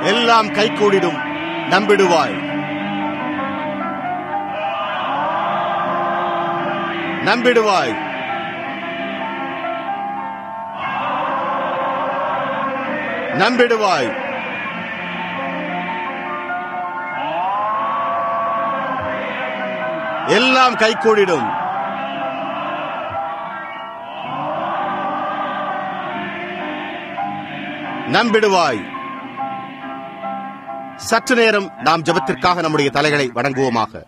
எல்லாம் கைகூடிடும் நம்பிடுவாய் நம்பிடுவாய் நம்பிடுவாய் எல்லாம் கைகூடிடும் நம்பிடுவாய் சற்று நேரம் நாம் ஜெபத்திற்காக நம்முடைய தலைகளை வணங்குவோமாக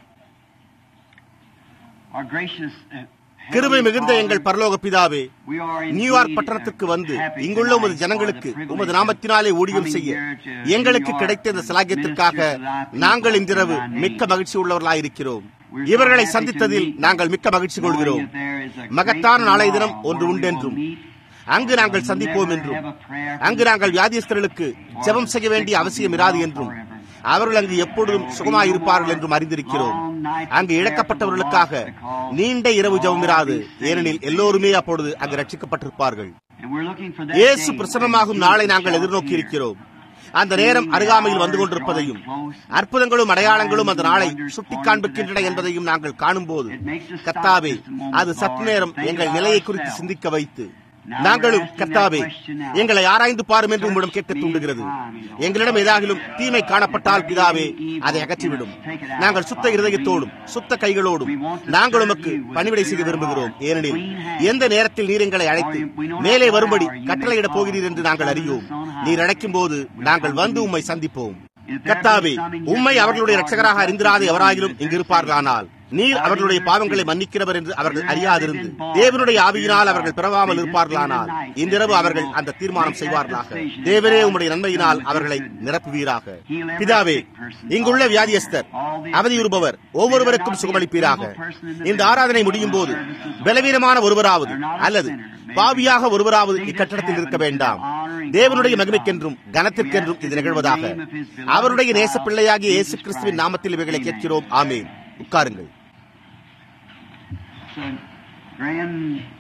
Our gracious, uh, கிருபை மிகுந்த எங்கள் பரலோக பிதாவே we are நியூயார்க் indeed பட்டணத்திற்கு வந்து happy இங்குள்ள உமது tonight ஜனங்களுக்கு for the privilege உமது நாமத்தினாலே ஊழியம் coming செய்ய here to எங்களுக்கு New York கிடைத்த இந்த to சலாகியத்திற்காக minister to thy people நாங்கள் இன்றிரவு in thy name. மிக்க மகிழ்ச்சி உள்ளவர்களாயிருக்கிறோம் We're so இவர்களை happy சந்தித்ததில் to meet, நாங்கள் மிக்க மகிழ்ச்சி knowing கொள்கிறோம் that there is a great மகத்தான நாளை தினம் tomorrow ஒன்று where we உண்டென்றும் will meet. அங்கு நாங்கள் சந்திப்போம் என்றும் அங்கு நாங்கள் வியாதியஸ்தர்களுக்கு ஜெபம் செய்ய வேண்டிய அவசியம் இராது என்றும் அவர்கள் அங்கு எப்பொழுதும் சுகமாயிருப்பார்கள் என்றும் அறிந்திருக்கிறோம் அங்கு இழக்கப்பட்டவர்களுக்காக நீண்ட இரவு ஜெபம் இராது ஏனெனில் எல்லோருமே அப்பொழுது அங்கு ரட்சிக்கப்பட்டிருப்பார்கள் And we're looking for that இயேசு day பிரசன்னமாகும் when நாளை Jesus நாங்கள் shall எதிர்நோக்கி appear. இருக்கிறோம் அந்த நேரம் அருகாமையில் வந்து கொண்டிருப்பதையும் அற்புதங்களும் அடையாளங்களும் அந்த நாளை சுட்டி காண்பிக்கின்றன என்பதையும் நாங்கள் காணும்போது கத்தாவே அது சற்று நேரம் எங்கள் நிலையை குறித்து சிந்திக்க வைத்து நாங்களும் கர்த்தாவே எங்களை ஆராய்ந்து பாரும் என்று உம்மிடம் கேட்க தூண்டுகிறது எங்களிடம் ஏதாகிலும் தீமை காணப்பட்டால் பிதாவே அதை அகற்றிவிடும் நாங்கள் சுத்த இருதயத்தோடும் சுத்த கைகளோடும் நாங்கள் உமக்கு பணிவிடை செய்ய விரும்புகிறோம் ஏனெனில் எந்த நேரத்தில் நீர் எங்களை அழைத்து மேலே வரும்படி கட்டளையிடப் போகிறீர் என்று நாங்கள் அறியோம் நீர் அழைக்கும் போது நாங்கள் வந்து உம்மை சந்திப்போம் கர்த்தாவே உம்மை அவர்களுடைய ரட்சகராக அறிந்திராத எவராயிலும் இங்கு இருப்பார்களானால் நீர் அவர்களுடைய பாவங்களை மன்னிக்கிறவர் என்று அவர்கள் அறியாதிருந்து தேவனுடைய ஆவியினால் அவர்கள் பிறவாமல் இருப்பார்களானால் இன்றிரவு அவர்கள் அந்த தீர்மானம் செய்வார்களாக தேவனே உம்முடைய நன்மையினால் அவர்களை நிரப்புவீராக பிதாவே இங்குள்ள வியாதியஸ்தர் அவதியுறுபவர் ஒவ்வொருவருக்கும் சுகமளிப்பீராக இந்த ஆராதனை முடியும் போது பலவீனமான ஒருவராவது அல்லது பாவியாக ஒருவராவது இக்கட்டடத்தில் இருக்க வேண்டாம் தேவனுடைய மகிமைக்கென்றும் கனத்திற்கென்றும் இது நிகழ்வதாக அவருடைய நேச பிள்ளையாகிய இயேசு கிறிஸ்துவின் நாமத்தில் இவைகளை கேட்கிறோம் ஆமேன் உட்காருங்கள் It's a grand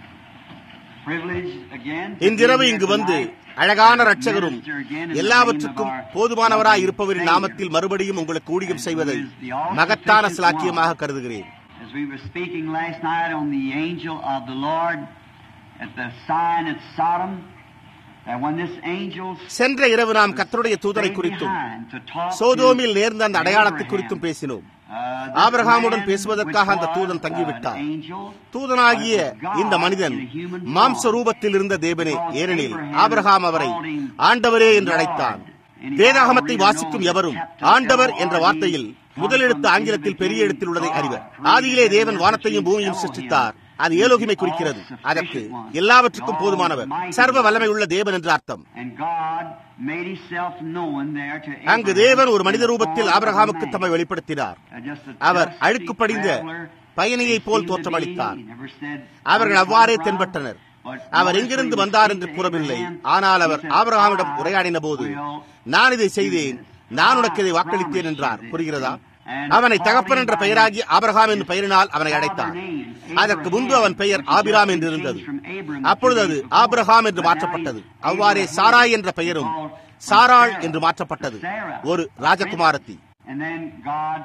privilege again to இன்றிரவு be here இங்கு வந்து tonight. அழகான ரட்சகரும் Minister again in the எல்லாவற்றுக்கும் name of our போதுமானவராய் இருப்பவரின் Savior. நாமத்தில் மறுபடியும் உங்களுக்கு ஊழியம் செய்வதை மகத்தான சிலாக்கியமாக கருதுகிறேன் As we were speaking last night on the angel of the Lord at the sign at Sodom, that when this angel சென்ற இரவு நாம் கர்த்தருடைய தூதரை stayed குறித்தும் behind to talk to சோதோமில் நேர்ந்த அந்த அடையாளத்தை Abraham, குறித்தும் பேசினோம் uh, this ஆபிரகாமுடன் man பேசுவதற்காக which அந்த was, தூதன் uh, தங்கிவிட்டார். an angel, தூதனாகிய but was God இந்த மனிதன் in a human form. மாம்ச ரூபத்தில் இருந்த தேவனே ஏனெனில் ஆபிரகாம் அவரை ஆண்டவரே என்று அழைத்தான் வேதாகமத்தை வாசிக்கும் எவரும் ஆண்டவர் என்ற வார்த்தையில் முதலெழுத்து ஆங்கிலத்தில் பெரிய எழுத்தில் உள்ளதை அறிவர் ஆதியிலே தேவன் வானத்தையும் பூமியையும் சிருஷ்டித்தார் அது ஏலோகிமை குறிக்கிறது அதற்கு எல்லாவற்றுக்கும் போதுமானவர் சர்வ வல்லமை உள்ள தேவன் என்று அர்த்தம் And God made himself known there to அங்கு Abraham தேவன் ஒரு in மனித the ரூபத்தில் form of a ஆபிரகாமுக்கு man. தம்மை வெளிப்படுத்தினார் Uh, just a our dusty அழுக்கு படிந்த traveler, பயணியைப் he pole seemed to தோற்றமளித்தார் be, never said அவர்கள் where he அவ்வாறே come from, தென்பட்டனர் but our notice எங்கிருந்து when he வந்தார் speak என்று to கூறவில்லை Abraham, ஆனால் he அவர் said, ஆபிரகாமிடம் "I உரையாடின போது will நான் இதை செய்தேன் நான் உனக்கு இதை வாக்களித்தேன் என்றார் புரிகிறதா அவனை தகப்பன் என்ற பெயராகி ஆபிரகாம் என்று பெயரினால் அவனை அழைத்தார் அதற்கு முன்பு அவன் பெயர் ஆபிராம் என்று இருந்தது அப்பொழுது அது ஆபிரகாம் என்று மாற்றப்பட்டது அவ்வாறே சாராய் என்ற பெயரும் சாராள் என்று மாற்றப்பட்டது ஒரு ராஜகுமாரத்தி And then God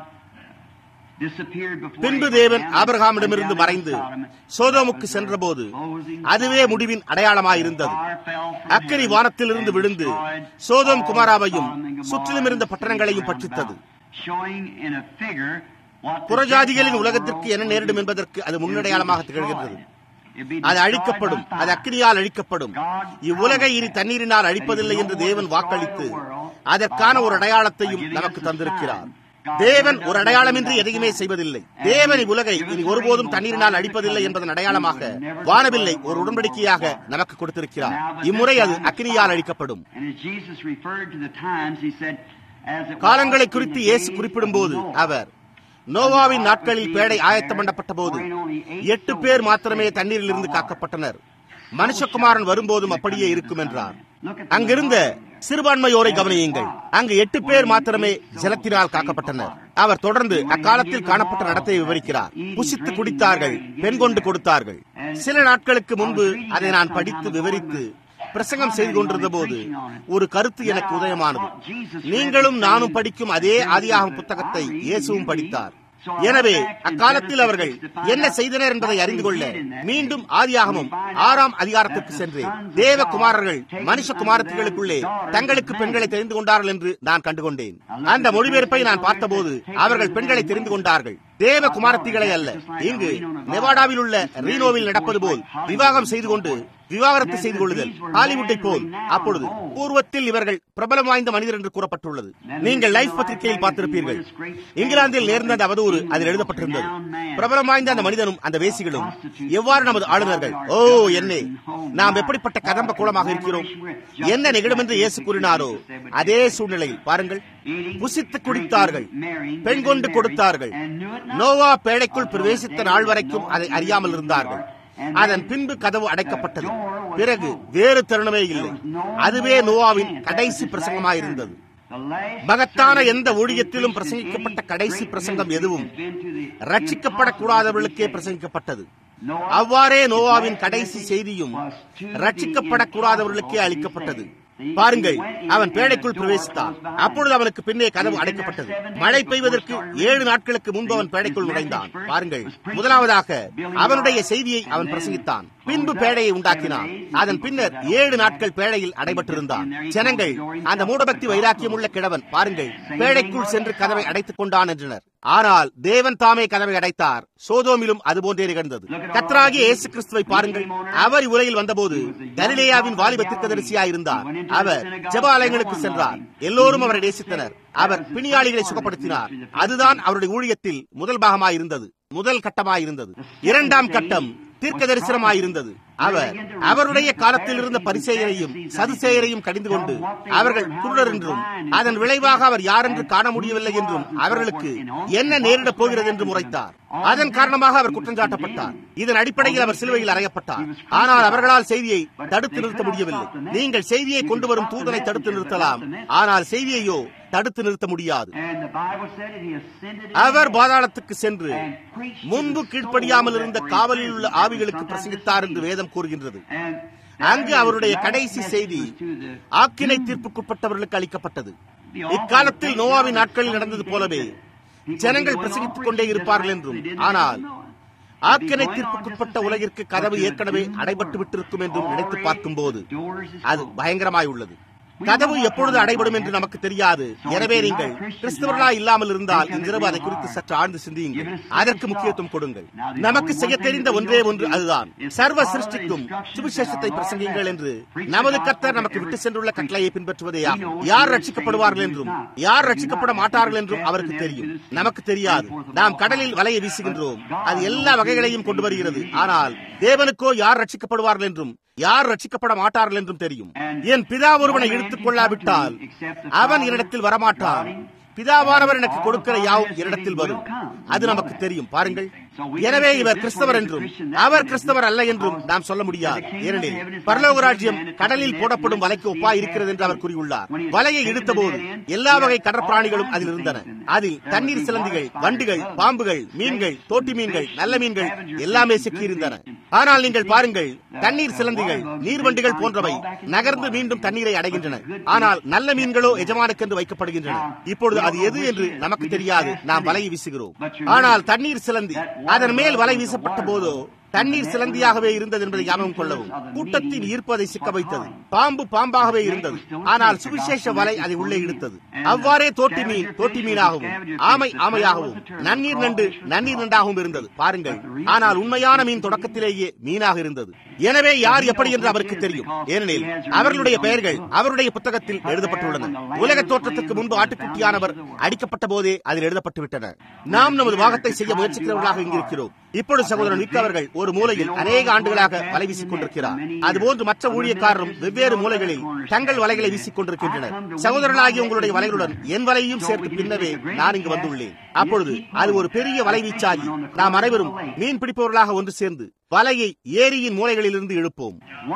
disappeared before பின்பு Abraham தேவன் and ஆபிரகாமிடமிருந்து down in மறைந்து Sodom. சோதோமுக்கு சென்றபோது அதுவே முடிவின் அடையாளமாயிருந்தது Fire fell from அக்கினி heaven வானத்திலிருந்து and விழுந்து destroyed Sodom all குமாராவையும் Sodom and Gomorrah சுற்றிலும் இருந்த and the பட்டணங்களையும் cities பட்சித்தது round about, showing in a figure what the புறஜாதிகளின் Gentile உலகத்திற்கு world என்ன would நேரிடும் do. என்பதற்கு அது It would be முன்னடையாளமாக destroyed. திகழ்கிறது It'd be அது destroyed அழிக்கப்படும் by அது fire. அக்கினியால் அழிக்கப்படும் இவ்வுலகை இனி தண்ணீரினால் அழிப்பதில்லை என்று தேவன் வாக்களித்து அதற்கான ஒரு அடையாளத்தையும் நமக்கு தந்திருக்கிறார் தேவன் ஒரு அடையாளமின்றி எதையுமே செய்வதில்லை தேவன் இவ்வுலகை இனி ஒருபோதும் தண்ணீரினால் அழிப்பதில்லை என்பதன் அடையாளமாக வானவில்லை ஒரு உடன்படிக்கையாக நமக்கு கொடுத்திருக்கிறார் இம்முறை அது அக்கினியால் அழிக்கப்படும் And as Jesus referred to the times, he said, as it was காலங்களை in குறித்து the இயேசு days குறிப்பிடும்போது of Noah, அவர் நோவாவின் நாட்களில் பேடை ஆயத்தம் பண்ணப்பட்ட போது எட்டு பேர் மாத்திரமே தண்ணீரில் இருந்து காக்கப்பட்டனர் மனுஷகுமாரன் வரும்போதும் அப்படியே இருக்கும் என்றார் அங்கிருந்த சிறுபான்மையோரை கவனியுங்கள் அங்கு எட்டு பேர் மாத்திரமே ஜலத்தினால் காக்கப்பட்டனர் அவர் தொடர்ந்து அக்காலத்தில் காணப்பட்ட நடத்தையை விவரிக்கிறார் புசித்து குடித்தார்கள் பெண் கொண்டு கொடுத்தார்கள் சில நாட்களுக்கு முன்பு அதை நான் படித்து விவரித்து பிரசங்கம் செய்து கொண்டிருந்த போது ஒரு கருத்து எனக்கு உதயமானது நீங்களும் நானும் படிக்கும் அதே ஆதியாகும் புத்தகத்தை இயேசுவும் படித்தார் எனவே அக்காலத்தில் அவர்கள் என்ன செய்தனர் என்பதை அறிந்து கொள்ள மீண்டும் ஆதியாகமும் ஆறாம் அதிகாரத்திற்கு சென்று தேவகுமாரர்கள் மனுஷ குமாரத்திகளுக்குள்ளே தங்களுக்கு பெண்களை தெரிந்து கொண்டார்கள் என்று நான் கண்டுகொண்டேன் அந்த மொழிபெயர்ப்பை நான் பார்த்தபோது அவர்கள் பெண்களை தெரிந்து கொண்டார்கள் தேவ குமாரத்திகளை அல்ல இங்கு நெவாடாவில் உள்ள ரீனோவில் நடப்பது போல் விவாகம் செய்து கொண்டு விவாகரத்து செய்து கொள்ளுதல் ஹாலிவுட்டை போல் அப்பொழுது பூர்வத்தில் இவர்கள் பிரபலம் வாய்ந்த மனிதர் என்று கூறப்பட்டுள்ளது நீங்கள் லைஃப் பத்திரிகையில் பார்த்திருப்பீர்கள் இங்கிலாந்தில் நேர்ந்த அந்த அவதூறு அதில் எழுதப்பட்டிருந்தது பிரபலம் வாய்ந்த அந்த மனிதனும் அந்த வேசிகளும் எவ்வாறு நமது ஆளுநர்கள் ஓ என்னே நாம் எப்படிப்பட்ட கதம்ப கூலமாக இருக்கிறோம் என்ன நிகழும் என்று இயேசு கூறினாரோ அதே சூழ்நிலையில் பாருங்கள் புசித்து குடித்தார்கள் பெண் கொண்டு கொடுத்தார்கள் நோவா பேழைக்குள் பிரவேசித்த நாள் வரைக்கும் அதை அறியாமல் இருந்தார்கள் அதன் பின்பு கதவு அடைக்கப்பட்டது பிறகு வேறு தருணமே இல்லை அதுவே நோவாவின் கடைசி பிரசங்கமாயிருந்தது மகத்தான எந்த ஊழியத்திலும் பிரசங்கிக்கப்பட்ட கடைசி பிரசங்கம் எதுவும் ரட்சிக்கப்படக்கூடாதவர்களுக்கே பிரசங்கிக்கப்பட்டது அவ்வாறே நோவாவின் கடைசி செய்தியும் ரட்சிக்கப்படக்கூடாதவர்களுக்கே அளிக்கப்பட்டது பாருங்கள் அவன் பேழைக்குள் பிரவேசித்தான் அப்பொழுது அவனுக்கு பின்னே கதவு அடைக்கப்பட்டது மழை பெய்வதற்கு ஏழு நாட்களுக்கு முன்பு அவன் பேழைக்குள் நுழைந்தான் பாருங்கள் முதலாவதாக அவனுடைய செய்தியை அவன் பிரசங்கித்தான் பின்பு பேழையை உண்டாக்கினான் அதன் பின்னர் ஏழு நாட்கள் பேழையில் அடைபட்டிருந்தான் ஜனங்கள் அந்த மூடபக்தி வைராக்கியம் உள்ள கிழவன் பாருங்கள் பேழைக்குள் சென்று கதவை அடைத்துக் கொண்டான் என்றனர் ஆனால் தேவன் தாமே கதவை அடைத்தார் சோதோமிலும் அதுபோன்றே நிகழ்ந்தது கத்ராகிய இயேசு கிறிஸ்துவை பாருங்கள் அவர் உலகில் வந்தபோது கலிலேயாவின் வாலிப தீர்க்கதரிசியாயிருந்தார் அவர் ஜபாலயங்களுக்கு சென்றார் எல்லோரும் அவரை நேசித்தனர் அவர் பிணியாளிகளை சுகப்படுத்தினார் அதுதான் அவருடைய ஊழியத்தில் முதல் பாகமாயிருந்தது முதல் கட்டமாயிருந்தது இரண்டாம் கட்டம் தீர்க்க தரிசனமாயிருந்தது அவர் அவருடைய காலத்தில் இருந்த பரிசெயரையும் சதுசேயரையும் கடிந்து கொண்டு அவர்கள் குருடர் என்றும் அதன் விளைவாக அவர் யார் என்று காண முடியவில்லை என்றும் அவர்களுக்கு என்ன நேரிடப் போகிறது என்று முறைத்தார் அதன் காரணமாக அவர் குற்றஞ்சாட்டப்பட்டார் இதன் அடிப்படையில் அவர் சிலுவையில் அறையப்பட்டார் ஆனால் அவர்களால் செய்தியை தடுத்து நிறுத்த முடியவில்லை நீங்கள் செய்தியை கொண்டு வரும் தூதனை தடுத்து நிறுத்தலாம் ஆனால் செய்தியையோ தடுத்து நிறுத்த முடியாது அவர் பாதாளத்துக்கு சென்று முன்பு கீழ்ப்படியாமல் இருந்த காவலில் உள்ள ஆவிகளுக்கு பிரசங்கித்தார் என்று வேதம் கூறுகின்றது அங்கு அவருடைய கடைசி செய்தி ஆக்கினை தீர்ப்புக்குட்பட்டவர்களுக்கு அளிக்கப்பட்டது இக்காலத்தில் நோவாவின் நாட்களில் நடந்தது போலவே ஜனங்கள் பிரசங்கித்துக் கொண்டே இருப்பார்கள் என்றும் ஆனால் ஆக்கினை தீர்ப்புக்குட்பட்ட உலகிற்கு கதவு ஏற்கனவே அடைபட்டு விட்டிருக்கும் என்றும் நினைத்து பார்க்கும் போது அது பயங்கரமாய் உள்ளது கதவு எப்பொழுது அடைபடும் என்று நமக்கு தெரியாது எனவே நீங்கள் கிறிஸ்தவர்களா இல்லாமல் இருந்தால் இன்றிரவு அதை குறித்து சற்று ஆழ்ந்து சிந்தியுங்கள் அதற்கு முக்கியத்துவம் கொடுங்கள் நமக்கு செய்ய தெரிந்த ஒன்றே ஒன்று அதுதான் சர்வ சிருஷ்டிக்கும் சுவிசேஷத்தை பிரசங்கிங்கள் என்று நமது கர்த்தர் நமக்கு விட்டு சென்றுள்ள கட்டளையை பின்பற்றுவதே யார் ரட்சிக்கப்படுவார்கள் என்றும் யார் ரட்சிக்கப்பட மாட்டார்கள் என்றும் அவருக்கு தெரியும் நமக்கு தெரியாது நாம் கடலில் வலையை வீசுகின்றோம் அது எல்லா வகைகளையும் கொண்டு வருகிறது ஆனால் தேவனுக்கோ யார் ரட்சிக்கப்படுவார்கள் என்றும் யார் ரட்சிக்கப்பட மாட்டார்கள் என்றும் தெரியும் என் பிதா ஒருவனை இழுத்துக் கொள்ளாவிட்டால் அவன் என்னிடத்தில் வரமாட்டான் பிதாவானவர் எனக்கு கொடுக்கிற யாவும் என்னிடத்தில் வரும் அது நமக்கு தெரியும் பாருங்கள் எனவே இவர் கிறிஸ்தவர் என்றும் அவர் கிறிஸ்தவர் அல்ல என்றும் நாம் சொல்ல முடியாது ஏனெனில் பரலோக ராஜ்யம் கடலில் போடப்படும் வலைக்கு ஒப்பா இருக்கிறது என்று அவர் கூறியுள்ளார் வலையை இழுத்த போது எல்லா வகை கடற்பிராணிகளும் அதில் இருந்தன அதில் தண்ணீர் சிலந்திகள் வண்டுகள் பாம்புகள் மீன்கள் தோட்டி மீன்கள் நல்ல மீன்கள் எல்லாமே சிக்கியிருந்தன ஆனால் நீங்கள் பாருங்கள் தண்ணீர் சிலந்திகள் நீர்வண்டுகள் போன்றவை நகர்ந்து மீண்டும் தண்ணீரை அடைகின்றன ஆனால் நல்ல மீன்களோ எஜமானுக்கென்று வைக்கப்படுகின்றன இப்பொழுது அது எது என்று நமக்கு தெரியாது நாம் வலையை வீசுகிறோம் ஆனால் தண்ணீர் சிலந்தி அதன் மேல் வலை வீசப்பட்ட போதோ தண்ணீர் சிலந்தியாகவே இருந்தது என்பதை ஞாபகம் கொள்ளவும் கூட்டத்தின் ஈர்ப்பதை சிக்க வைத்தது பாம்பு பாம்பாகவே இருந்தது ஆனால் சுவிசேஷ வலை அதை உள்ளே இழுத்தது அவ்வாறே தோட்டி மீன் தோட்டி மீனாகவும் ஆமை ஆமையாகவும் நன்னீர் நண்டு நன்னீர் நண்டாகவும் இருந்தது பாருங்கள் ஆனால் உண்மையான மீன் தொடக்கத்திலேயே மீனாக இருந்தது எனவே யார் எப்படி என்று அவருக்கு தெரியும் ஏனெனில் அவர்களுடைய பெயர்கள் அவருடைய புத்தகத்தில் எழுதப்பட்டுள்ளன உலக தோற்றத்துக்கு முன்பு ஆட்டுக்குட்டியானவர் அடிக்கப்பட்ட போதே அதில் எழுதப்பட்டு விட்டன நாம் நமது வாகத்தை செய்ய முயற்சிக்கிறவர்களாக இங்கிருக்கிறோம் இப்பொழுது சகோதரன் மிக்க அவர்கள் ஒரு மூலையில் அநேக ஆண்டுகளாக வலை வீசிக் கொண்டிருக்கிறார் அதுபோன்று மற்ற ஊழியக்காரரும் வெவ்வேறு மூலைகளில் தங்கள் வலைகளை வீசிக் கொண்டிருக்கின்றனர் சகோதரர்களாகிய உங்களுடைய வலைகளுடன் என் வலையையும் சேர்த்து பின்னவே நான் இங்கு வந்துள்ளேன் அப்பொழுது அது ஒரு பெரிய வலை வீச்சாகி நாம் அனைவரும் மீன் பிடிப்பவர்களாக ஒன்று சேர்ந்து வலையை ஏரியின் மூலைகளிலிருந்து இழுப்போம்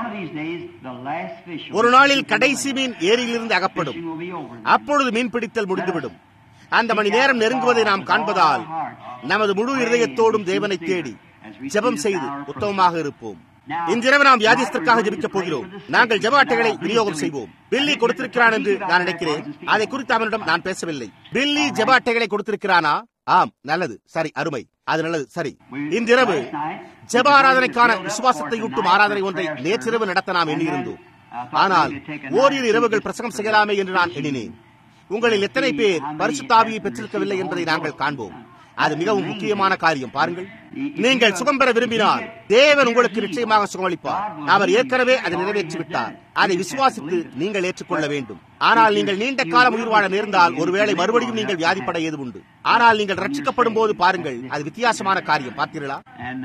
ஒரு நாளில் கடைசி மீன் ஏரியிலிருந்து அகப்படும் அப்பொழுது மீன் பிடித்தல் முடிந்துவிடும் அந்த மணி நேரம் நெருங்குவதை நாம் காண்பதால் நமது முழு இருதயத்தோடும் தேவனை தேடி ஜெபம் செய்து உத்தமமாக இருப்போம் இன்றிரவு நாம் வியாதிஸ்தற்காக ஜெபிக்கப் போகிறோம் நாங்கள் ஜெப அட்டைகளை விநியோகம் செய்வோம் பில்லி கொடுத்திருக்கிறான் என்று நான் நினைக்கிறேன் அதை குறித்து அவனிடம் நான் பேசவில்லை பில்லி ஜெப அட்டைகளை கொடுத்திருக்கிறானா ஆம் நல்லது சரி அருமை அது நல்லது சரி இன்றிரவு ஜெப ஆராதனைக்கான விசுவாசத்தை ஊட்டும் ஆராதனை ஒன்றை நேற்றிரவு நடத்த நாம் எண்ணியிருந்தோம் ஆனால் ஓரிரு இரவுகள் பிரசங்கம் செய்யலாமே என்று நான் எண்ணினேன் உங்களில் எத்தனை பேர் பரிசுத்தாவியை பெற்றிருக்கவில்லை என்பதை நாங்கள் காண்போம் அது மிகவும் முக்கியமான காரியம் பாருங்கள் நீங்கள் சுகம் பெற விரும்பினால் தேவன் உங்களுக்கு நிச்சயமாக சுகமளிப்பார் அவர் ஏற்கனவே அதை நிறைவேற்றிவிட்டார் அதை விசுவாசித்து நீங்கள் ஏற்றுக்கொள்ள வேண்டும் ஆனால் நீங்கள் நீண்ட காலம் உயிர் வாழ நேர்ந்தால் ஒருவேளை மறுபடியும் நீங்கள் வியாதிப்பட ஏது உண்டு ஆனால் நீங்கள் ரட்சிக்கப்படும் போது பாருங்கள் அது வித்தியாசமான காரியம் பார்த்தீர்களா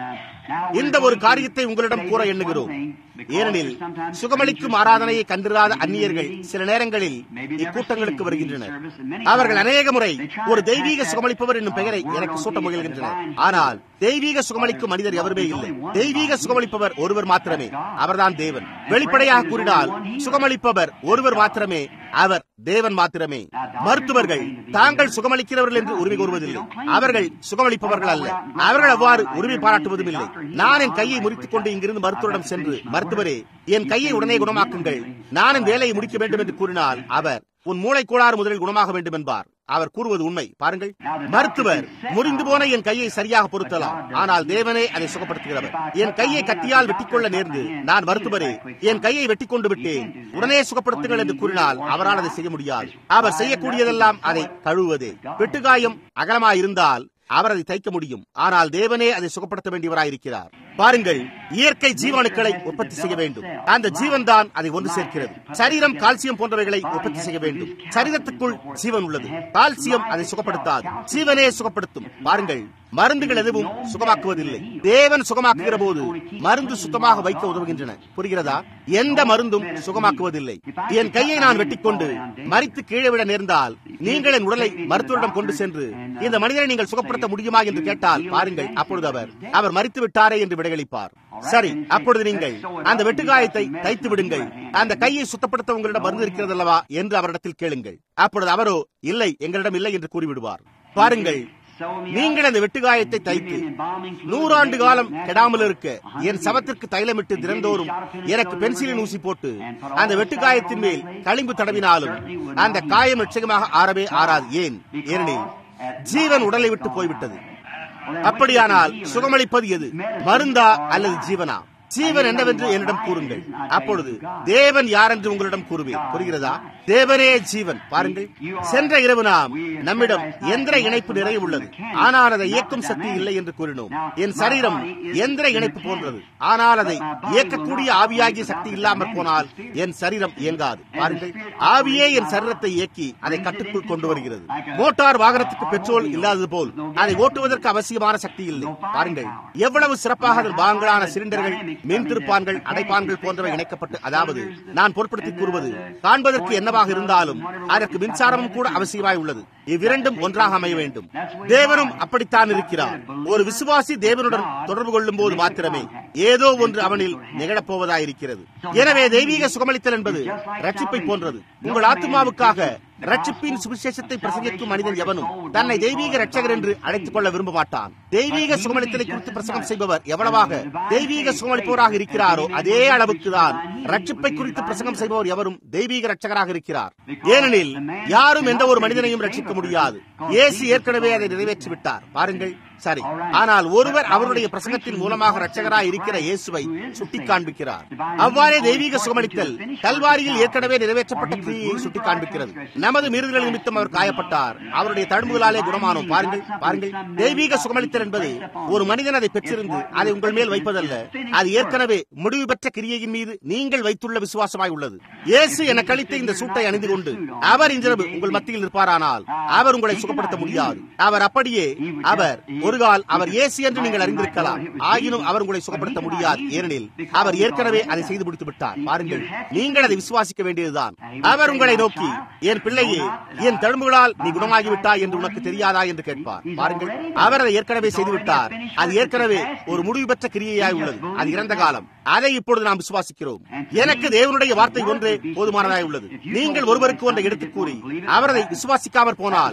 இந்த ஒரு காரியத்தை உங்களிடம் கூற எண்ணுகிறோம் ஏனெனில் சுகமளிக்கும் ஆராதனையை கண்டிராத அந்நியர்கள் சில நேரங்களில் இக்கூட்டங்களுக்கு வருகின்றனர் அவர்கள் அநேக முறை ஒரு தெய்வீக சுகமளிப்பவர் என்னும் பெயரை எனக்கு சூட்ட முயல்கின்றனர் ஆனால் தெய்வீக சுகமளிக்கும் மனிதர் எவருமே இல்லை தெய்வீக சுகமளிப்பவர் ஒருவர் மாத்திரமே அவர்தான் தேவன் வெளிப்படையாக கூறினால் சுகமளிப்பவர் ஒருவர் மாத்திரமே அவர் தேவன் மாத்திரமே மருத்துவர்கள் தாங்கள் சுகமளிக்கிறவர்கள் என்று உரிமை கூறுவதில்லை அவர்கள் சுகமளிப்பவர்கள் அல்ல அவர்கள் அவ்வாறு உரிமை பாராட்டுவதும் இல்லை நான் என் கையை முறித்துக் கொண்டு இங்கிருந்து மருத்துவரிடம் சென்று மருத்துவரே என் கையை உடனே குணமாக்குங்கள் நான் என் வேலையை முடிக்க வேண்டும் என்று கூறினால் அவர் உன் மூளை கோளாறு முதலில் குணமாக வேண்டும் என்பார் அவர் கூறுவது உண்மை பாருங்கள் மருத்துவர் முறிந்து போன என் கையை சரியாக பொருத்தலாம் ஆனால் தேவனே அதை சுகப்படுத்துகிறவர் என் கையை கத்தியால் வெட்டிக்கொள்ள நேர்ந்து நான் மருத்துவரே என் கையை வெட்டி கொண்டு விட்டேன் உடனே சுகப்படுத்துங்கள் என்று கூறினால் அவரால் அதை செய்ய முடியாது அவர் செய்யக்கூடியதெல்லாம் அதை கழுவுவதே வெட்டுகாயம் அகலமாயிருந்தால் அவர் அதை தைக்க முடியும் ஆனால் தேவனே அதை சுகப்படுத்த வேண்டியவராயிருக்கிறார் பாருங்கள் இயற்கை ஜீவாணுக்களை உற்பத்தி செய்ய வேண்டும் அந்த ஜீவன் தான் அதை ஒன்று சேர்க்கிறது சரீரம் கால்சியம் போன்றவைகளை உற்பத்தி செய்ய வேண்டும் சரீரத்துக்குள் ஜீவன் உள்ளது கால்சியம் அதை சுகப்படுத்தாது ஜீவனே சுகப்படுத்தும் பாருங்கள் மருந்துகள் எதுவும் சுகமாக்குவதில்லை தேவன் சுகமாக்குகிற போது மருந்து சுத்தமாக வைக்க உதவுகின்றன புரிகிறதா எந்த மருந்தும் சுகமாக்குவதில்லை என் கையை நான் வெட்டிக்கொண்டு மறித்து கீழே விட நேர்ந்தால் நீங்கள் என் உடலை மருத்துவரிடம் கொண்டு சென்று இந்த மனிதனை நீங்கள் சுகப்படுத்த முடியுமா என்று கேட்டால் பாருங்கள் அப்பொழுது அவர் அவர் மறித்து விட்டாரே என்று விடையளிப்பார் சரி அப்பொழுது நீங்கள் அந்த வெட்டுக்காயத்தை தைத்து விடுங்கள் அந்த கையை சுத்தப்படுத்த உங்களிடம் மருந்து இருக்கிறது அல்லவா என்று அவரிடத்தில் கேளுங்கள் அப்பொழுது அவரோ இல்லை எங்களிடம் இல்லை என்று கூறிவிடுவார் பாருங்கள் நீங்கள் அந்த வெட்டுகாயத்தை தைத்து நூறாண்டு காலம் கெடாமல் இருக்க என் சவத்திற்கு தைலமிட்டு தினந்தோறும் எனக்கு பென்சிலின் ஊசி போட்டு அந்த வெட்டுக்காயத்தின் மேல் களிம்பு தடவினாலும் அந்த காயம் நிச்சயமாக ஆறவே ஆறாது ஏன் ஏனெனில் ஜீவன் உடலை விட்டு போய்விட்டது அப்படியானால் சுகமளிப்பது எது மருந்தா அல்லது ஜீவனா ஜீவன் என்னவென்று என்னிடம் கூறுங்கள் அப்பொழுது தேவன் யார் என்று உங்களிடம் கூறுவேன் புரிகிறதா தேவனே ஜீவன் பாருங்கள் சென்ற இரவு நாம் நம்மிடம் எந்திர இணைப்பு நிறைய உள்ளது ஆனால் அதை இயக்கும் சக்தி இல்லை என்று கூறினோம் என் சரீரம் எந்திர இணைப்பு போன்றது ஆனால் அதை இயக்கக்கூடிய ஆவியாகிய சக்தி இல்லாமல் போனால் என் சரீரம் இயங்காது பாருங்கள் ஆவியே என் சரீரத்தை இயக்கி அதை கட்டுக்குள் கொண்டு வருகிறது மோட்டார் வாகனத்துக்கு பெட்ரோல் இல்லாதது போல் அதை ஓட்டுவதற்கு அவசியமான சக்தி இல்லை பாருங்கள் எவ்வளவு சிறப்பாக அதன் பாகங்களான சிலிண்டர்கள் மின் திருப்பான்கள் அடைப்பான்கள் போன்றவை இணைக்கப்பட்டு அதாவது நான் பொருட்படுத்தி கூறுவது காண்பதற்கு என்னவாக இருந்தாலும் அதற்கு மின்சாரமும் கூட அவசியமாய் உள்ளது இவ்விரண்டும் ஒன்றாக அமைய வேண்டும் தேவனும் அப்படித்தான் இருக்கிறார் ஒரு விசுவாசி தேவனுடன் தொடர்பு கொள்ளும் போது மாத்திரமே ஏதோ ஒன்று அவனில் நிகழப்போவதாயிருக்கிறது எனவே தெய்வீக சுகமளித்தல் என்பது ரட்சிப்பை போன்றது உங்கள் ஆத்மாவுக்காக ரட்சிப்பின் சுவிசேஷத்தை பிரசங்கிக்கும் மனிதன் எவனும் தன்னை தெய்வீக ரட்சகர் என்று அழைத்துக் கொள்ள விரும்ப மாட்டான் தெய்வீக சுகமளித்தலை குறித்து பிரசங்கம் செய்பவர் எவ்வளவாக தெய்வீக சுகமளிப்பவராக இருக்கிறாரோ அதே அளவுக்கு தான் ரட்சிப்பை குறித்து பிரசங்கம் செய்பவர் எவரும் தெய்வீக ரட்சகராக இருக்கிறார் ஏனெனில் யாரும் எந்த ஒரு மனிதனையும் ரட்சிக்க முடியாது இயேசு ஏற்கனவே அதை நிறைவேற்றி விட்டார் பாருங்கள் சரி ஆனால் ஒருவர் அவருடைய பிரசங்கத்தின் மூலமாக ரட்சகராய் இருக்கிற இயேசுவை சுட்டி காண்பிக்கிறார் அவ்வாறே தெய்வீக சுகமளித்தல் கல்வாரியில் ஏற்கனவே நிறைவேற்றப்பட்ட கிரியை சுட்டி காண்பிக்கிறது நமது மீறுதல் நிமித்தம் அவர் காயப்பட்டார் அவருடைய தழும்புகளாலே குணமானோம் பாருங்கள் பாருங்கள் தெய்வீக சுகமளித்தல் என்பது ஒரு மனிதன் அதை பெற்றிருந்து அதை உங்கள் மேல் வைப்பதல்ல அது ஏற்கனவே முடிவு பெற்ற கிரியையின் மீது நீங்கள் வைத்துள்ள விசுவாசமாய் உள்ளது இயேசு என கழித்த இந்த சூட்டை அணிந்து கொண்டு அவர் இன்றிரவு உங்கள் மத்தியில் இருப்பாரானால் அவர் உங்களை சுகப்படுத்த முடியாது அவர் அப்படியே அவர் ஒரு கால் அவர் இயேசு என்று நீங்கள் அறிந்திருக்கலாம் ஆயினும் அவர் உங்களை சுகப்படுத்த முடியாது ஏனெனில் அவர் ஏற்கனவே அதை செய்து முடித்து விட்டார் பாருங்கள் நீங்கள் அதை விசுவாசிக்க வேண்டியதுதான் அவர் உங்களை நோக்கி என் பிள்ளையே என் தழும்புகளால் நீ குணமாகிவிட்டாய் என்று உனக்கு தெரியாதா என்று கேட்பார் பாருங்கள் அவர் அதை ஏற்கனவே செய்துவிட்டார் அது ஏற்கனவே ஒரு முடிவு பெற்ற கிரியையாய் உள்ளது அது இறந்த காலம் அதை இப்பொழுது நாம் விசுவாசிக்கிறோம் எனக்கு தேவனுடைய வார்த்தை ஒன்றே போதுமானதாய் உள்ளது நீங்கள் ஒருவருக்கு ஒன்றை எடுத்துக் கூறி அவர் அதை விசுவாசிக்காமற் போனால் அவ்வளவுதான்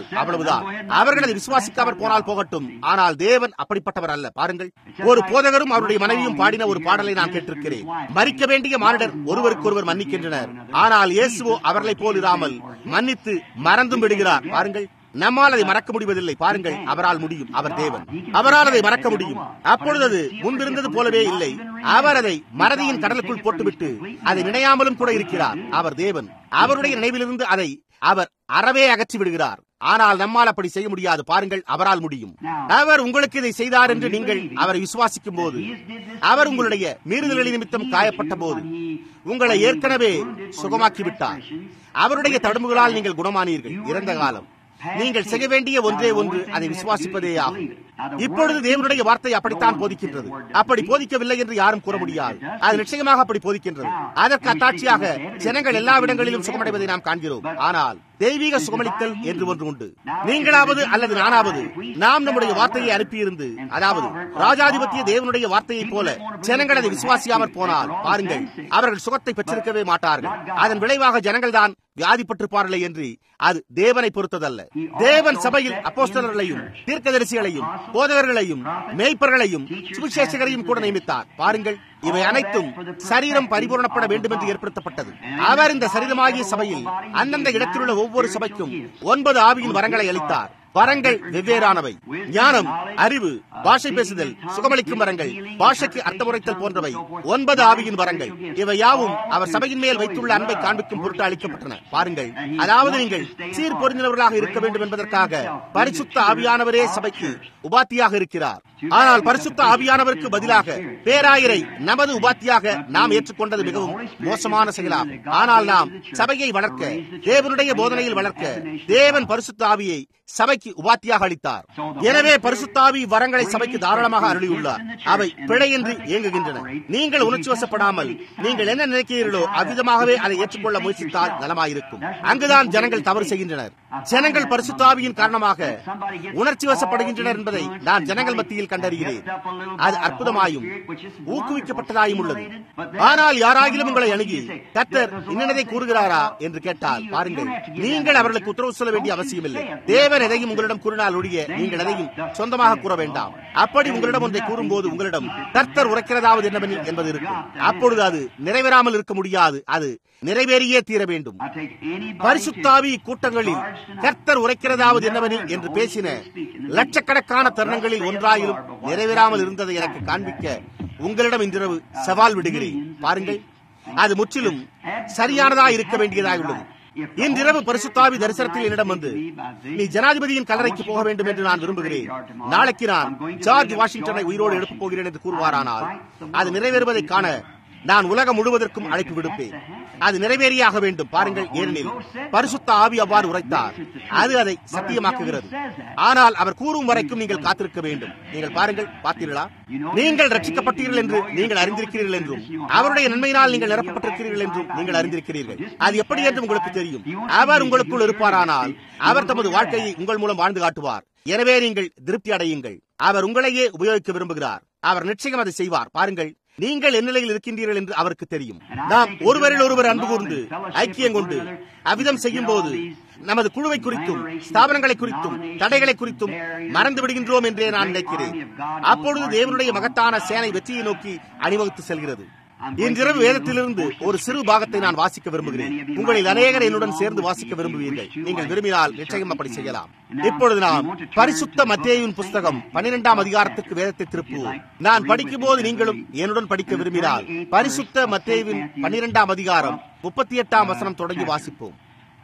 அவ்வளவுதான் அவர்கள் அதை விசுவாசிக்காமற் போனால் போகட்டும் ஆனால் தேவன் அப்படிப்பட்டவர் அல்ல பாருங்கள் ஒரு போதகரும் அவருடைய மனைவியும் பாடின ஒரு பாடலை நான் கேட்டிருக்கிறேன் மறிக்க வேண்டிய மானிடர் ஒருவருக்கொருவர் மன்னிக்கின்றனர் ஆனால் இயேசுவோ அவர்களைப் போல் இராமல் மன்னித்து மறந்தும் விடுகிறார் பாருங்கள் நம்மால் அதை மறக்க முடிவதில்லை பாருங்கள் அவரால் முடியும் அவர் தேவன் அவரால் அதை மறக்க முடியும் அப்பொழுது அது முன்பிருந்தது போலவே இல்லை அவர் அதை மறதியின் கடலுக்குள் போட்டுவிட்டு அதை நினையாமலும் கூட இருக்கிறார் அவர் தேவன் அவருடைய நினைவிலிருந்து அதை அவர் அறவே அகற்றி விடுகிறார் ஆனால் நம்மால் அப்படி செய்ய முடியாது பாருங்கள் அவரால் முடியும் அவர் உங்களுக்கு இதை செய்தார் என்று நீங்கள் அவரை விசுவாசிக்கும் போது அவர் உங்களுடைய மீறுதல்களின் நிமித்தம் காயப்பட்ட போது உங்களை ஏற்கனவே சுகமாக்கி விட்டார் அவருடைய தடும்புகளால் நீங்கள் குணமானீர்கள் இறந்த காலம் நீங்கள் செய்ய வேண்டிய ஒன்றே ஒன்று அதை விசுவாசிப்பதே ஆகும் இப்பொழுது தேவனுடைய வார்த்தை அப்படித்தான் போதிக்கின்றது அப்படி போதிக்கவில்லை என்று யாரும் கூற முடியாது அது நிச்சயமாக அப்படி போதிக்கின்றது அதற்கு அத்தாட்சியாக ஜனங்கள் எல்லா இடங்களிலும் சுகமடைவதை நாம் காண்கிறோம் ஆனால் தெய்வீக சுகமளித்தல் என்று ஒன்று உண்டு நீங்களாவது அல்லது நானாவது நாம் நம்முடைய வார்த்தையை அனுப்பியிருந்து அதாவது ராஜாதிபத்திய தேவனுடைய வார்த்தையைப் போல ஜனங்கள் அதை விசுவாசியாமற் போனால் பாருங்கள் அவர்கள் சுகத்தை பெற்றிருக்கவே மாட்டார்கள் அதன் விளைவாக ஜனங்கள் தான் வியாதிப்பட்டிருப்பார்களே என்று அது தேவனை பொறுத்ததல்ல தேவன் சபையில் அப்போஸ்தலர்களையும் தீர்க்கதரிசிகளையும் போதகர்களையும் மேய்ப்பர்களையும் சுவிசேஷகரையும் கூட நியமித்தார் பாருங்கள் இவை அனைத்தும் சரீரம் பரிபூரணப்பட வேண்டும் என்று ஏற்படுத்தப்பட்டது அவர் இந்த சரீரமாகிய சபையில் அந்தந்த இடத்திலுள்ள ஒவ்வொரு சபைக்கும் ஒன்பது ஆவியின் வரங்களை அளித்தார் வரங்கள் வெவ்வேறானவை ஞானம் அறிவு பாஷை பேசுதல் சுகமளிக்கும் வரங்கள் பாஷைக்கு அர்த்தமுறைத்தல் போன்றவை ஒன்பது ஆவியின் வரங்கள் இவை யாவும் அவர் சபையின் மேல் வைத்துள்ள அன்பை காண்பிக்கும் பொருட்டு அளிக்கப்பட்டன பாருங்கள் அதாவது நீங்கள் சீர் பொருந்தினவர்களாக இருக்க வேண்டும் என்பதற்காக பரிசுத்த ஆவியானவரே சபைக்கு உபாத்தியாக இருக்கிறார் ஆனால் பரிசுத்த ஆவியானவருக்கு பதிலாக பேராயரை நமது உபாத்தியாக நாம் ஏற்றுக்கொண்டது மிகவும் மோசமான செயலாகும் ஆனால் நாம் சபையை வளர்க்க தேவனுடைய போதனையில் வளர்க்க தேவன் பரிசுத்த ஆவியை சபைக்கு உபாத்தியாக அளித்தார் எனவே பரிசுத்தாவி வரங்களை சபைக்கு தாராளமாக அருளியுள்ளார் அவை பிழையின்றி இயங்குகின்றன நீங்கள் உணர்ச்சி வசப்படாமல் நீங்கள் என்ன நினைக்கிறீர்களோ அவ்விதமாகவே அதை ஏற்றுக்கொள்ள முயற்சித்தால் நலமாயிருக்கும் அங்குதான் ஜனங்கள் தவறு செய்கின்றனர் ஜனங்கள் பரிசுத்தாவியின் காரணமாக உணர்ச்சி வசப்படுகின்றனர் என்பதை நான் ஜனங்கள் மத்தியில் கண்டறிகிறேன் அது அற்புதமாயும் ஊக்குவிக்கப்பட்டதாயும் உள்ளது ஆனால் யாராகிலும் உங்களை அணுகி கத்தர் இன்னதை கூறுகிறாரா என்று கேட்டால் பாருங்கள் நீங்கள் அவர்களுக்கு உத்தரவு சொல்ல வேண்டிய அவசியமில்லை தேவன் எதையும் உங்களிடம் கூறினால் ஒழிய நீங்கள் எதையும் சொந்தமாக கூற வேண்டாம் அப்படி உங்களிடம் ஒன்றை கூறும்போது உங்களிடம் கர்த்தர் உரைக்கிறதாவது என்னவெனில் என்பது இருக்கும் அப்பொழுது அது நிறைவேறாமல் இருக்க முடியாது அது நிறைவேறியே தீர வேண்டும் பரிசுத்தாவி கூட்டங்களில் கர்த்தர் உரைக்கிறதாவது என்னவெனில் என்று பேசின லட்சக்கணக்கான தருணங்களில் ஒன்றாயிலும் நிறைவேறாமல் இருந்ததை எனக்கு காண்பிக்க உங்களிடம் இன்றிரவு சவால் விடுகிறேன் பாருங்கள் அது முற்றிலும் சரியானதா இருக்க வேண்டியதாக உள்ளது இன்றிரவு பரிசுத்தாவி தரிசனத்தில் என்னிடம் வந்து நீ ஜனாதிபதியின் கல்லறைக்கு போக வேண்டும் என்று நான் விரும்புகிறேன் நாளைக்கு நான் ஜார்ஜ் வாஷிங்டனை உயிரோடு எழுப்பப் போகிறேன் என்று கூறுவாரானால் அது நிறைவேறுவதை காண நான் உலகம் முழுவதற்கும் அழைப்பு விடுப்பேன் அது நிறைவேறியாக வேண்டும் பாருங்கள் ஏனெனில் பரிசுத்த ஆவி அவ்வாறு உரைத்தார் அது அதை சத்தியமாக்குகிறது ஆனால் அவர் கூறும் வரைக்கும் நீங்கள் காத்திருக்க வேண்டும் நீங்கள் பாருங்கள் பார்த்தீர்களா நீங்கள் ரட்சிக்கப்பட்டீர்கள் என்று நீங்கள் அறிந்திருக்கிறீர்கள் என்றும் அவருடைய நன்மையினால் நீங்கள் நிரப்பப்பட்டிருக்கிறீர்கள் என்றும் நீங்கள் அறிந்திருக்கிறீர்கள் அது எப்படி என்று உங்களுக்கு தெரியும் அவர் உங்களுக்குள் இருப்பாரானால் அவர் தமது வாழ்க்கையை உங்கள் மூலம் வாழ்ந்து காட்டுவார் எனவே நீங்கள் திருப்தி அடையுங்கள் அவர் உங்களையே உபயோகிக்க விரும்புகிறார் அவர் நிச்சயம் அதை செய்வார் பாருங்கள் நீங்கள் எந்நிலையில் இருக்கின்றீர்கள் என்று அவருக்கு தெரியும் நாம் ஒருவரில் ஒருவர் அன்பு கூர்ந்து ஐக்கியம் கொண்டு அவ்விதம் செய்யும் போது நமது குழுவை குறித்தும் ஸ்தாபனங்களை குறித்தும் தடைகளை குறித்தும் மறந்து விடுகின்றோம் என்றே நான் நினைக்கிறேன் அப்பொழுது தேவனுடைய மகத்தான சேனை வெற்றியை நோக்கி அணிவகுத்து செல்கிறது இன்றிரவு வேதத்திலிருந்து ஒரு சிறு பாகத்தை நான் வாசிக்க விரும்புகிறேன் உங்களில் அநேகர் என்னுடன் சேர்ந்து வாசிக்க விரும்புவீர்கள் நீங்கள் விரும்பினால் நிச்சயம் அப்படி செய்யலாம் இப்பொழுது நாம் பரிசுத்த மத்தேயின் புஸ்தகம் பன்னிரெண்டாம் அதிகாரத்துக்கு வேதத்தை திருப்புவோம் நான் படிக்கும் போது நீங்களும் என்னுடன் படிக்க விரும்பினால் பரிசுத்த மத்தேவின் பன்னிரெண்டாம் அதிகாரம் முப்பத்தி எட்டாம் வசனம் தொடங்கி வாசிப்போம்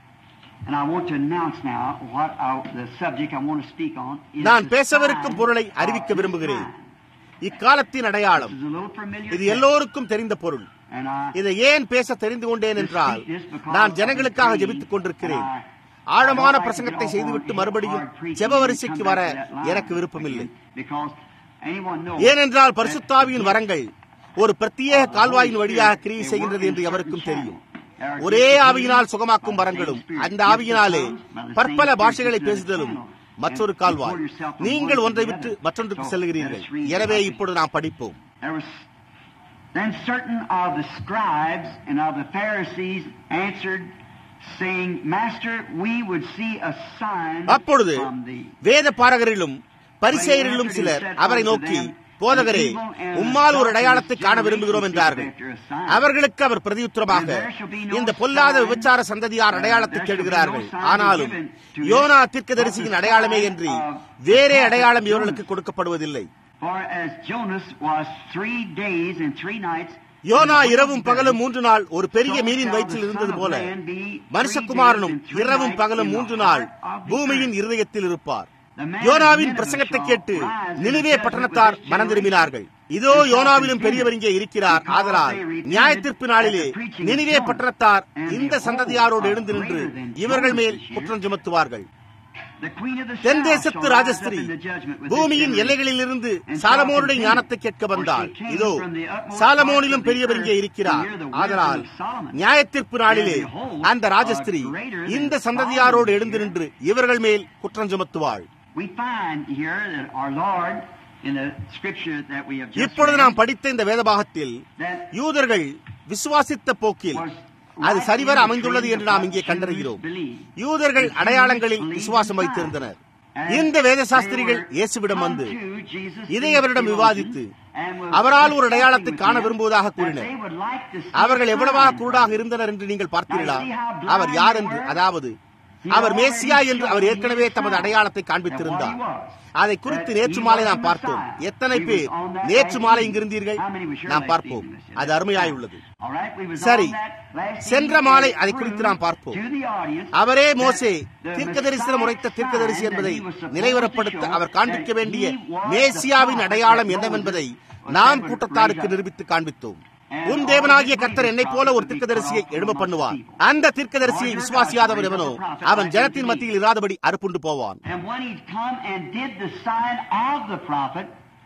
And I want to announce now what I, the subject I want to speak on is நான் the பேசவிருக்கும் sign பொருளை of அறிவிக்க this விரும்புகிறேன் time. இக்காலத்தின் அடையாளம் This is a little familiar இது text, எல்லோருக்கும் தெரிந்த பொருள் and I இதை ஏன் பேச தெரிந்து கொண்டேன் என்றால் நான் ஜனங்களுக்காக ஜெபித்துக் கொண்டிருக்கிறேன் ஆழமான பிரசங்கத்தை செய்துவிட்டு மறுபடியும் ஜெப வரிசைக்கு வர எனக்கு விருப்பமில்லை Because anyone knows ஏனென்றால் பரிசுத்தாவியின் வரங்கள் ஒரு பிரத்யேக கால்வாயின் வழியாக கிரியை செய்கின்றது என்று எவருக்கும் தெரியும் ஒரே ஆவியினால் சுகமாக்கும் வரங்களும் அந்த ஆவியினாலே பற்பல பாஷைகளை பேசுதலும் மற்றொரு கால்வாய் நீங்கள் ஒன்றை விட்டு மற்றொன்றுக்கு செல்கிறீர்கள் எனவே இப்பொழுது நாம் படிப்போம் There was then certain of the scribes and of the Pharisees answered, saying, Master, we would see a sign அப்பொழுது from thee. வேத பாரகரிலும் பரிசெயரிலும் சிலர் அவரை நோக்கி போதகரே உம்மால் ஒரு அடையாளத்தை காண விரும்புகிறோம் என்றார்கள் அவர்களுக்கு அவர் பிரதியுத்தரமாக இந்த பொல்லாத விபச்சார சந்ததியார் அடையாளத்தை தேடுகிறார்கள் ஆனாலும் யோனா தீர்க்கதரிசியின் அடையாளமே என்று வேறே அடையாளம் இவர்களுக்கு கொடுக்கப்படுவதில்லை For as Jonas was three days and three nights யோனா இரவும் பகலும் மூன்று நாள் ஒரு பெரிய மீனின் வயிற்றில் இருந்தது போல மனுஷகுமாரனும் இரவும் பகலும் மூன்று நாள் பூமியின் இருதயத்தில் இருப்பார் யோனாவின் பிரசங்கத்தை கேட்டு நினைவே பட்டணத்தார் மனம் திரும்பினார்கள் இதோ யோனாவிலும் பெரியவர் இங்கே இருக்கிறார் ஆதலால் நியாயத்தீர்ப்பு நாளிலே நினைவே பட்டணத்தார் இந்த சந்ததியாரோடு எழுந்து நின்று இவர்கள் மேல் குற்றம் சுமத்துவார்கள் தென் தேசத்து ராஜஸ்திரி பூமியின் எல்லைகளில் இருந்து சாலமோனுடைய ஞானத்தை கேட்க வந்தால் இதோ சாலமோனிலும் பெரியவர் இங்கே இருக்கிறார் ஆதலால் நியாயத்தீர்ப்பு நாளிலே அந்த ராஜஸ்திரி இந்த சந்ததியாரோடு எழுந்து நின்று இவர்கள் மேல் குற்றம் சுமத்துவாள் We find here that our Lord, in the scripture that we have just இப்பொழுது read, நாம் படித்த இந்த வேதபாகத்தில் that யூதர்கள் விசுவாசித்த போக்கில் அது சரிவர அமைந்துள்ளது என்று நாம் இங்கே கண்டறிகிறோம் யூதர்கள் அடையாளங்களில் விசுவாசம் வைத்திருந்தனர் இந்த வேத சாஸ்திரிகள் இயேசுவிடம் வந்து இதை அவரிடம் விவாதித்து அவரால் ஒரு அடையாளத்தை காண விரும்புவதாக கூறினர் அவர்கள் எவ்வளவாக குருடாக இருந்தனர் என்று நீங்கள் பார்த்தீர்களா அவர் யார் என்று அதாவது அவர் மேசியா என்று அவர் ஏற்கனவே தமது அடையாளத்தை காண்பித்திருந்தார் அதை குறித்து நேற்று மாலை நாம் பார்த்தோம் எத்தனை பேர் நேற்று மாலை இங்கிருந்தீர்கள் நாம் பார்ப்போம் அது அருமையாய் உள்ளது சரி சென்ற மாலை அதை குறித்து நாம் பார்ப்போம் அவரே மோசே தீர்க்கதரிசனம் உரைத்த தீர்க்கதரிசி என்பதை நிலைவரப்படுத்த அவர் காண்பிக்க வேண்டிய மேசியாவின் அடையாளம் என்னவென்பதை நாம் கூட்டத்தாருக்கு நிரூபித்து காண்பித்தோம் உன் தேவனாகிய கர்த்தர் என்னை போல ஒரு தீர்க்கதரிசியை எழும்ப பண்ணுவார் அந்த தீர்க்கதரிசியை விசுவாசியாதவர் எவனோ அவன் ஜனத்தின் மத்தியில் இராதபடி அறுப்புண்டு போவான் And when he'd come and did the sign of the prophet,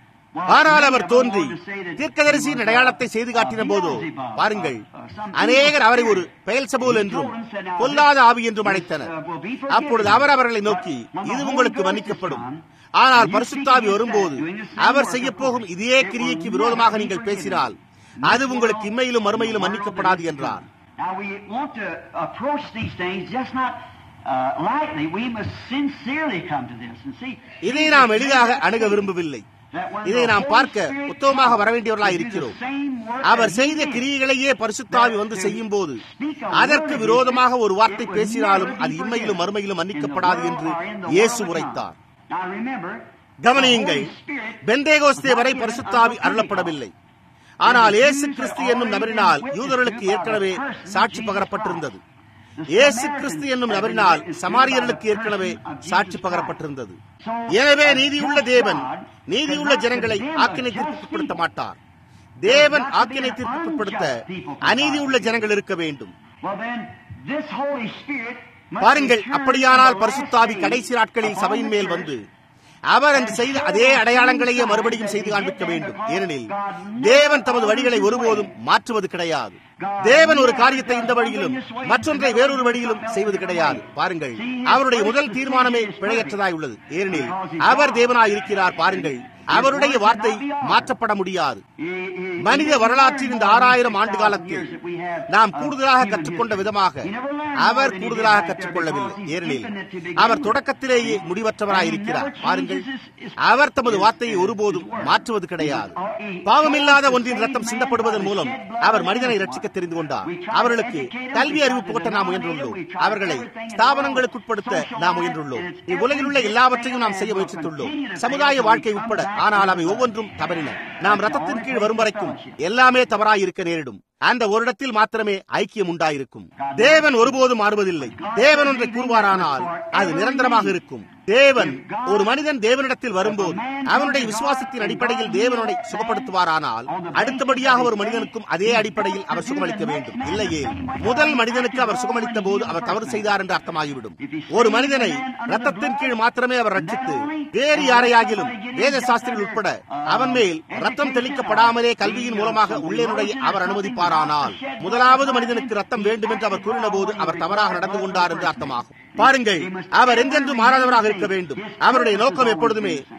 ஆனால் அவர் தோன்றி தீர்க்கதரிசியின் அடையாளத்தை செய்து காட்டின போதோ பாருங்கள் அநேகர் அவரை ஒரு பெயல்சபூல் என்றும் பொல்லாத ஆவி என்றும் அழைத்தனர் அப்பொழுது அவர் அவர்களை நோக்கி இது உங்களுக்கு மன்னிக்கப்படும் ஆனால் பரிசுத்தாவி வரும்போது அவர் செய்ய போகும் இதே கிரியைக்கு விரோதமாக நீங்கள் பேசினால் அது உங்களுக்கு இம்மையிலும் மறுமையிலும் மன்னிக்கப்படாது என்றார் Now we want to approach these things just not uh, lightly. We must sincerely come to this and see. இதை நாம் எளிதாக அணுக விரும்பவில்லை that when இதை the நாம் Holy பார்க்க Spirit உத்தமமாக comes வர வேண்டியவர்களாக to do the இருக்கிறோம் same work அவர் that செய்த he did, கிரியைகளையே பரிசுத்தாவி வந்து செய்யும் போது அதற்கு விரோதமாக ஒரு வார்த்தை பேசினாலும் அது இம்மையிலும் மறுமையிலும் மன்னிக்கப்படாது என்று இயேசு உரைத்தார் Now remember, கவனியுங்கள் பெந்தேகோஸ்தே வரை பரிசுத்தாவி அருளப்படவில்லை ஆனால் இயேசு கிறிஸ்து என்னும் நபரினால் யூதர்களுக்கு ஏற்கனவே சாட்சி பகரப்பட்டிருந்தது இயேசு கிறிஸ்து என்னும் நபரினால் சமாரியர்களுக்கு ஏற்கனவே சாட்சி பகரப்பட்டிருந்தது எனவே நீதியுள்ள தேவன் நீதியுள்ள ஜனங்களை ஆக்கினை தீர்ப்புப்படுத்த மாட்டார் தேவன் ஆக்கினை தீர்ப்புப்படுத்த அநீதி உள்ள ஜனங்கள் இருக்க வேண்டும் well then, this Holy Spirit must பாருங்கள் return அப்படியானால் in the பரிசுத்தாவி last கடைசி days நாட்களில் upon சபையின் the மேல் church வந்து அவர் அன்று செய்த அதே அடையாளங்களையே மறுபடியும் செய்து காண்பிக்க வேண்டும் ஏனெனில் தேவன் தமது வழிகளை ஒருபோதும் மாற்றுவது கிடையாது தேவன் ஒரு காரியத்தை இந்த வழியிலும் மற்றொன்றை வேறொரு வழியிலும் செய்வது கிடையாது பாருங்கள் அவருடைய முதல் தீர்மானமே பிழையற்றதாய் உள்ளது ஏனெனில் அவர் தேவனாய் இருக்கிறார் பாருங்கள் அவருடைய வார்த்தை மாற்றப்பட முடியாது மனித வரலாற்றின் இந்த ஆறாயிரம் ஆண்டு காலத்தில் நாம் கூடுதலாக கற்றுக்கொண்ட விதமாக அவர் கூடுதலாக கற்றுக்கொள்ளவில்லை ஏனெனில் அவர் தொடக்கத்திலேயே முடிவற்றவராய் இருக்கிறார் பாருங்கள் அவர் தமது வார்த்தையை ஒருபோதும் மாற்றுவது கிடையாது பாவமில்லாத ஒன்றின் ரத்தம் சிந்தப்படுவதன் மூலம் அவர் மனிதனை ரட்சிக்க தெரிந்து கொண்டார் அவர்களுக்கு கல்வி அறிவு புகட்ட நாம் முயன்றுள்ளோம் அவர்களை ஸ்தாபனங்களுக்குட்படுத்த நாம் முயன்றுள்ளோம் இவ்வுலகில் உள்ள எல்லாவற்றையும் நாம் செய்ய முயற்சித்துள்ளோம் சமுதாய வாழ்க்கை உட்பட ஆனால் அவை ஒவ்வொன்றும் தவறின நாம் ரத்தத்தின் கீழ் வரும் வரைக்கும் எல்லாமே தவறாய் இருக்க நேரிடும் அந்த ஒரு இடத்தில் மாத்திரமே ஐக்கியம் உண்டாயிருக்கும் தேவன் ஒருபோதும் மாறுவதில்லை தேவன் ஒன்றை கூறுவாரானால் அது நிரந்தரமாக இருக்கும் தேவன் ஒரு மனிதன் தேவனிடத்தில் வரும்போது அவனுடைய விசுவாசத்தின் அடிப்படையில் தேவனுடைய சுகப்படுத்துவாரானால் அடுத்தபடியாக ஒரு மனிதனுக்கும் அதே அடிப்படையில் அவர் சுகமளிக்க வேண்டும் இல்லையே முதல் மனிதனுக்கு அவர் சுகமளித்த போது அவர் தவறு செய்தார் என்று அர்த்தமாகிவிடும் ஒரு மனிதனை ரத்தத்தின் கீழ் மாத்திரமே அவர் ரட்சித்து வேறு யாரையாகிலும் வேத சாஸ்திரிகள் உட்பட அவன் மேல் ரத்தம் தெளிக்கப்படாமலே கல்வியின் மூலமாக உள்ளேனுடைய அவர் அனுமதிப்பாரானால் முதலாவது மனிதனுக்கு ரத்தம் வேண்டும் என்று அவர் கூறின போது அவர் தவறாக நடந்து கொண்டார் என்று அர்த்தமாகும் பாருங்கள் அவர் எங்கென்று மாறாதவராக இருக்க வேண்டும் அவருடைய நோக்கம் எப்பொழுதுமே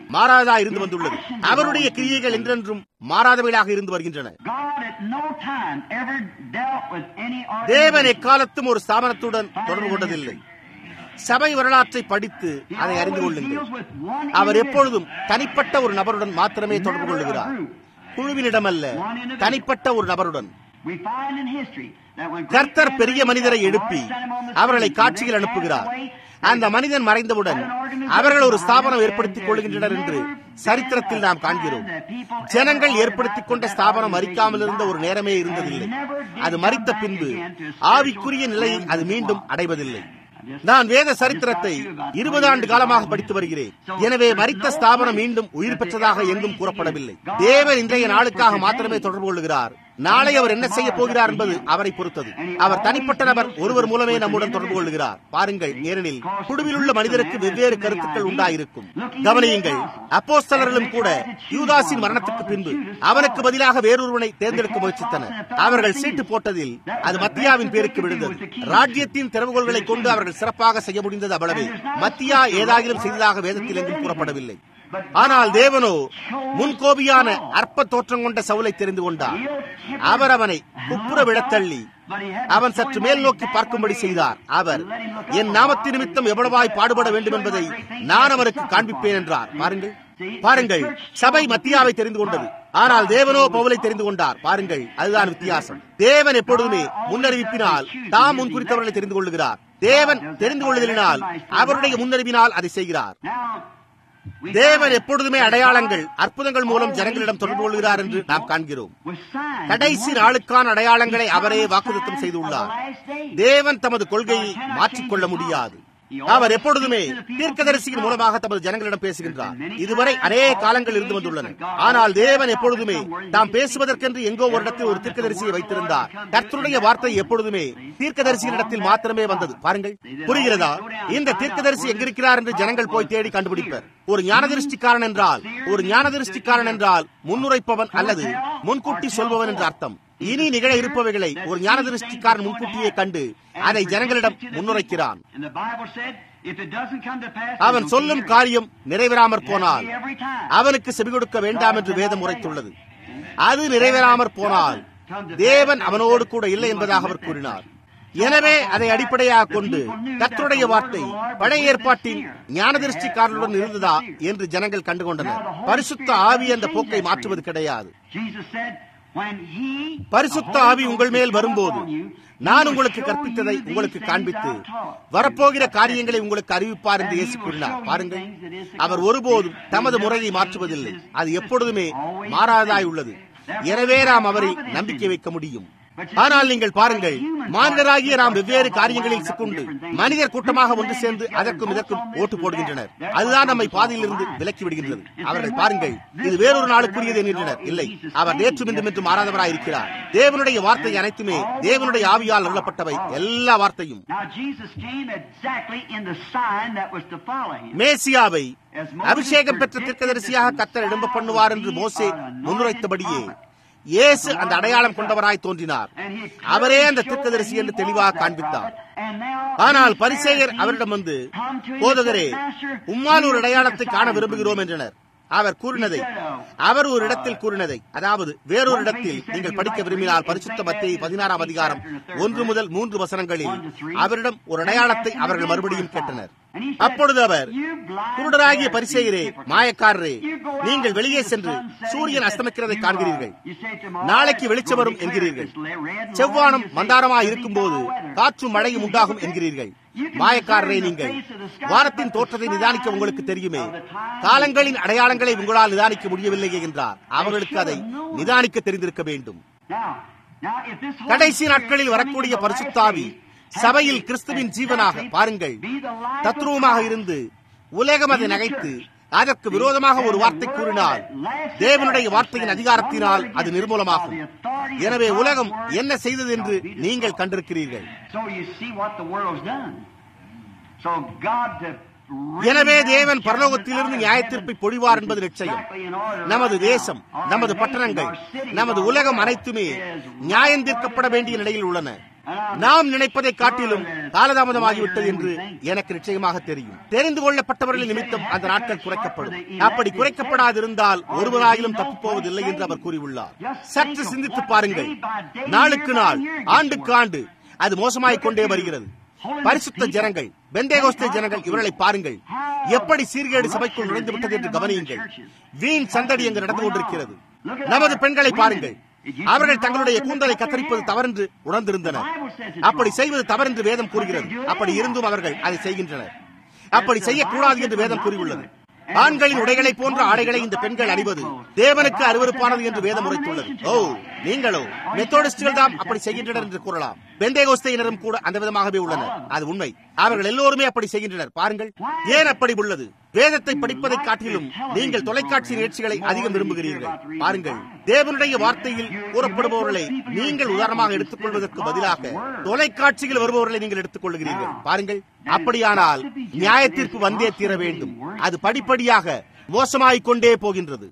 மாறாதா இருந்து வந்துள்ளது அவருடைய கிரியைகள் என்றென்றும் மாறாதவைகளாக இருந்து வருகின்றன God at no time ever dealt with any தேவன் எக்காலத்தும் ஒரு ஸ்தாபனத்துடன் தொடர்பு கொண்டதில்லை சபை வரலாற்றை படித்து அதை அறிந்து கொள்ளுங்கள் அவர் எப்பொழுதும் தனிப்பட்ட ஒரு நபருடன் மாத்திரமே தொடர்பு கொள்ளுகிறார் குழுவினிடமல்ல தனிப்பட்ட ஒரு நபருடன் கர்த்தர் பெரிய மனிதரை எழுப்பி அவர்களை காட்சியில் அனுப்புகிறார் அந்த மனிதன் மறைந்தவுடன் அவர்கள் ஒரு ஸ்தாபனம் ஏற்படுத்திக் கொள்கின்றனர் என்று சரித்திரத்தில் நாம் காண்கிறோம் ஜனங்கள் ஏற்படுத்திக் கொண்ட ஸ்தாபனம் மறிக்காமல் இருந்த ஒரு நேரமே இருந்ததில்லை அது மறித்த பின்பு ஆவிக்குரிய நிலையை அது மீண்டும் அடைவதில்லை நான் வேத சரித்திரத்தை இருபது ஆண்டு காலமாக படித்து வருகிறேன் எனவே மறித்த ஸ்தாபனம் மீண்டும் உயிர் பெற்றதாக எங்கும் கூறப்படவில்லை தேவன் இன்றைய நாளுக்காக மாத்திரமே தொடர்பு கொள்கிறார் நாளை அவர் என்ன செய்ய போகிறார் என்பது அவரை பொறுத்தது அவர் தனிப்பட்ட நபர் ஒருவர் மூலமே நம்முடன் தொடர்பு கொள்கிறார் பாருங்கள் ஏனெனில் குழுவில் உள்ள மனிதருக்கு வெவ்வேறு கருத்துக்கள் உண்டாயிருக்கும் கவனியுங்கள் அப்போஸ்தலர்களும் கூட யூதாஸின் மரணத்துக்கு பின்பு அவனுக்கு பதிலாக வேறொருவனை தேர்ந்தெடுக்க முயற்சித்தனர் அவர்கள் சீட்டு போட்டதில் அது மத்தியாவின் பேருக்கு விழுந்தது ராஜ்யத்தின் திறவுகோள்களை கொண்டு அவர்கள் சிறப்பாக செய்ய முடிந்தது அவ்வளவே மத்தியா ஏதாகிலும் செய்ததாக வேதத்தில் எங்கும் கூறப்படவில்லை ஆனால் தேவனோ முன்கோபியான அற்ப தோற்றம் கொண்ட சவுலை தெரிந்து கொண்டார் அவர் அவனை குப்புற விழத்தள்ளி அவன் சற்று மேல் நோக்கி பார்க்கும்படி செய்தார் அவர் என் நாமத்தின் நிமித்தம் எவ்வளவாய் பாடுபட வேண்டும் என்பதை நான் அவருக்கு காண்பிப்பேன் என்றார் பாருங்கள் பாருங்கள் சபை மத்தியாவை தெரிந்து கொண்டது ஆனால் தேவனோ பவுலை தெரிந்து கொண்டார் பாருங்கள் அதுதான் வித்தியாசம் தேவன் எப்பொழுதுமே முன்னறிவிப்பினால் தாம் முன் குறித்தவர்களை தெரிந்து கொள்ளுகிறார் தேவன் தெரிந்து கொள்ளுதலினால் அவருடைய முன்னறிவினால் அதை செய்கிறார் தேவன் எப்பொழுதுமே அடையாளங்கள் அற்புதங்கள் மூலம் ஜனங்களிடம் தொடர்பு கொள்கிறார் என்று நாம் காண்கிறோம் கடைசி நாளுக்கான அடையாளங்களை அவரே வாக்குத்தம் செய்துள்ளார் தேவன் தமது கொள்கையை மாற்றிக்கொள்ள முடியாது அவர் எப்பொழுதுமே தீர்க்கதரிசியின் மூலமாக தமது ஜனங்களிடம் பேசுகின்றார் இதுவரை அநேக காலங்கள் இருந்து வந்துள்ளன ஆனால் தேவன் எப்பொழுதுமே தாம் பேசுவதற்கென்று எங்கோ ஒரு இடத்தில் ஒரு தீர்க்கதரிசியை வைத்திருந்தார் கர்த்தருடைய வார்த்தை எப்பொழுதுமே தீர்க்கதரிசியின் இடத்தில் மாத்திரமே வந்தது பாருங்கள் புரிகிறதா இந்த தீர்க்கதரிசி எங்கிருக்கிறார் என்று ஜனங்கள் போய் தேடி கண்டுபிடிப்பர் ஒரு ஞானதிருஷ்டிக்காரன் என்றால் ஒரு ஞானதிருஷ்டிக்காரன் என்றால் முன்னுரைப்பவன் அல்லது முன்கூட்டி சொல்பவன் என்று அர்த்தம் இனி நிகழ இருப்பவைகளை ஒரு ஞானதிருஷ்டிக்காரன் முன்கூட்டியே கண்டு அதை ஜனங்களிடம் முன்னுரைக்கிறான் அவன் சொல்லும் காரியம் நிறைவேறாமற் போனால் அவனுக்கு செவி கொடுக்க வேண்டாம் என்று வேதம் உரைத்துள்ளது அது நிறைவேறாமற் போனால் தேவன் அவனோடு கூட இல்லை என்பதாக அவர் கூறினார் எனவே அதை அடிப்படையாக கொண்டு கத்தருடைய வார்த்தை பழைய ஏற்பாட்டின் ஞானதிருஷ்டிக்காரனுடன் இருந்ததா என்று ஜனங்கள் கண்டுகொண்டனர் பரிசுத்த ஆவி அந்த போக்கை மாற்றுவது கிடையாது பரிசுத்த ஆவி உங்கள் மேல் வரும்போது நான் உங்களுக்கு கற்பித்ததை உங்களுக்கு காண்பித்து வரப்போகிற காரியங்களை உங்களுக்கு அறிவிப்பார் என்று இயேசு கூறினார் பாருங்கள் அவர் ஒருபோதும் தமது முறையை மாற்றுவதில்லை அது எப்பொழுதுமே மாறாததாய் உள்ளது எனவே நாம் அவரை நம்பிக்கை வைக்க முடியும் ஆனால் நீங்கள் பாருங்கள் மாநிலராகிய நாம் வெவ்வேறு காரியங்களில் சிக்குண்டு மனிதர் கூட்டமாக ஒன்று சேர்ந்து அதற்கும் இதற்கும் ஓட்டு போடுகின்றனர் அதுதான் நம்மை பாதையில் இருந்து விலக்கி விடுகின்றது அவர்கள் பாருங்கள் இது வேறொரு நாளுக்குரியது என்கின்றனர் இல்லை அவர் நேற்று மின்றும் என்று மாறாதவராய் இருக்கிறார் தேவனுடைய வார்த்தை அனைத்துமே தேவனுடைய ஆவியால் அருளப்பட்டவை எல்லா வார்த்தையும் மேசியாவை அபிஷேகம் பெற்ற தீர்க்கதரிசியாக கத்தர் எழும்ப பண்ணுவார் என்று மோசே முன்னுரைத்தபடியே இயேசு அந்த அடையாளம் கொண்டவராய் தோன்றினார் அவரே அந்த தீர்க்கதரிசி என்று தெளிவாக காண்பித்தார் ஆனால் பரிசேயர் அவரிடம் வந்து போதகரே உம்மால் ஒரு அடையாளத்தை காண விரும்புகிறோம் என்றனர் அவர் கூறினதை அவர் ஒரு இடத்தில் கூறினதை அதாவது வேறொரு இடத்தில் நீங்கள் படிக்க விரும்பினால் பரிசுத்த மத்திய பதினாறாம் அதிகாரம் ஒன்று முதல் மூன்று வசனங்களில் அவரிடம் ஒரு அடையாளத்தை அவர்கள் மறுபடியும் கேட்டனர் அப்பொழுது அவர் குருடராகிய பரிசெயரே மாயக்காரரே நீங்கள் வெளியே சென்று சூரியன் அஸ்தமிக்கிறதை காண்கிறீர்கள் நாளைக்கு வெளிச்சம் வரும் என்கிறீர்கள் செவ்வானம் மந்தாரமா இருக்கும் போது காற்றும் மழையும் உண்டாகும் என்கிறீர்கள் மாயக்காரரே நீங்கள் வானத்தின் தோற்றத்தை நிதானிக்க உங்களுக்கு தெரியுமே காலங்களின் அடையாளங்களை உங்களால் நிதானிக்க முடியவில்லையே என்றார் அவர்களுக்கு அதை நிதானிக்க தெரிந்திருக்க வேண்டும் கடைசி நாட்களில் வரக்கூடிய பரிசுத்தாவி சபையில் கிறிஸ்துவின் ஜீவனாக பாருங்கள் தத்ரூபமாக இருந்து உலகம் அதை நகைத்து அதற்கு விரோதமாக ஒரு வார்த்தை கூறினால் தேவனுடைய வார்த்தையின் அதிகாரத்தினால் அது நிர்மூலமாகும் எனவே உலகம் என்ன செய்தது என்று நீங்கள் கண்டிருக்கிறீர்கள் எனவே தேவன் பரலோகத்திலிருந்து நியாயத்தீர்ப்பை பொழிவார் என்பது நிச்சயம் நமது தேசம் நமது பட்டணங்கள் நமது உலகம் அனைத்துமே நியாயம் தீர்க்கப்பட வேண்டிய நிலையில் உள்ளன நாம் நினைப்பதை காட்டிலும் காலதாமதமாகிவிட்டது என்று எனக்கு நிச்சயமாக தெரியும் தெரிந்து கொள்ளப்பட்டவர்களின் நிமித்தம் அந்த நாட்கள் குறைக்கப்படும் அப்படி குறைக்கப்படாதிருந்தால் ஒருவராயிலும் தப்பு போவதில்லை என்று அவர் கூறியுள்ளார் சற்று சிந்தித்து பாருங்கள் நாளுக்கு நாள் ஆண்டுக்கு ஆண்டு அது மோசமாகிக் கொண்டே வருகிறது பரிசுத்த ஜனங்கள் பெந்தேகோஸ்தே ஜனங்கள் இவர்களை பாருங்கள் எப்படி சீர்கேடு சபைக்குள் நுழைந்து விட்டது என்று கவனியுங்கள் வீண் சந்தடி அங்கு நடந்து கொண்டிருக்கிறது நமது பெண்களை பாருங்கள் அவர்கள் தங்களுடைய கூந்தலை கத்தரிப்பது தவறென்று உணர்ந்திருந்தனர் அப்படி செய்வது தவறென்று வேதம் கூறுகிறது அப்படி இருந்தும் அவர்கள் அதை செய்கின்றனர் அப்படி செய்யக்கூடாது என்று வேதம் கூறியுள்ளது ஆண்களின் உடைகளை போன்ற ஆடைகளை இந்த பெண்கள் அணிவது தேவனுக்கு அருவருப்பானது என்று வேதம் உரைத்துள்ளது ஓ நீங்களோ மெத்தோடிஸ்டுகள் தான் அப்படி செய்கின்றனர் என்று கூறலாம் பெந்தேகோஸ்தையினரும் கூட அந்த விதமாகவே உள்ளனர் அது உண்மை அவர்கள் எல்லோருமே அப்படி செய்கின்றனர் பாருங்கள் ஏன் அப்படி உள்ளது வேதத்தை படிப்பதை காட்டிலும் நீங்கள் தொலைக்காட்சி நிகழ்ச்சிகளை அதிகம் விரும்புகிறீர்கள் பாருங்கள் தேவனுடைய வார்த்தையில் கூறப்படுபவர்களை நீங்கள் உதாரணமாக எடுத்துக்கொள்வதற்கு பதிலாக தொலைக்காட்சியில் வருபவர்களை நீங்கள் எடுத்துக் கொள்கிறீர்கள் பாருங்கள் அப்படியானால் நியாய தீர்ப்பு வந்தே தீர வேண்டும் அது படிப்படியாக மோசமாகிக் கொண்டே போகின்றது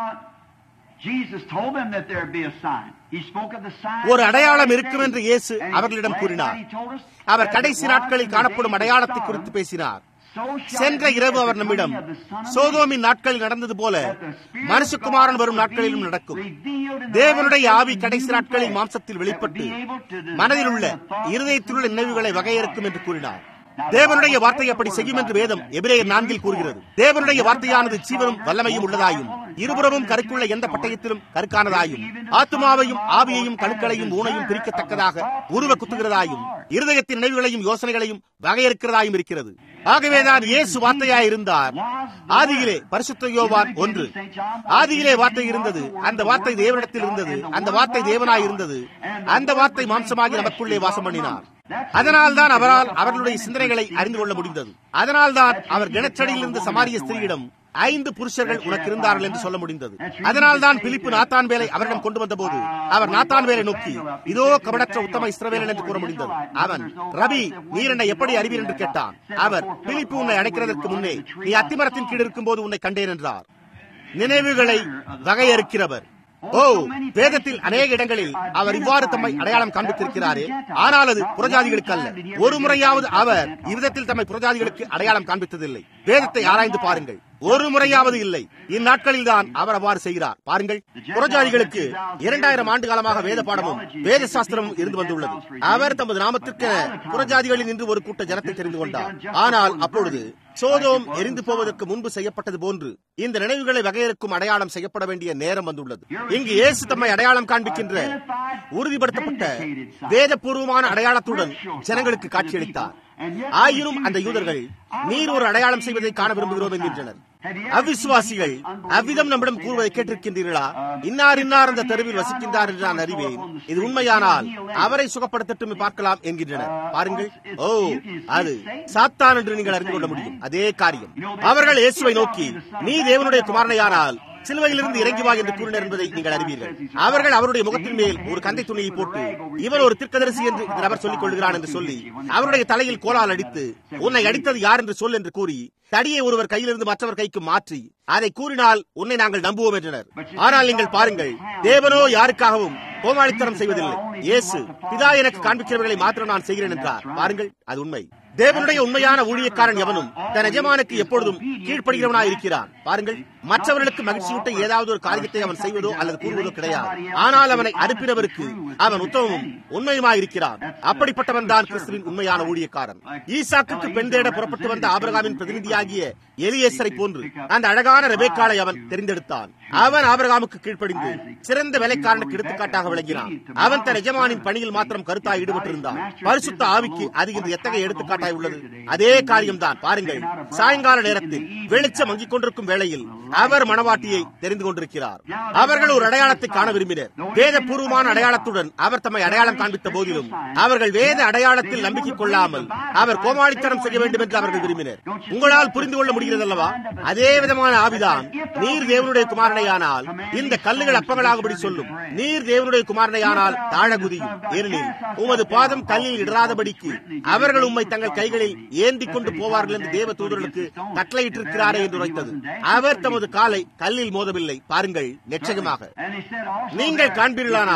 ஒரு அடையாளம் இருக்கும் என்று இயேசு அவர்களிடம் கூறினார் அவர் கடைசி நாட்களில் காணப்படும் அடையாளத்தை குறித்து பேசினார் சென்ற இரவு அவர் நம்மிடம் சோதோமின் நாட்களில் நடந்தது போல மனுஷகுமாரன் வரும் நாட்களிலும் நடக்கும் தேவனுடைய ஆவி கடைசி நாட்களில் மாம்சத்தில் வெளிப்பட்டு மனதில் உள்ள இருதயத்தில் உள்ள நினைவுகளை வகையறுக்கும் என்று கூறினார் தேவனுடைய வார்த்தை அப்படி செய்யும் என்று வேதம் எபிரேயர் நான்கில் கூறுகிறது தேவனுடைய வார்த்தையானது ஜீவனும் வல்லமையும் உள்ளதாயும் இருபுறமும் கருக்குள்ள எந்த பட்டயத்திலும் கருக்கானதாயும் ஆத்மாவையும் ஆவியையும் கணுக்களையும் ஊனையும் பிரிக்கத்தக்கதாக உருவ குத்துகிறதாயும் இருதயத்தின் நினைவுகளையும் யோசனைகளையும் வகையறுக்கிறதாயும் இருக்கிறது ஆகவேதான் இயேசு வார்த்தையாய் இருந்தார் ஆதியிலே பரிசுத்த யோவான் ஒன்று ஆதியிலே வார்த்தை இருந்தது அந்த வார்த்தை தேவனிடத்தில் இருந்தது அந்த வார்த்தை தேவனாய் இருந்தது அந்த வார்த்தை மாம்சமாகி நமக்குள்ளே வாசம் பண்ணினார் அதனால்தான் அவரால் அவர்களுடைய சிந்தனைகளை அறிந்து கொள்ள முடிந்தது அதனால்தான் அவர் கிணச்சடியில் இருந்த சமாரிய ஸ்திரீயிடம் ஐந்து புருஷர்கள் உனக்கு இருந்தார்கள் என்று சொல்ல முடிந்தது அதனால் தான் பிலிப்பு நாத்தான் வேலை அவரிடம் கொண்டு வந்த போது அவர் நாத்தான் வேலை நோக்கி இதோ கபடற்ற உத்தம இஸ்ரவேலன் என்று கூற முடிந்தது அவன் ரவி நீர் என்னை எப்படி அறிவீர் என்று கேட்டான் அவர் பிலிப்பு உன்னை அடைக்கிறதற்கு முன்னே நீ அத்திமரத்தின் கீழ் இருக்கும் போது உன்னை கண்டேன் என்றார் நினைவுகளை வகையறுக்கிறவர் ஓ வேதத்தில் அநேக இடங்களில் அவர் இவ்வாறு தம்மை அடையாளம் காண்பித்திருக்கிறாரே ஆனால் அது புறஜாதிகளுக்கு அல்ல ஒரு முறையாவது அவர் இவ்விதத்தில் தம்மை புறஜாதிகளுக்கு அடையாளம் காண்பித்ததில்லை வேதத்தை ஆராய்ந்து பாருங்கள் ஒரு முறையாவது இல்லை இந்நாட்களில் தான் அவர் அவ்வாறு செய்கிறார் பாருங்கள் புறஜாதிகளுக்கு இரண்டாயிரம் ஆண்டு காலமாக வேத பாடமும் வேத சாஸ்திரமும் இருந்து வந்துள்ளது அவர் தமது நாமத்திற்கு புறஜாதிகளில் நின்று ஒரு கூட்ட ஜனத்தை தெரிந்து கொண்டார் ஆனால் அப்பொழுது சோதோம் எரிந்து போவதற்கு முன்பு செய்யப்பட்டது போன்று இந்த நினைவுகளை வகையறுக்கும் அடையாளம் செய்யப்பட வேண்டிய நேரம் வந்துள்ளது இங்கு இயேசு தம்மை அடையாளம் காண்பிக்கின்ற உறுதிப்படுத்தப்பட்ட வேதபூர்வமான அடையாளத்துடன் ஜனங்களுக்கு காட்சியளித்தார் ஆயினும் அந்த யூதர்கள் நீர் ஒரு அடையாளம் செய்வதை காண விரும்புகிறோம் என்கின்றனர் அவிசுவாசிகள் அவ்விதம் நம்மிடம் கூறுவதை கேட்டிருக்கின்றீர்களா இன்னார் இன்னார் அந்த தெருவில் வசிக்கின்றார் என்று நான் அறிவேன் இது உண்மையானால் அவரை சுகப்படுத்தட்டும் பார்க்கலாம் என்கின்றனர் பாருங்கள் ஓ அது சாத்தான் என்று நீங்கள் அறிந்து கொள்ள முடியும் அதே காரியம் அவர்கள் இயேசுவை நோக்கி நீ தேவனுடைய குமாரனையானால் சிலுவையிலிருந்து இறங்கி வா என்று கூறினர் என்பதை நீங்கள் அறிவீர்கள் அவர்கள் அவருடைய முகத்தின் மேல் ஒரு கந்தை துணியை போட்டு இவன் ஒரு திருக்கதரிசி என்று இந்த நபர் சொல்லிக் கொள்கிறான் என்று சொல்லி அவருடைய தலையில் கோலால் அடித்து உன்னை அடித்தது யார் என்று சொல் என்று கூறி தடியை ஒருவர் கையிலிருந்து மற்றவர் கைக்கு மாற்றி அதை கூறினால் உன்னை நாங்கள் நம்புவோம் என்றனர் ஆனால் நீங்கள் பாருங்கள் தேவனோ யாருக்காகவும் கோமாளித்தனம் செய்வதில்லை இயேசு பிதா எனக்கு காண்பிக்கிறவர்களை மாத்திரம் நான் செய்கிறேன் என்றார் பாருங்கள் அது உண்மை தேவனுடைய உண்மையான ஊழியக்காரன் எவனும் தன் எஜமானுக்கு எப்பொழுதும் கீழ்ப்படுகிறவனாய் இருக்கிறான் பாருங்கள் மற்றவர்களுக்கு மகிழ்ச்சியூட்ட ஏதாவது ஒரு காரியத்தை அவன் செய்வதோ அல்லது கூறுவதோ கிடையாது ஆனால் அவனை அனுப்பினவருக்கு அவன் உத்தமமும் உண்மையுமாய் இருக்கிறான் அப்படிப்பட்டவன் தான் கிறிஸ்துவின் உண்மையான ஊழியக்காரன் ஈசாக்குக்கு பெண் தேட புறப்பட்டு வந்த ஆபிரகாமின் பிரதிநிதியாகிய எலியேசரை போன்று அந்த அழகான ரெபேக்காலை அவன் தெரிந்தெடுத்தான் அவன் ஆபிரகாமுக்கு கீழ்ப்படிந்து சிறந்த வேலைக்காரனுக்கு எடுத்துக்காட்டாக விளங்கினான் அவன் தன் எஜமானின் பணியில் மாத்திரம் கருத்தாய் ஈடுபட்டிருந்தான் பரிசுத்த ஆவிக்கு அது இன்று எத்தகைய எடுத்துக்காட்டாய் உள்ளது அதே காரியம்தான் பாருங்கள் சாயங்கால நேரத்தில் வெளிச்சம் மங்கிக் கொண்டிருக்கும் வேளையில் அவர் மணவாட்டியை தெரிந்து கொண்டிருக்கிறார் அவர்கள் ஒரு அடையாளத்தை காண விரும்பினர் வேத பூர்வமான அடையாளத்துடன் அவர் தம்மை அடையாளம் காண்பித்த போதிலும் அவர்கள் வேத அடையாளத்தில் நம்பிக்கை கொள்ளாமல் அவர் கோமாளித்தனம் செய்ய வேண்டும் என்று அவர்கள் விரும்பினர் உங்களால் புரிந்து கொள்ள முடிகிறது அல்லவா அதே விதமான ஆவிதான் நீர் தேவனுடைய குமாரனையானால் இந்த கல்லுகள் அப்பங்களாகபடி சொல்லும் நீர் தேவனுடைய குமாரனையானால் தாழகுதியும் ஏனெனில் உமது பாதம் கல்லில் இடராதபடிக்கு அவர்கள் உம்மை தங்கள் கைகளில் ஏந்தி கொண்டு போவார்கள் என்று தேவ தூதர்களுக்கு கட்டளையிட்டிருக்கிறாரே என்று உரைத்தது அவர் தமது காலை கல்லில் மோதவில்லை பாருங்கள் நிச்சயமாக நீங்கள் காண்பீர்களானால்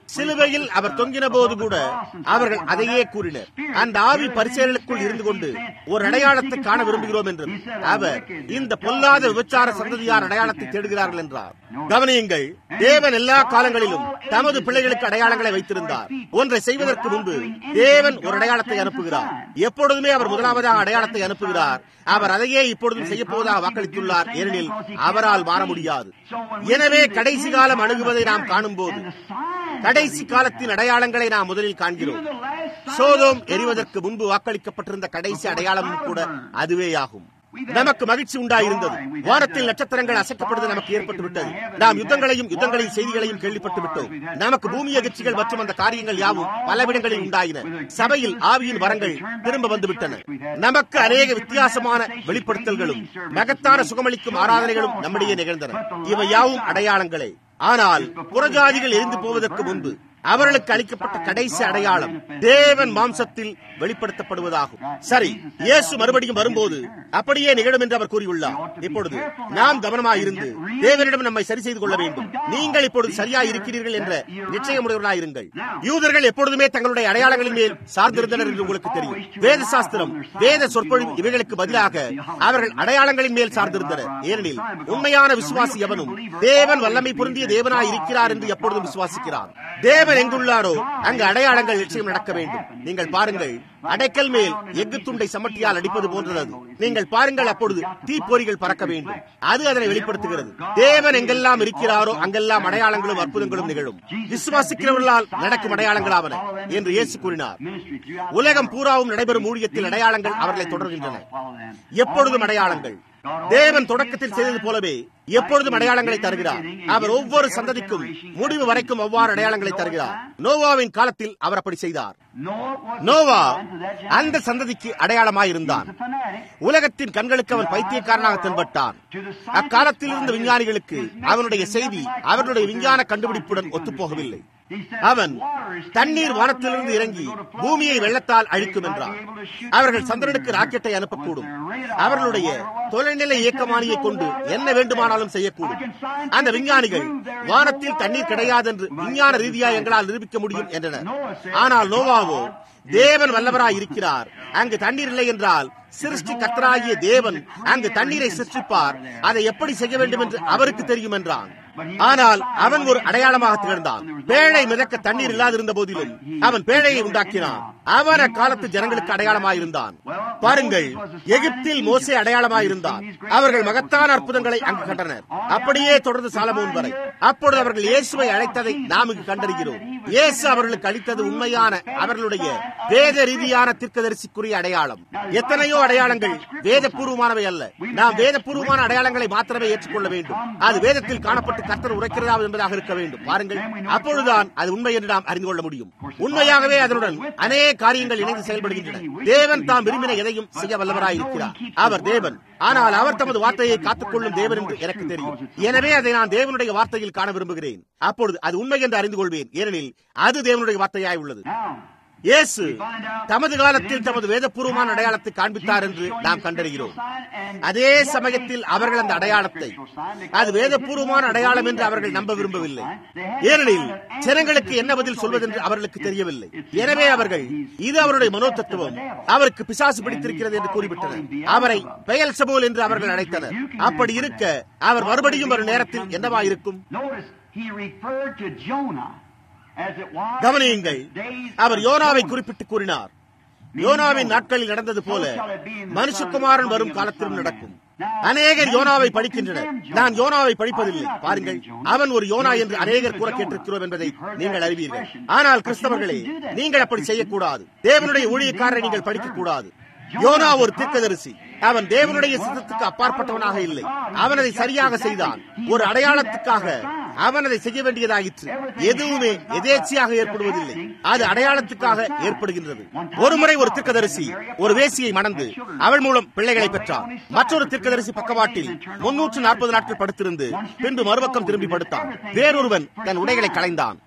சிலுவையில் அவர் தொங்கின போது கூட அவர்கள் அதையே கூறினர் அந்த ஆவி பரிசேலனுக்குள் இருந்து கொண்டு ஒரு அடையாளத்தை காண விரும்புகிறோம் என்றும் அவர் இந்த பொல்லாத விபச்சார சந்ததியார் அடையாளத்தை தேடுகிறார்கள் என்றார் கவனியுங்கள் தேவன் எல்லா காலங்களிலும் தமது பிள்ளைகளுக்கு அடையாளங்களை வைத்திருந்தார் ஒன்றை செய்வதற்கு முன்பு தேவன் ஒரு அடையாளத்தை அனுப்புகிறார் எப்பொழுதுமே அவர் முதலாவதாக அடையாளத்தை அனுப்புகிறார் அவர் அதையே இப்பொழுதும் செய்ய போவதாக வாக்களித்துள்ளார் ஏனெனில் அவரால் மாற முடியாது எனவே கடைசி காலம் அணுகுவதை நாம் காணும் போது கடைசி காலத்தின் அடையாளங்களை நாம் முதலில் காண்கிறோம் சோதோம் எரிவதற்கு முன்பு வாக்களிக்கப்பட்டிருந்த கடைசி அடையாளமும் கூட அதுவேயாகும் நமக்கு மகிழ்ச்சி உண்டாயிருந்தது வானத்தில் நட்சத்திரங்கள் அசைக்கப்படுவது நமக்கு ஏற்பட்டு விட்டது நாம் யுத்தங்களையும் யுத்தங்களின் செய்திகளையும் கேள்விப்பட்டு விட்டோம் நமக்கு பூமி எதிர்ச்சிகள் மற்றும் அந்த காரியங்கள் யாவும் பலவிடங்களில் உண்டாயின சபையில் ஆவியின் வரங்கள் திரும்ப வந்துவிட்டன நமக்கு அநேக வித்தியாசமான வெளிப்படுத்தல்களும் மகத்தான சுகமளிக்கும் ஆராதனைகளும் நம்மிடையே நிகழ்ந்தன இவை யாவும் அடையாளங்களே ஆனால் புறஜாதிகள் எரிந்து போவதற்கு முன்பு அவர்களுக்கு அளிக்கப்பட்ட கடைசி அடையாளம் தேவன் மாம்சத்தில் வெளிப்படுத்தப்படுவதாகும் சரி இயேசு மறுபடியும் வரும்போது அப்படியே நிகழும் என்று அவர் கூறியுள்ளார் இப்பொழுது நாம் கவனமாக இருந்து தேவனிடம் நம்மை சரி செய்து கொள்ள வேண்டும் நீங்கள் இப்பொழுது சரியா இருக்கிறீர்கள் என்ற நிச்சயமுடையவர்களாயிருங்கள் யூதர்கள் எப்பொழுதுமே தங்களுடைய அடையாளங்களின் மேல் சார்ந்திருந்தனர் என்று உங்களுக்கு தெரியும் வேத சாஸ்திரம் வேத சொற்பொழிவு இவைகளுக்கு பதிலாக அவர்கள் அடையாளங்களின் மேல் சார்ந்திருந்தனர் ஏனெனில் உண்மையான விசுவாசி எவனும் தேவன் வல்லமை பொருந்திய தேவனாய் இருக்கிறார் என்று எப்பொழுதும் விசுவாசிக்கிறார் தேவன் எங்குள்ளாரோ அங்கு அடையாளங்கள் நிச்சயம் நடக்க வேண்டும் நீங்கள் பாருங்கள் அடைக்கல் மேல் எஃகு துண்டை சமட்டியால் அடிப்பது போன்றது நீங்கள் பாருங்கள் அப்பொழுது தீப்பொறிகள் பறக்க வேண்டும் அது அதனை வெளிப்படுத்துகிறது தேவன் எங்கெல்லாம் இருக்கிறாரோ அங்கெல்லாம் அடையாளங்களும் அற்புதங்களும் நிகழும் விசுவாசிக்கிறவர்களால் நடக்கும் அடையாளங்களாவன என்று இயேசு கூறினார் உலகம் பூராவும் நடைபெறும் ஊழியத்தில் அடையாளங்கள் அவர்களை தொடர்கின்றன எப்பொழுதும் அடையாளங்கள் தேவன் தொடக்கத்தில் செய்தது போலவே எப்பொழுதும் அடையாளங்களை தருகிறார் அவர் ஒவ்வொரு சந்ததிக்கும் முடிவு வரைக்கும் அவ்வாறு அடையாளங்களை தருகிறார் நோவாவின் காலத்தில் அவர் அப்படி செய்தார் நோவா அந்த சந்ததிக்கு அடையாளமாயிருந்தான் உலகத்தின் கண்களுக்கு அவன் பைத்தியக்காரனாக தென்பட்டான் அக்காலத்தில் இருந்த விஞ்ஞானிகளுக்கு அவனுடைய செய்தி அவர்களுடைய விஞ்ஞான கண்டுபிடிப்புடன் ஒத்துப்போகவில்லை அவன் தண்ணீர் வானத்திலிருந்து இறங்கி பூமியை வெள்ளத்தால் அழிக்கும் என்றார் அவர்கள் சந்திரனுக்கு ராக்கெட்டை அனுப்பக்கூடும் அவர்களுடைய தொலைநிலை இயக்கமானியை கொண்டு என்ன வேண்டுமானாலும் செய்யக்கூடும் அந்த விஞ்ஞானிகள் வானத்தில் தண்ணீர் கிடையாது என்று விஞ்ஞான ரீதியாக எங்களால் நிரூபிக்க முடியும் என்றனர் ஆனால் நோவாவோ தேவன் வல்லவராய் இருக்கிறார் அங்கு தண்ணீர் இல்லை என்றால் சிருஷ்டி கத்தராகிய தேவன் அங்கு தண்ணீரை சிருஷ்டிப்பார் அதை எப்படி செய்ய வேண்டும் என்று அவருக்கு தெரியும் என்றான் ஆனால் அவன் ஒரு அடையாளமாக திகழ்ந்தான் பேழை மிதக்க தண்ணீர் இல்லாதிருந்த போதிலும் அவன் பேழையை உண்டாக்கினான் அவன் அக்காலத்து ஜனங்களுக்கு அடையாளமாயிருந்தான் பாருங்கள் எகிப்தில் மோசே அடையாளமாயிருந்தான் அவர்கள் மகத்தான அற்புதங்களை அங்கு கண்டனர் அப்படியே தொடர்ந்து சாலமோன் வரை அப்பொழுது அவர்கள் இயேசுவை அழைத்ததை நாம் இங்கு கண்டறிகிறோம் இயேசு அவர்களுக்கு அளித்தது உண்மையான அவர்களுடைய வேத ரீதியான தீர்க்கதரிசிக்குரிய அடையாளம் எத்தனையோ அடையாளங்கள் வேதபூர்வமானவை அல்ல நாம் வேதபூர்வமான அடையாளங்களை மாத்திரமே ஏற்றுக்கொள்ள வேண்டும் அது வேதத்தில் காணப்பட்டு கர்த்தர் உரைக்கிறதா என்பதாக இருக்க வேண்டும் பாருங்கள் அப்பொழுதுதான் அது உண்மை என்று நாம் அறிந்து கொள்ள முடியும் உண்மையாகவே அதனுடன் அநேக காரியங்கள் இணைந்து செயல்படுகின்றன தேவன் தாம் விரும்பின எதையும் செய்ய வல்லவராய் இருக்கிறார் அவர் தேவன் ஆனால் அவர் தமது வார்த்தையை காத்துக்கொள்ளும் தேவன் என்று எனக்கு தெரியும் எனவே அதை நான் தேவனுடைய வார்த்தையில் காண விரும்புகிறேன் அப்பொழுது அது உண்மை என்று அறிந்து கொள்வேன் ஏனெனில் அது தேவனுடைய வார்த்தையாய் உள்ளது இயேசு தமது காலத்தில் தமது வேதபூர்வமான அடையாளத்தை காண்பித்தார் என்று நாம் கண்டறிகிறோம் அதே சமயத்தில் அவர்கள் அந்த அடையாளத்தை அது வேதபூர்வமான அடையாளம் என்று அவர்கள் நம்ப விரும்பவில்லை ஏனெனில் ஜனங்களுக்கு என்ன பதில் சொல்வதென்று அவர்களுக்கு தெரியவில்லை எனவே அவர்கள் இது அவருடைய மனோ தத்துவம் அவருக்கு பிசாசு பிடித்திருக்கிறது என்று கூறிவிட்டனர் அவரை பெயல் சபோல் என்று அவர்கள் அழைத்தனர் அப்படி இருக்க அவர் மறுபடியும் ஒரு நேரத்தில் என்னவா இருக்கும் கவனியுங்கள் அவர் யோனாவை குறிப்பிட்டு கூறினார் யோனாவின் நாட்களில் நடந்தது போல மனுஷகுமாரன் வரும் காலத்திலும் நடக்கும் அநேகர் யோனாவை படிக்கின்றனர் நான் யோனாவை படிப்பதில்லை பாருங்கள் அவன் ஒரு யோனா என்று அநேகர் கூற கேட்டிருக்கிறோம் என்பதை நீங்கள் அறிவீர்கள் ஆனால் கிறிஸ்தவர்களே நீங்கள் அப்படி செய்யக்கூடாது தேவனுடைய ஊழியக்காரரை நீங்கள் படிக்கக்கூடாது யோனா ஒரு தீர்க்கதரிசி அவன் தேவனுடைய சித்தத்துக்கு அப்பாற்பட்டவனாக இல்லை அவன் அதை சரியாக செய்தான் ஒரு அடையாளத்துக்காக அவன் அதை செய்ய வேண்டியதாயிற்று எதுவுமே எதேச்சியாக ஏற்படுவதில்லை அது அடையாளத்துக்காக ஏற்படுகின்றது ஒருமுறை ஒரு தீர்க்கதரிசி ஒரு வேசியை மணந்து அவள் மூலம் பிள்ளைகளை பெற்றார் மற்றொரு தீர்க்கதரிசி பக்கவாட்டில் முன்னூற்று நாற்பது நாட்கள் படுத்திருந்து பின்பு மறுபக்கம் திரும்பி படுத்தான் வேறொருவன் தன் உடைகளை களைந்தான்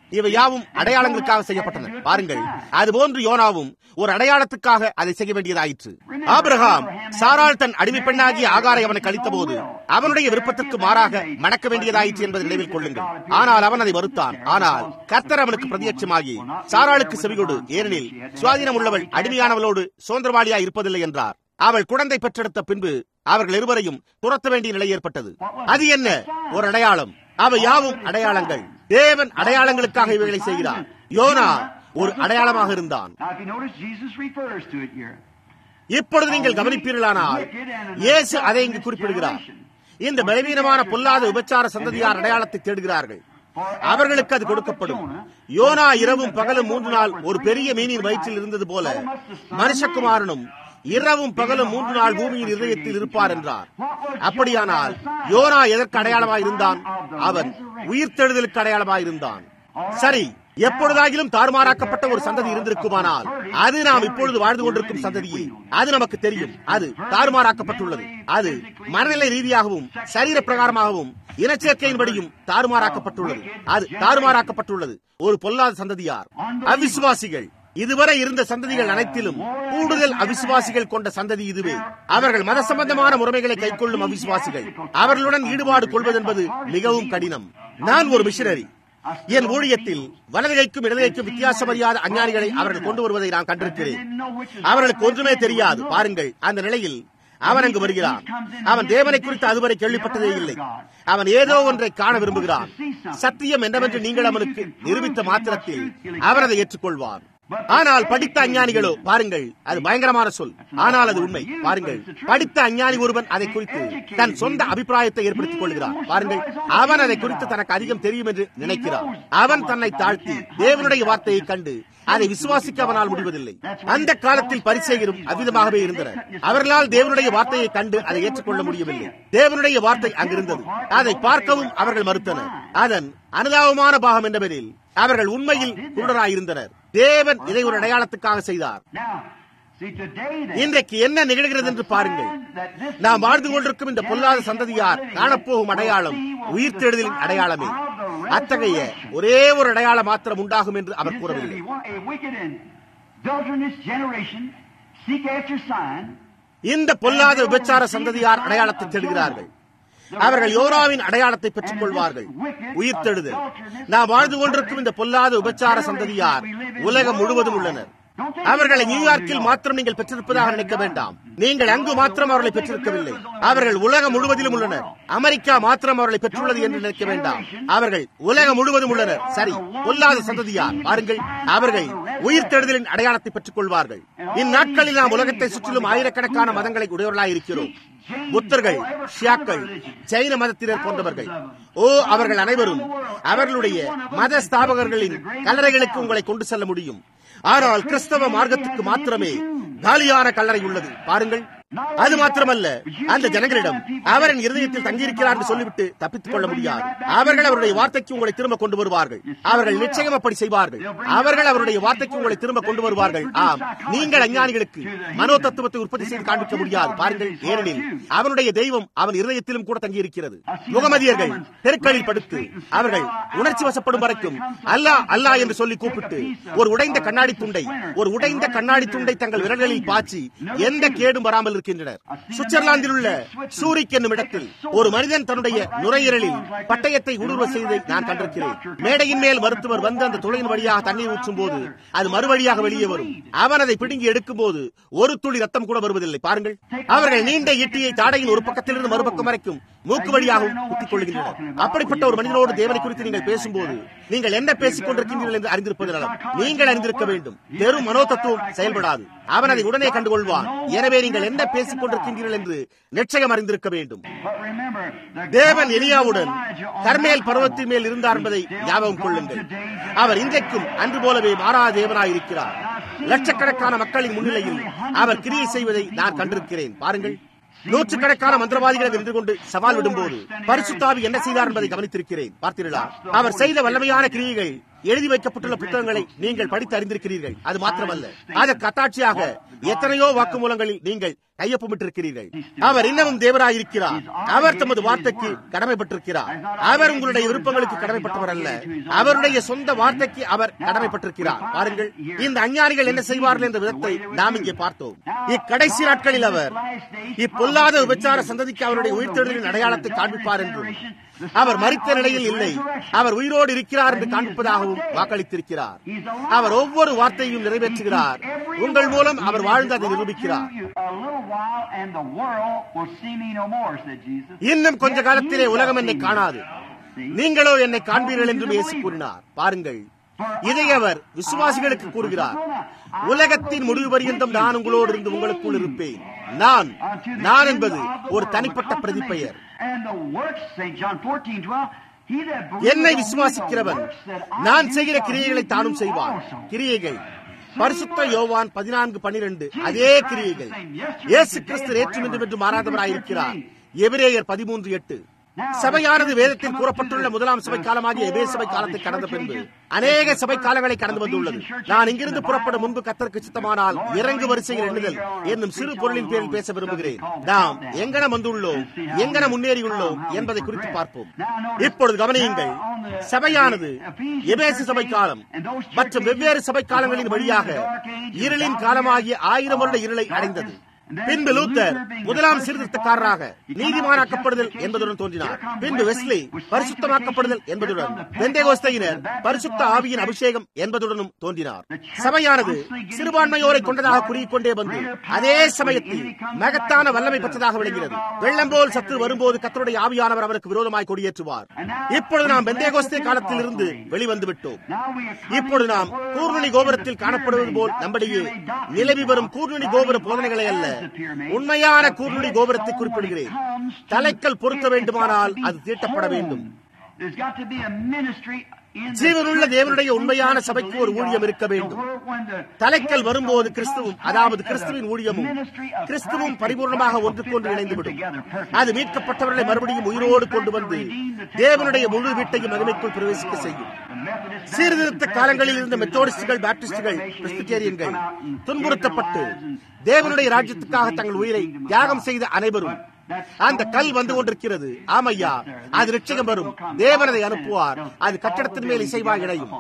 இவை யாவும் அடையாளங்களுக்காக செய்யப்பட்டன பாருங்கள் அதுபோன்று யோனாவும் ஒரு அடையாளத்துக்காக அதை செய்ய வேண்டியதாயிற்று ஆபிரகாம் சாரால் தன் அடிமை பெண்ணாகிய ஆகாரை அவனுக்கு அளித்த போது அவனுடைய விருப்பத்திற்கு மாறாக மணக்க வேண்டியதாயிற்று என்பதை நினைவில் கொள்ளுங்கள் ஆனால் அவன் அதை மறுத்தான் ஆனால் கர்த்தர் அவனுக்கு பிரதியட்சமாகி சாராளுக்கு செவிகொடு ஏனெனில் சுவாதீனம் உள்ளவள் அடிமையானவளோடு சுதந்திரவாளியாய் இருப்பதில்லை என்றார் அவள் குழந்தை பெற்றெடுத்த பின்பு அவர்கள் இருவரையும் துரத்த வேண்டிய நிலை ஏற்பட்டது அது என்ன ஒரு அடையாளம் அவை யாவும் அடையாளங்கள் தேவன் அடையாளங்களுக்காக இவைகளை செய்கிறார் யோனா ஒரு அடையாளமாக இருந்தான் Now, if you notice, Jesus refers to it here. இப்பொழுது நீங்கள் கவனிப்பீர்களானால் இயேசு அதை இங்கு குறிப்பிடுகிறார் இந்த பலவீனமான பொல்லாத விபச்சார சந்ததியார் அடையாளத்தை தேடுகிறார்கள் அவர்களுக்கு அது கொடுக்கப்படும் யோனா இரவும் பகலும் மூன்று நாள் ஒரு பெரிய மீனின் வயிற்றில் இருந்தது போல மனுஷகுமாரனும் இரவும் பகலும் மூன்று நாள் பூமியின் இதயத்தில் இருப்பார் என்றார் அப்படியானால் யோனா எதற்கு அடையாளமாய் இருந்தான் அவன் உயிர்த்தெழுதலுக்கு அடையாளமாய் இருந்தான் சரி எப்பொழுதாகிலும் தாறுமாறாக்கப்பட்ட ஒரு சந்ததி இருந்திருக்குமானால் அது நாம் இப்பொழுது வாழ்ந்து கொண்டிருக்கும் சந்ததியே அது நமக்கு தெரியும் அது தாறுமாறாக்கப்பட்டுள்ளது அது மனநிலை ரீதியாகவும் சரீர பிரகாரமாகவும் இனச்சேர்க்கையின்படியும் தாறுமாறாக்கப்பட்டுள்ளது அது தாறுமாறாக்கப்பட்டுள்ளது ஒரு பொல்லாத சந்ததியார் அவிசுவாசிகள் இதுவரை இருந்த சந்ததிகள் அனைத்திலும் கூடுதல் அவிசுவாசிகள் கொண்ட சந்ததி இதுவே அவர்கள் மத சம்பந்தமான முறைமைகளை கைக்கொள்ளும் அவிசுவாசிகள் அவர்களுடன் ஈடுபாடு கொள்வதென்பது மிகவும் கடினம் நான் ஒரு மிஷனரி என் ஊழியத்தில் வலது கைக்கும் இடது கைக்கும் வித்தியாசம் அறியாத அஞ்ஞானிகளை அவர்கள் கொண்டு வருவதை நான் கண்டிருக்கிறேன் அவர்களுக்கு ஒன்றுமே தெரியாது பாருங்கள் அந்த நிலையில் அவன் அங்கு வருகிறான் அவன் தேவனை குறித்து அதுவரை கேள்விப்பட்டதே இல்லை அவன் ஏதோ ஒன்றை காண விரும்புகிறான் சத்தியம் என்னவென்று நீங்கள் அவனுக்கு நிரூபித்த மாத்திரத்தில் அவன் அதை ஏற்றுக்கொள்வான் ஆனால் படித்த அஞ்ஞானிகளோ பாருங்கள் அது பயங்கரமான சொல் ஆனால் அது உண்மை பாருங்கள் படித்த அஞ்ஞானி ஒருவன் அதை குறித்து தன் சொந்த அபிப்பிராயத்தை ஏற்படுத்திக் கொள்கிறான் பாருங்கள் அவன் அதை குறித்து தனக்கு அதிகம் தெரியும் என்று நினைக்கிறான் அவன் தன்னை தாழ்த்தி தேவனுடைய வார்த்தையை கண்டு அதை விசுவாசிக்க அவனால் முடிவதில்லை அந்த காலத்தில் பரிசெயரும் அவ்விதமாகவே இருந்தனர் அவர்களால் தேவனுடைய வார்த்தையை கண்டு அதை ஏற்றுக்கொள்ள முடியவில்லை தேவனுடைய வார்த்தை அங்கிருந்தது அதை பார்க்கவும் அவர்கள் மறுத்தனர் அதன் அனுதாபமான பாகம் என்னவெனில் அவர்கள் உண்மையில் குருடராயிருந்தனர் தேவன் இதை ஒரு அடையாளத்துக்காக செய்தார் Now, see, today then, இன்றைக்கு என்ன நிகழ்கிறது என்று பாருங்கள் நாம் வாழ்ந்து கொண்டிருக்கும் இந்த பொல்லாத சந்ததியார் காணப்போகும் அடையாளம் உயிர்த்தெழுதலின் அடையாளமே அத்தகைய ஒரே ஒரு அடையாளம் மாத்திரம் உண்டாகும் என்று அவர் கூறவில்லை A wicked and adulterous generation seek after sign. இந்த பொல்லாத விபச்சார சந்ததியார் அடையாளத்தை தேடுகிறார்கள் அவர்கள் யோராவின் அடையாளத்தை பெற்றுக் கொள்வார்கள் உயிர்த்தெழுதல் நாம் வாழ்ந்து கொண்டிருக்கும் இந்த பொல்லாத விபச்சார சந்ததியார் உலகம் முழுவதும் உள்ளனர் அவர்களை நியூயார்க்கில் மாத்திரம் நீங்கள் பெற்றிருப்பதாக நினைக்க வேண்டாம் நீங்கள் அங்கு மாத்திரம் அவர்களை பெற்றிருக்கவில்லை அவர்கள் உலகம் முழுவதிலும் உள்ளனர் அமெரிக்கா மாத்திரம் அவர்களை பெற்றுள்ளது என்று நினைக்க வேண்டாம் அவர்கள் உலகம் முழுவதும் உள்ளனர் சரி பொல்லாத சந்ததியார் பாருங்கள் அவர்கள் உயிர்த்தெழுதலின் அடையாளத்தை பெற்றுக் கொள்வார்கள் இந்நாட்களில் நாம் உலகத்தை சுற்றிலும் ஆயிரக்கணக்கான மதங்களை உடையவர்களாக இருக்கிறோம் புத்தர்கள் ஷியாக்கள் ஜைன மதத்தினர் போன்றவர்கள் ஓ அவர்கள் அனைவரும் அவர்களுடைய மத ஸ்தாபகர்களின் கல்லறைகளுக்கு உங்களை கொண்டு செல்ல முடியும் ஆனால் கிறிஸ்தவ மார்க்கத்துக்கு மாத்திரமே காலியான கல்லறை உள்ளது பாருங்கள் அது மாத்திரமல்ல அந்த ஜனங்களிடம் அவரின் இருதயத்தில் தங்கியிருக்கிறார் என்று சொல்லிவிட்டு தப்பித்துக் கொள்ள முடியாது அவர்கள் அவருடைய வார்த்தைக்கு உங்களை திரும்ப கொண்டு வருவார்கள் அவர்கள் நிச்சயம் அப்படி செய்வார்கள் அவர்கள் அவருடைய வார்த்தைக்கு உங்களை திரும்ப கொண்டு வருவார்கள் ஆம் நீங்கள் அஞ்ஞானிகளுக்கு மனோ தத்துவத்தை உற்பத்தி செய்து காண்பிக்க முடியாது பாருங்கள் ஏனெனில் அவனுடைய தெய்வம் அவன் இருதயத்திலும் கூட தங்கியிருக்கிறது முகமதியர்கள் தெருக்களில் படுத்து அவர்கள் உணர்ச்சி வசப்படும் வரைக்கும் அல்லாஹ் அல்லாஹ் என்று சொல்லி கூப்பிட்டு ஒரு உடைந்த கண்ணாடி துண்டை ஒரு உடைந்த கண்ணாடி துண்டை தங்கள் விரல்களில் பாய்ச்சி எந்த கேடும் வராமல் இருக்கின்றனர் சுவிட்சர்லாந்தில் உள்ள சூரிக் என்னும் இடத்தில் ஒரு மனிதன் தன்னுடைய நுரையீரலில் பட்டயத்தை ஊடுருவ செய்ததை நான் கண்டிருக்கிறேன் மேடையின் மேல் மருத்துவர் வந்து அந்த துளையின் வழியாக தண்ணீர் ஊற்றும் போது அது மறுவழியாக வெளியே வரும் அவன் அதை பிடுங்கி எடுக்கும் போது ஒரு துளி ரத்தம் கூட வருவதில்லை பாருங்கள் அவர்கள் நீண்ட ஈட்டியை தாடையின் ஒரு பக்கத்திலிருந்து மறுபக்கம் வரைக்கும் மூக்கு வழியாகவும் குத்திக் கொள்கின்றனர் அப்படிப்பட்ட ஒரு மனிதனோடு தேவனை குறித்து நீங்கள் பேசும்போது நீங்கள் என்ன பேசிக் கொண்டிருக்கின்றீர்கள் என்று அறிந்திருப்பது நலம் நீங்கள் அறிந்திருக்க வேண்டும் பெரும் மனோ தத்துவம் செயல்படாது அவன் அதை உடனே கண்டுகொள்வான் எனவே நீங்கள் என்ன பேசிக் கொண்டிருக்கின்றீர்கள் என்று நிச்சயம் அறிந்திருக்க வேண்டும் But remember, the தேவன் God எலியாவுடன் of Elijah on Carmel Mount பருவத்தின் மேல் இருந்தார் என்பதை ஞாபகம் கொள்ளுங்கள் அவர் இன்றைக்கும் அன்று போலவே மாறா தேவனாய் இருக்கிறார் லட்சக்கணக்கான மக்களின் முன்னிலையில் அவர் கிரியை செய்வதை நான் கண்டிருக்கிறேன் பாருங்கள் நூற்றுக்கணக்கான மந்திரவாதிகளை வென்று கொண்டு சவால் விடும்போது பரிசுத்தாவி என்ன செய்தார் என்பதை கவனித்திருக்கிறேன் பார்த்தீர்களா அவர் செய்த வல்லமையான கிரியைகள் எழுதி வைக்கப்பட்டுள்ள புத்தகங்களை நீங்கள் படித்து அறிந்திருக்கிறீர்கள் அது மாத்திரமல்ல அதற்கு அத்தாட்சியாக எத்தனையோ வாக்குமூலங்களில் நீங்கள் கையொப்பமிட்டிருக்கிறீர்கள் அவர் இன்னமும் தேவராயிருக்கிறார் அவர் தமது வார்த்தைக்கு கடமைப்பட்டிருக்கிறார் அவர் உங்களுடைய விருப்பங்களுக்கு கடமைப்பட்டவர் அல்ல அவருடைய சொந்த வார்த்தைக்கு அவர் கடமைப்பட்டிருக்கிறார் பாருங்கள் இந்த அஞ்ஞானிகள் என்ன செய்வார்கள் என்ற விதத்தை நாம் இங்கே பார்த்தோம் இக்கடைசி நாட்களில் அவர் இப்பொல்லாத விபச்சார சந்ததிக்கு அவருடைய உயிர்த்தெழுதலின் அடையாளத்தை காண்பிப்பார் என்றும் அவர் மறித்த நிலையில் இல்லை அவர் உயிரோடு இருக்கிறார் என்று காண்பிப்பதாகவும் வாக்களித்திருக்கிறார் அவர் ஒவ்வொரு வார்த்தையும் நிறைவேற்றுகிறார் உங்கள் மூலம் அவர் வாழ்ந்து அதை நிரூபிக்கிறார் இன்னும் கொஞ்ச காலத்திலே உலகம் என்னை காணாது நீங்களோ என்னை காண்பீர்கள் என்றும் இயேசு கூறினார் பாருங்கள் இதை அவர் விசுவாசிகளுக்கு கூறுகிறார் உலகத்தின் முடிவு பரியந்தம் நான் உங்களோடு இருந்து உங்களுக்குள் இருப்பேன் நான் நான் என்பது ஒரு தனிப்பட்ட பிரதிப்பெயர் என்னை விசுவாசிக்கிறவன் நான் செய்கிற கிரியைகளை தானும் செய்வான் கிரியைகள் பரிசுத்த யோவான் பதினான்கு பனிரெண்டு அதே கிரியைகள் இயேசு கிறிஸ்து நேற்று இன்றும் என்று மாறாதவராயிருக்கிறார் எபிரேயர் பதிமூன்று எட்டு சபையானது வேதத்தில் கூறப்பட்டுள்ள முதலாம் சபை காலமாகிய எபே சபை காலத்தை கடந்த பின்பு அநேக சபை காலங்களை கடந்து வந்துள்ளது நான் இங்கிருந்து புறப்பட முன்பு கத்தருக்கு சித்தமானால் இறங்கு வரிசையில் எண்ணுதல் என்னும் சிறு பொருளின் பேரில் பேச விரும்புகிறேன் நாம் எங்கன வந்துள்ளோம் எங்கன முன்னேறியுள்ளோம் என்பதை குறித்து பார்ப்போம் இப்பொழுது கவனியுங்கள் சபையானது எபேசு சபை காலம் மற்றும் வெவ்வேறு சபை காலங்களின் வழியாக இருளின் காலமாகிய ஆயிரம் வருட இருளை அடைந்தது பின்பு லூத்தர் முதலாம் சீர்திருத்தக்காரராக நீதிமானாக்கப்படுதல் என்பதுடன் தோன்றினார் பின்பு வெஸ்லி பரிசுத்தமாக்கப்படுதல் என்பதுடன் பெந்தேகோஸ்தையினர் பரிசுத்த ஆவியின் அபிஷேகம் என்பதுடனும் தோன்றினார் சபையானது சிறுபான்மையோரை கொண்டதாக கூறிக்கொண்டே வந்து அதே சமயத்தில் மகத்தான வல்லமை பெற்றதாக விளங்கினது வெள்ளம் போல் சத்து வரும்போது கத்தருடைய ஆவியானவர் அவருக்கு விரோதமாய் கொடியேற்றுவார் இப்பொழுது நாம் பெந்தேகோஸ்தே காலத்தில் இருந்து வெளிவந்து விட்டோம் இப்பொழுது நாம் கூர்நுனி கோபுரத்தில் காணப்படுவது போல் நம்முடைய நிலவி வரும் கூர்நுனி கோபுர போதனைகளை அல்ல உண்மையான கூர்நுடி கோபுரத்தை குறிப்பிடுகிறேன் தலைக்கல் பொருத்த வேண்டுமானால் அது தீட்டப்பட வேண்டும் ஜீவனுள்ள தேவனுடைய உண்மையான சபைக்கு ஒரு ஊழியம் இருக்க வேண்டும் தலைக்கல் வரும்போது கிறிஸ்துவும் அதாவது கிறிஸ்துவின் ஊழியமும் கிறிஸ்துவும் பரிபூர்ணமாக ஒன்றுக்கொன்று இணைந்துவிடும் அது மீட்கப்பட்டவர்களை மறுபடியும் உயிரோடு கொண்டு வந்து தேவனுடைய முழு வீட்டையும் மகிமைக்குள் பிரவேசிக்க செய்யும் சீர்திருத்த காலங்களில் இருந்த மெத்தோடிஸ்டுகள் பாப்டிஸ்டுகள் பிரெஸ்பிட்டேரியன்கள் துன்புறுத்தப்பட்டு தேவனுடைய ராஜ்யத்துக்காக தங்கள் உயிரை தியாகம் செய்த அனைவரும் அந்த கல் வந்து கொண்டிருக்கிறது ஆமையா அது நிச்சயம் வரும் தேவனதை அனுப்புவார் அது கட்டடத்தின் மேல் இசைவாக இணையும்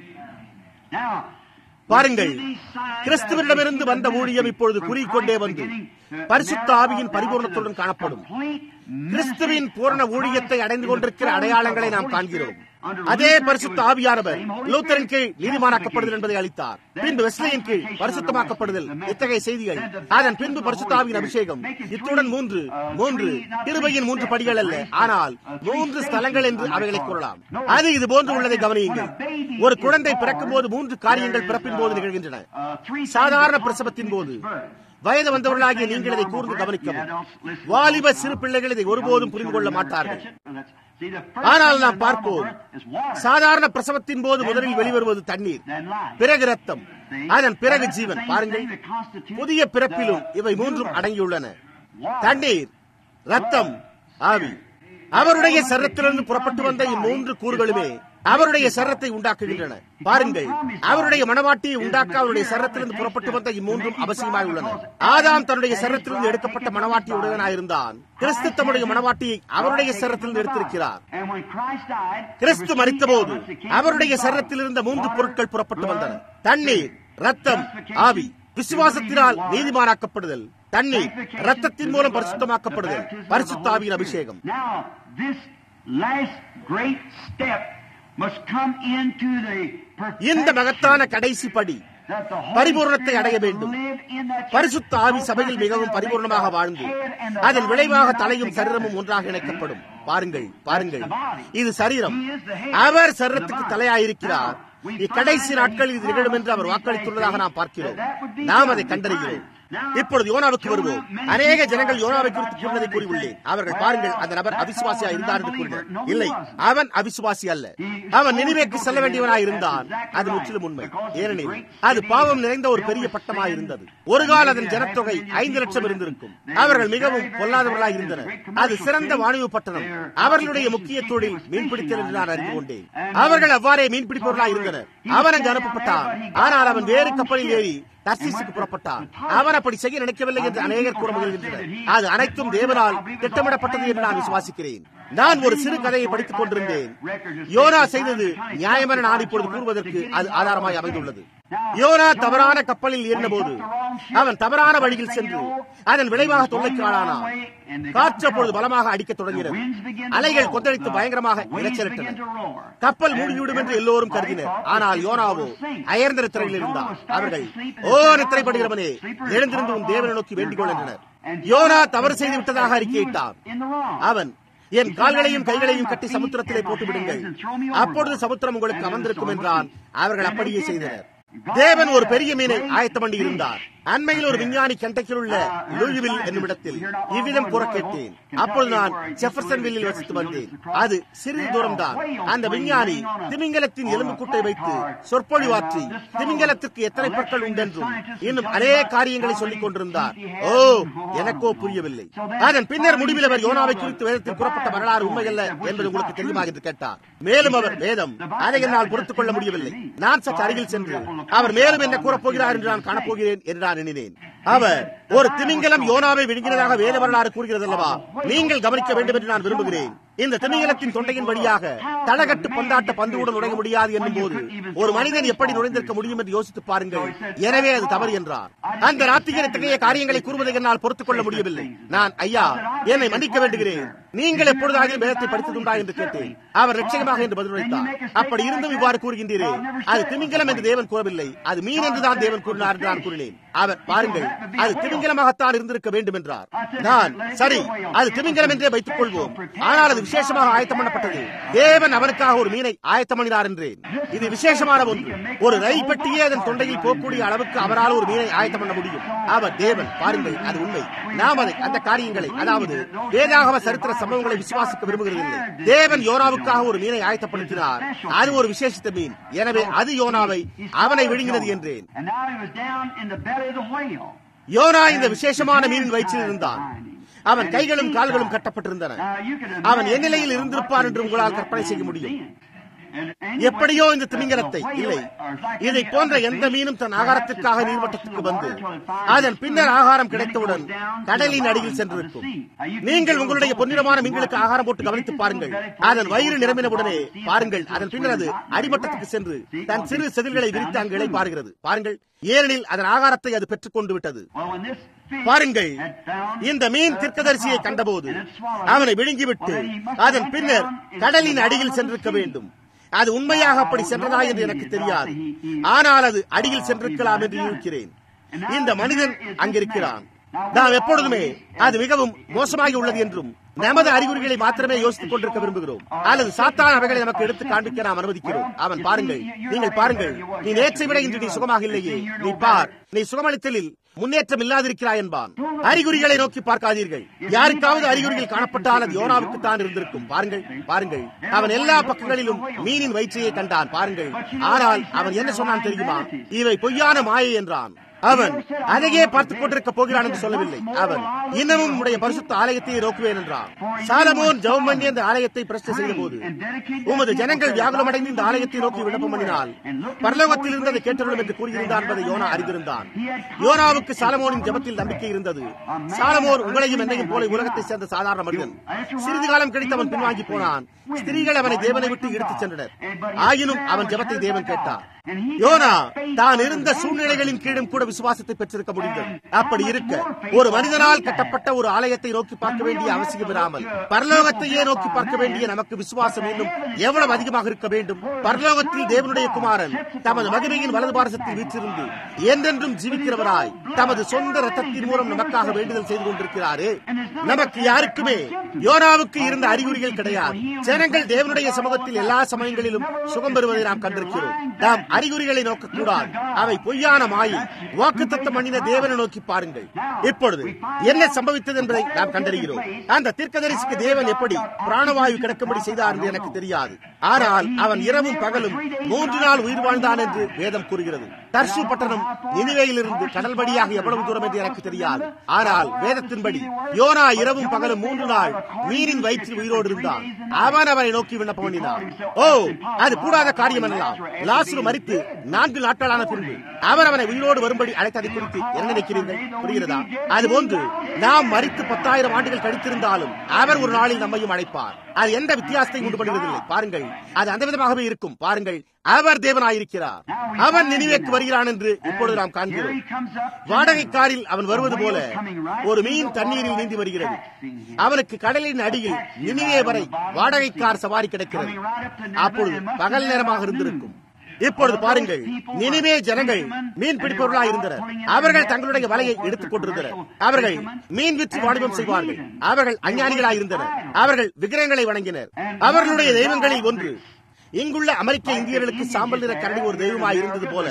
பாருங்கள் கிறிஸ்துவனிடமிருந்து வந்த ஊழியம் இப்பொழுது கூறிக்கொண்டே வந்து பரிசுத்த ஆவியின் பரிபூர்ணத்துடன் காணப்படும் கிறிஸ்துவின் பூரண ஊழியத்தை அடைந்து கொண்டிருக்கிற அடையாளங்களை நாம் காண்கிறோம் அதே பரிசுத்த ஆவியானவர் லூத்தரின் கீழ் நீதிமானாக்கப்படுதல் என்பதை அளித்தார் பின்பு வெஸ்லியின் கீழ் பரிசுத்தமாக்கப்படுதல் இத்தகைய செய்திகள் அதன் பின்பு பரிசுத்த ஆவியின் அபிஷேகம் இத்துடன் மூன்று மூன்று கிருபையின் மூன்று படிகள் அல்ல ஆனால் மூன்று ஸ்தலங்கள் என்று அவைகளை கூறலாம் அது இது போன்று உள்ளதை கவனியுங்கள் ஒரு குழந்தை பிறக்கும் போது மூன்று காரியங்கள் பிறப்பின் போது நிகழ்கின்றன சாதாரண பிரசவத்தின் போது வயது வந்தவர்களாகிய நீங்கள் இதை கூர்ந்து கவனிக்கவும் வாலிப சிறு பிள்ளைகள் இதை ஒருபோதும் புரிந்து கொள்ள மாட்டார்கள் ஆனால் நாம் பார்ப்போம் சாதாரண பிரசவத்தின் போது முதலில் வெளிவருவது தண்ணீர் பிறகு ரத்தம் அதன் பிறகு ஜீவன் பாருங்கள் புதிய பிறப்பிலும் இவை மூன்றும் அடங்கியுள்ளன தண்ணீர் ரத்தம் ஆவி அவருடைய சரத்திலிருந்து புறப்பட்டு வந்த இம்மூன்று கூறுகளுமே அவருடைய சரத்தை உண்டாக்குகின்றன பாருங்கள் அவருடைய மனவாட்டியை உண்டாக்க அவருடைய சரத்திலிருந்து புறப்பட்டு வந்த இம்மூன்றும் அவசியமாய் உள்ளன ஆதாம் தன்னுடைய சரத்திலிருந்து எடுக்கப்பட்ட மனவாட்டி உடையவனாயிருந்தான் கிறிஸ்து தம்முடைய மனவாட்டியை அவருடைய சரத்திலிருந்து எடுத்திருக்கிறார் கிறிஸ்து மறித்தபோது அவருடைய சரத்தில் இருந்த மூன்று பொருட்கள் புறப்பட்டு வந்தன தண்ணீர் ரத்தம் ஆவி விசுவாசத்தினால் நீதிமானாக்கப்படுதல் தண்ணீர் ரத்தத்தின் மூலம் பரிசுத்தமாக்கப்படுதல் பரிசுத்தாவியின் அபிஷேகம் இந்த மகத்தான கடைசி படி பரிபூர்ணத்தை அடைய வேண்டும் பரிசுத்த ஆவி சபையில் மிகவும் பரிபூர்ணமாக வாழ்ந்து அதன் விளைவாக தலையும் சரீரமும் ஒன்றாக இணைக்கப்படும் பாருங்கள் பாருங்கள் இது சரீரம் அவர் சரீரத்துக்கு தலையாயிருக்கிறார் இக்கடைசி நாட்களில் இது நிகழும் என்று அவர் வாக்களித்துள்ளதாக நாம் பார்க்கிறோம் நாம் அதை கண்டறிகிறோம் இப்பொழுது யோனாவுக்கு வருவோம் அநேக ஜனங்கள் யோனாவை குறித்து கூறினதை கூறியுள்ளேன் அவர்கள் பாருங்கள் அந்த நபர் அவிசுவாசியா இருந்தார் என்று கூறினர் இல்லை அவன் அவிசுவாசி அல்ல அவன் நினைவேக்கு செல்ல வேண்டியவனாய் இருந்தான் அது முற்றிலும் உண்மை ஏனெனில் அது பாவம் நிறைந்த ஒரு பெரிய பட்டமாய் இருந்தது ஒரு கால அதன் ஜனத்தொகை ஐந்து லட்சம் இருந்திருக்கும் அவர்கள் மிகவும் பொல்லாதவர்களாய் இருந்தனர் அது சிறந்த வாணிபு பட்டணம் அவர்களுடைய முக்கிய தொழில் மீன்பிடித்தல் என்று நான் அறிந்து கொண்டேன் அவர்கள் அவ்வாறே மீன்பிடிப்பவர்களாய் இருந்தனர் அவன் அங்கு அனுப்பப்பட்டான் ஆனால் அவன் வேறு கப்பலில் ஏறி தர்சீசுக்கு புறப்பட்டான் அவன் அப்படி செய்ய நினைக்கவில்லை என்று அநேகர் கூற முயல்கின்றனர் அது அனைத்தும் தேவனால் திட்டமிடப்பட்டது என்று நான் விசுவாசிக்கிறேன் நான் ஒரு சிறு கதையை படித்துக் கொண்டிருந்தேன் யோனா செய்தது நியாயமென நான் இப்பொழுது கூறுவதற்கு அது ஆதாரமாய் அமைந்துள்ளது யோனா தவறான கப்பலில் ஏறினபோது அவன் தவறான வழியில் சென்று அதன் விளைவாக தொல்லைக்கு ஆளானான் காற்று அப்பொழுது பலமாக அடிக்கத் தொடங்கினது அலைகள் கொந்தளித்து பயங்கரமாக இரைச்சலிட்டன கப்பல் மூடிவிடும் என்று எல்லோரும் கருதினர் ஆனால் யோனாவோ அயர்ந்த நித்திரையில் இருந்தார் அவர்கள் ஓ நித்திரைப்படுகிறவனே எழுந்திருந்து உன் தேவனை நோக்கி வேண்டிக் கொள்கின்றனர் யோனா தவறு செய்து விட்டதாக அறிக்கையிட்டான் அவன் என் கால்களையும் கைகளையும் கட்டி சமுத்திரத்திலே போட்டு விடுங்கள் அப்பொழுது சமுத்திரம் உங்களுக்கு அமர்ந்திருக்கும் என்றான் அவர்கள் அப்படியே செய்தனர் தேவன் ஒரு பெரிய மீனை ஆயத்தம் பண்ணி இருந்தார் அண்மையில் ஒரு விஞ்ஞானி கெண்டக்கில் உள்ள லூயிவில் என்னும் இடத்தில் இவ்விதம் கூற கேட்டேன் அப்பொழுது நான் ஜெஃபர்சன்வில்லில் வசித்து வந்தேன் அது சிறிது தூரம் தான் அந்த விஞ்ஞானி திமிங்கலத்தின் எலும்புக்கூட்டை வைத்து சொற்பொழிவாற்றி திமிங்கலத்திற்கு எத்தனை பற்கள் உண்டென்றும் இன்னும் அநேக காரியங்களை சொல்லிக் கொண்டிருந்தார் ஓ எனக்கோ புரியவில்லை அதன் பின்னர் முடிவில் அவர் யோனாவை குறித்து வேதத்தில் கூறப்பட்ட வரலாறு உண்மையல்ல என்பது உங்களுக்கு தெரியுமா என்று கேட்டார் மேலும் அவர் வேதம் அதை என்னால் பொறுத்துக் கொள்ள முடியவில்லை நான் சற்று அருகில் சென்று அவர் மேலும் என்ன கூறப்போகிறார் என்று நான் காணப்போகிறேன் என்று நான் எண்ணினேன் அவர் ஒரு திமிங்கலம் யோனாவை விழுங்கினதாக வேத வரலாறு கூறுகிறது அல்லவா நீங்கள் கவனிக்க வேண்டும் என்று நான் விரும்புகிறேன் இந்த திமிங்கலத்தின் தொண்டையின் வழியாக தளகட்டு பந்தாட்ட பந்துவுடன் நுழைய முடியாது என்னும் போது ஒரு மனிதன் எப்படி நுழைந்திருக்க முடியும் என்று யோசித்து பாருங்கள் எனவே அது தவறு என்றார் அந்த நாத்திகர் இத்தகைய காரியங்களை கூறுவதை என்னால் பொறுத்துக் கொள்ள முடியவில்லை நான் ஐயா என்னை மன்னிக்க வேண்டுகிறேன் நீங்கள் எப்பொழுதாக வேதத்தை படித்ததுண்டா என்று கேட்டேன் அவர் நிச்சயமாக என்று பதிலளித்தார் அப்படி இருந்தும் இவ்வாறு கூறுகின்றீரே அது திமிங்கலம் என்று தேவன் கூறவில்லை அது மீன் என்றுதான் தேவன் கூறினார் என்று நான் கூறினேன் அவர் பாருங்கள் அது திமிங்கலமாகத்தான் இருந்திருக்க வேண்டும் என்றார் நான் சரி அது திமிங்கலம் என்றே வைத்துக் கொள்வோம் ஆனால் அது விசேஷமாக ஆயத்தம் பண்ணப்பட்டது தேவன் அவனுக்காக ஒரு மீனை ஆயத்தம் பண்ணினார் என்றேன் இது விசேஷமான ஒன்று ஒரு ரயில் பெட்டியே அதன் தொண்டையில் போகக்கூடிய அளவுக்கு அவரால் ஒரு மீனை ஆயத்தம் பண்ண முடியும் அவர் தேவன் பாருங்கள் அது உண்மை நாம் அதை அந்த காரியங்களை அதாவது வேதாகம சரித்திர சம்பவங்களை விசுவாசிக்க விரும்புகிறதில்லை தேவன் யோனாவுக்காக ஒரு மீனை ஆயத்தப்படுத்தினார் அது ஒரு விசேஷித்த மீன் எனவே அது யோனாவை அவனை விழுங்கினது என்றேன் யோனா இந்த விசேஷமான மீனின் வயிற்றில் இருந்தான் அவன் கைகளும் கால்களும் கட்டப்பட்டிருந்தன அவன் என் நிலையில் இருந்திருப்பான் என்று உங்களால் கற்பனை செய்ய முடியும் எப்படியோ இந்த திமிங்கலத்தை இல்லை இதை போன்ற எந்த மீனும் தன் ஆகாரத்திற்காக நீர்மட்டத்துக்கு வந்து அதன் பின்னர் ஆகாரம் கிடைத்தவுடன் கடலின் அடியில் சென்றிருக்கும் நீங்கள் உங்களுடைய பொன்னிறமான மீன்களுக்கு ஆகாரம் போட்டு கவனித்து பாருங்கள் அதன் வயிறு நிரம்பினவுடனே பாருங்கள் அதன் பின்னர் அது அடிமட்டத்துக்கு சென்று தன் சிறு செதில்களை விரித்து அங்கு இலை பாருகிறது பாருங்கள் ஏனெனில் அதன் ஆகாரத்தை அது பெற்றுக் கொண்டு விட்டது பாருங்கள் இந்த மீன் தீர்க்கதரிசியை கண்டபோது அவனை விழுங்கிவிட்டு அதன் பின்னர் கடலின் அடியில் சென்றிருக்க வேண்டும் அது உண்மையாக அப்படி சென்றதா என்று எனக்கு தெரியாது ஆனால் அது அடியில் சென்றிருக்கலாம் என்று யூகிக்கிறேன் இந்த மனிதன் அங்கிருக்கிறான் நாம் எப்பொழுதுமே அது மிகவும் மோசமாகி உள்ளது என்றும் நமது அறிகுறிகளை மாத்திரமே யோசித்துக் கொண்டிருக்க விரும்புகிறோம் அல்லது சாத்தான அவைகளை நமக்கு எடுத்து காண்பிக்க நாம் அனுமதிக்கிறோம் அவன் பாருங்கள் நீங்கள் பாருங்கள் நீ நேற்றை விட இன்று நீ சுகமாக இல்லையே நீ பார் நீ சுகமளித்தலில் முன்னேற்றம் இல்லாதிருக்கிறாய் என்பான் அறிகுறிகளை நோக்கி பார்க்காதீர்கள் யாருக்காவது அறிகுறிகள் காணப்பட்டால் அது யோனாவுக்கு தான் இருந்திருக்கும் பாருங்கள் பாருங்கள் அவன் எல்லா பக்கங்களிலும் மீனின் வயிற்றையை கண்டான் பாருங்கள் ஆனால் அவன் என்ன சொன்னான் தெரியுமா இவை பொய்யான மாயை என்றான் அவன் அதையே பார்த்துக் கொண்டிருக்க போகிறான் என்று சொல்லவில்லை அவன் இன்னமும் உடைய பரிசுத்த ஆலயத்தை நோக்குவேன் என்றான் சாலமோன் ஜெபம் பண்ணி அந்த ஆலயத்தை பிரச்சனை செய்த போது உமது ஜனங்கள் வியாகுலமடைந்து இந்த ஆலயத்தை நோக்கி விண்ணப்பம் பண்ணினால் பரலோகத்தில் இருந்ததை கேட்டுள்ளோம் என்று கூறியிருந்தான் என்பதை யோனா அறிந்திருந்தான் யோனாவுக்கு சாலமோனின் ஜபத்தில் நம்பிக்கை இருந்தது சாலமோன் உங்களையும் என்னையும் போல உலகத்தை சேர்ந்த சாதாரண மனிதன் சிறிது காலம் கழித்து அவன் பின்வாங்கி போனான் ஸ்திரீகள் அவனை தேவனை விட்டு எடுத்துச் சென்றனர் ஆயினும் அவன் ஜபத்தை தேவன் கேட்டார் யோனா தான் இருந்த சூழ்நிலைகளின் கீழும் கூட விசுவாசத்தை பெற்றிருக்க முடிந்தது அப்படி இருக்க ஒரு மனிதனால் கட்டப்பட்ட ஒரு ஆலயத்தை நோக்கி பார்க்க வேண்டிய அவசியம் இராமல் பரலோகத்தையே நோக்கி பார்க்க வேண்டிய நமக்கு விசுவாசம் இன்னும் எவ்வளவு அதிகமாக இருக்க வேண்டும் பரலோகத்தில் தேவனுடைய குமாரன் தமது மகிமையின் வலது பாரசத்தில் வீற்றிருந்து என்றென்றும் ஜீவிக்கிறவராய் தமது சொந்த ரத்தத்தின் மூலம் நமக்காக வேண்டுதல் செய்து கொண்டிருக்கிறாரே நமக்கு யாருக்குமே யோனாவுக்கு இருந்த அறிகுறிகள் கிடையாது ஜனங்கள் தேவனுடைய சமூகத்தில் எல்லா சமயங்களிலும் சுகம் பெறுவதை நாம் கண்டிருக்கிறோம் நாம் அறிகுறிகளை நோக்கக்கூடாது அவை பொய்யான மாயை வாக்கு தத்தம் பண்ணின தேவனை நோக்கி பாருங்கள் இப்பொழுது என்ன சம்பவித்தது என்பதை நாம் கண்டறிகிறோம் அந்த தீர்க்கதரிசிக்கு தேவன் எப்படி பிராணவாயு கிடக்கும்படி செய்தார் என்று எனக்கு தெரியாது ஆனால் அவன் இரவும் பகலும் மூன்று நாள் உயிர் வாழ்ந்தான் என்று வேதம் கூறுகிறது தர்சு பட்டணம் நினைவையிலிருந்து கடல் வழியாக எவ்வளவு தூரம் என்று எனக்கு தெரியாது ஆனால் வேதத்தின்படி யோனா இரவும் பகலும் மூன்று நாள் மீனின் வயிற்றில் உயிரோடு இருந்தான் அவன் அவனை நோக்கி விண்ணப்பம் பண்ணினான் ஓ அது கூடாத காரியம் அல்ல லாசுரு மறித்து நான்கு நாட்களான பின்பு அவர் அவனை உயிரோடு வரும்படி அழைத்ததை குறித்து என்ன நினைக்கிறீர்கள் புரிகிறதா அதுபோன்று நாம் மறித்து பத்தாயிரம் ஆண்டுகள் கழித்திருந்தாலும் அவர் ஒரு நாளில் நம்மையும் அழைப்பார் அது எந்த வித்தியாசத்தை உண்டு பண்ணுவதில்லை பாருங்கள் அது அந்த விதமாகவே இருக்கும் பாருங்கள் அவர் தேவனாயிருக்கிறார் அவன் நினைவேக்கு வருகிறான் என்று இப்பொழுது நாம் காண்கிறோம் வாடகைக்காரில் அவன் வருவது போல ஒரு மீன் தண்ணீரில் நீந்தி வருகிறது அவனுக்கு கடலின் அடியில் நினைவே வரை வாடகைக்கார் சவாரி கிடைக்கிறது அப்பொழுது பகல் நேரமாக இருந்திருக்கும் இப்பொழுது பாருங்கள் நினைவே ஜனங்கள் மீன் பிடிப்பவர்களாக இருந்தனர் அவர்கள் தங்களுடைய வலையை எடுத்துக் கொண்டிருந்தனர் அவர்கள் மீன் விற்று வாணிபம் செய்வார்கள் அவர்கள் அஞ்ஞானிகளாக இருந்தனர் அவர்கள் விக்கிரகங்களை வணங்கினர் அவர்களுடைய தெய்வங்களில் ஒன்று இங்குள்ள அமெரிக்க இந்தியர்களுக்கு சாம்பல் நிற கரடி ஒரு தெய்வமாய் இருந்தது போல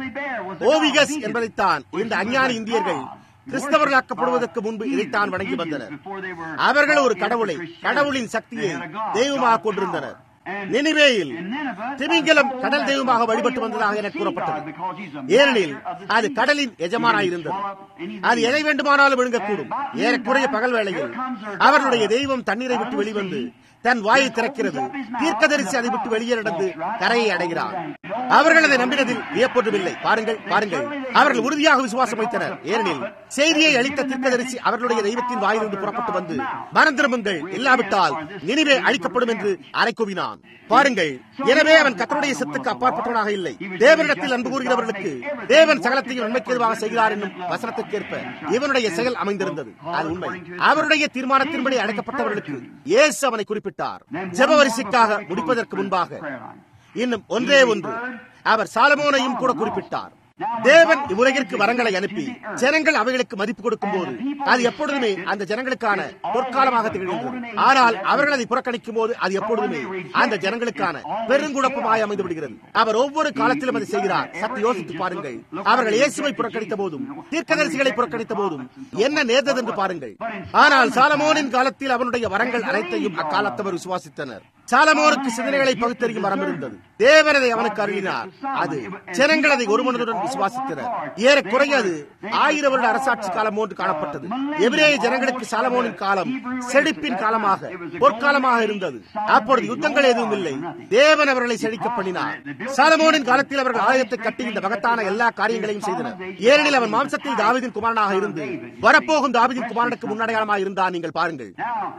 ஓவிகஸ் என்பதைத்தான் இந்த அஞ்ஞான இந்தியர்கள் கிறிஸ்தவர்களாக்கப்படுவதற்கு முன்பு இதைத்தான் வணங்கி வந்தனர் அவர்கள் ஒரு கடவுளை கடவுளின் சக்தியை தெய்வமாக கொண்டிருந்தனர் நினைவேயில் திமிங்கலம் கடல் தெய்வமாக வழிபட்டு வந்ததாக என கூறப்பட்டது ஏனெனில் அது கடலின் எஜமானாயிருந்தது அது எதை வேண்டுமானாலும் விழுங்கக்கூடும் ஏறக்குறைய பகல் வேளையில் அவர்களுடைய தெய்வம் தண்ணீரை விட்டு வெளிவந்து தன் வாயை திறக்கிறது தீர்க்கதரிசி அதை விட்டு வெளியே நடந்து கரையை அடைகிறார் அவர்கள் அதை நம்பினதில் வியப்பொன்றுமில்லை பாருங்கள் பாருங்கள் அவர்கள் உறுதியாக விசுவாசம் வைத்தனர் ஏனெனில் செய்தியை அளித்த தீர்க்கதரிசி அவர்களுடைய தெய்வத்தின் வாயிலிருந்து புறப்பட்டு வந்து மனம் திரும்புங்கள் இல்லாவிட்டால் நினைவே அழிக்கப்படும் என்று அரைக்குவினான் பாருங்கள் எனவே அவன் கத்தருடைய சித்துக்கு அப்பாற்பட்டவனாக இல்லை தேவனிடத்தில் அன்பு கூறுகிறவர்களுக்கு தேவன் சகலத்தையும் நன்மைக்கு எதுவாக செய்கிறார் என்னும் வசனத்திற்கேற்ப இவனுடைய செயல் அமைந்திருந்தது அது உண்மை அவருடைய தீர்மானத்தின்படி அழைக்கப்பட்டவர்களுக்கு இயேசு அவனை குறிப்பிட்டார் ஜெப வரிசைக்காக முடிப்பதற்கு முன்பாக இன்னும் ஒன்றே ஒன்று அவர் சாலமோனையும் கூட குறிப்பிட்டார் தேவன் இவ்வுலகிற்கு வரங்களை அனுப்பி ஜனங்கள் அவைகளுக்கு மதிப்பு கொடுக்கும் போது அது எப்பொழுதுமே அந்த ஜனங்களுக்கான பொற்காலமாக திகழ்கிறது ஆனால் அவர்கள் அதை புறக்கணிக்கும் போது அது எப்பொழுதுமே அந்த ஜனங்களுக்கான பெருங்குழப்பமாய் அமைந்து விடுகிறது அவர் ஒவ்வொரு காலத்திலும் அதை செய்கிறார் சற்று யோசித்து பாருங்கள் அவர்கள் இயேசுவை புறக்கணித்த போதும் தீர்க்கதரிசிகளை புறக்கணித்த போதும் என்ன நேர்ந்தது என்று பாருங்கள் ஆனால் சாலமோனின் காலத்தில் அவனுடைய வரங்கள் அனைத்தையும் அக்காலத்தவர் விசுவாசித்தனர் சாலமோனுக்கு சிந்தனைகளை பகுத்தறியும் வரம் இருந்தது தேவனதை அவனுக்கு அருளினார் அது ஜனங்கள் அதை ஒரு மனதுடன் விசுவாசித்தனர் ஏறக்குறைய அது ஆயிரம் வருட அரசாட்சி காலம் போன்று காணப்பட்டது எபிரேய ஜனங்களுக்கு சாலமோனின் காலம் செழிப்பின் காலமாக பொற்காலமாக இருந்தது அப்பொழுது யுத்தங்கள் எதுவும் இல்லை தேவன் அவர்களை செழிக்க பண்ணினார் சாலமோனின் காலத்தில் அவர்கள் ஆலயத்தை கட்டி இந்த மகத்தான எல்லா காரியங்களையும் செய்தனர் ஏனெனில் அவன் மாம்சத்தில் தாவிதின் குமாரனாக இருந்து வரப்போகும் தாவிதின் குமாரனுக்கு முன்னடையாளமாக இருந்தார் நீங்கள் பாருங்கள்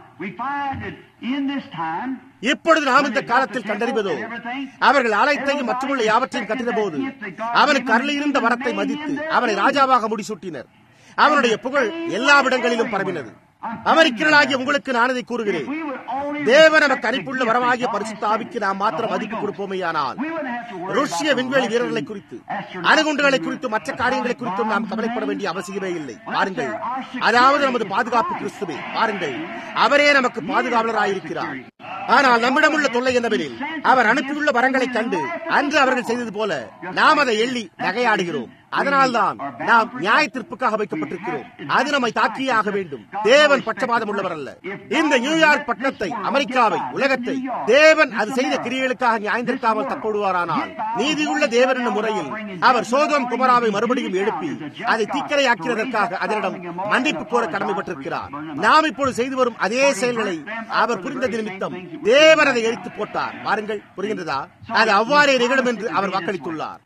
இப்பொழுது நாம் இந்த காலத்தில் கண்டறிவதோ அவர்கள் ஆலயத்தையும் மற்றுமுள்ள யாவற்றையும் கட்டின போது அவனுக்கு அருளியிருந்த வரத்தை மதித்து அவனை ராஜாவாக முடிசூட்டினர் அவனுடைய புகழ் எல்லா இடங்களிலும் பரவினது அமெரிக்கர்களாகிய உங்களுக்கு நான் இதை கூறுகிறேன் தேவன் நமக்கு அனுப்புள்ள வரமாகிய பரிசுத்த ஆவிக்கு நாம் மாத்திரம் மதிப்பு கொடுப்போமேயானால் ருஷ்ய விண்வெளி வீரர்களை குறித்து அணுகுண்டுகளை குறித்து மற்ற காரியங்களை குறித்தும் நாம் கவலைப்பட வேண்டிய அவசியமே இல்லை பாருங்கள் அதாவது நமது பாதுகாப்பு கிறிஸ்துவே பாருங்கள் அவரே நமக்கு பாதுகாவலராயிருக்கிறார் ஆனால் நம்மிடம் உள்ள தொல்லை என்னவெனில் அவர் அனுப்பியுள்ள வரங்களை கண்டு அன்று அவர்கள் செய்தது போல நாம் அதை எள்ளி நகையாடுகிறோம் அதனால்தான் நாம் நியாய தீர்ப்புக்காக வைக்கப்பட்டிருக்கிறோம் அது நம்மை தாக்கியே ஆக வேண்டும் தேவன் பட்சபாதம் உள்ளவர் அல்ல இந்த நியூயார்க் பட்டணத்தை அமெரிக்காவை உலகத்தை தேவன் அது செய்த கிரியைகளுக்காக நியாயந்திருக்காமல் தக்கோடுவாரானால் நீதியுள்ள தேவன் என்னும் முறையில் அவர் சோதம் குமராவை மறுபடியும் எழுப்பி அதை தீக்கரையாக்கிறதற்காக அதனிடம் மன்னிப்பு கோர கடமைப்பட்டிருக்கிறார் நாம் இப்பொழுது செய்து வரும் அதே செயல்களை அவர் புரிந்தது நிமித்தம் தேவன் அதை எரித்து போட்டார் பாருங்கள் புரிகின்றதா அது அவ்வாறே நிகழும் என்று அவர் வாக்களித்துள்ளார்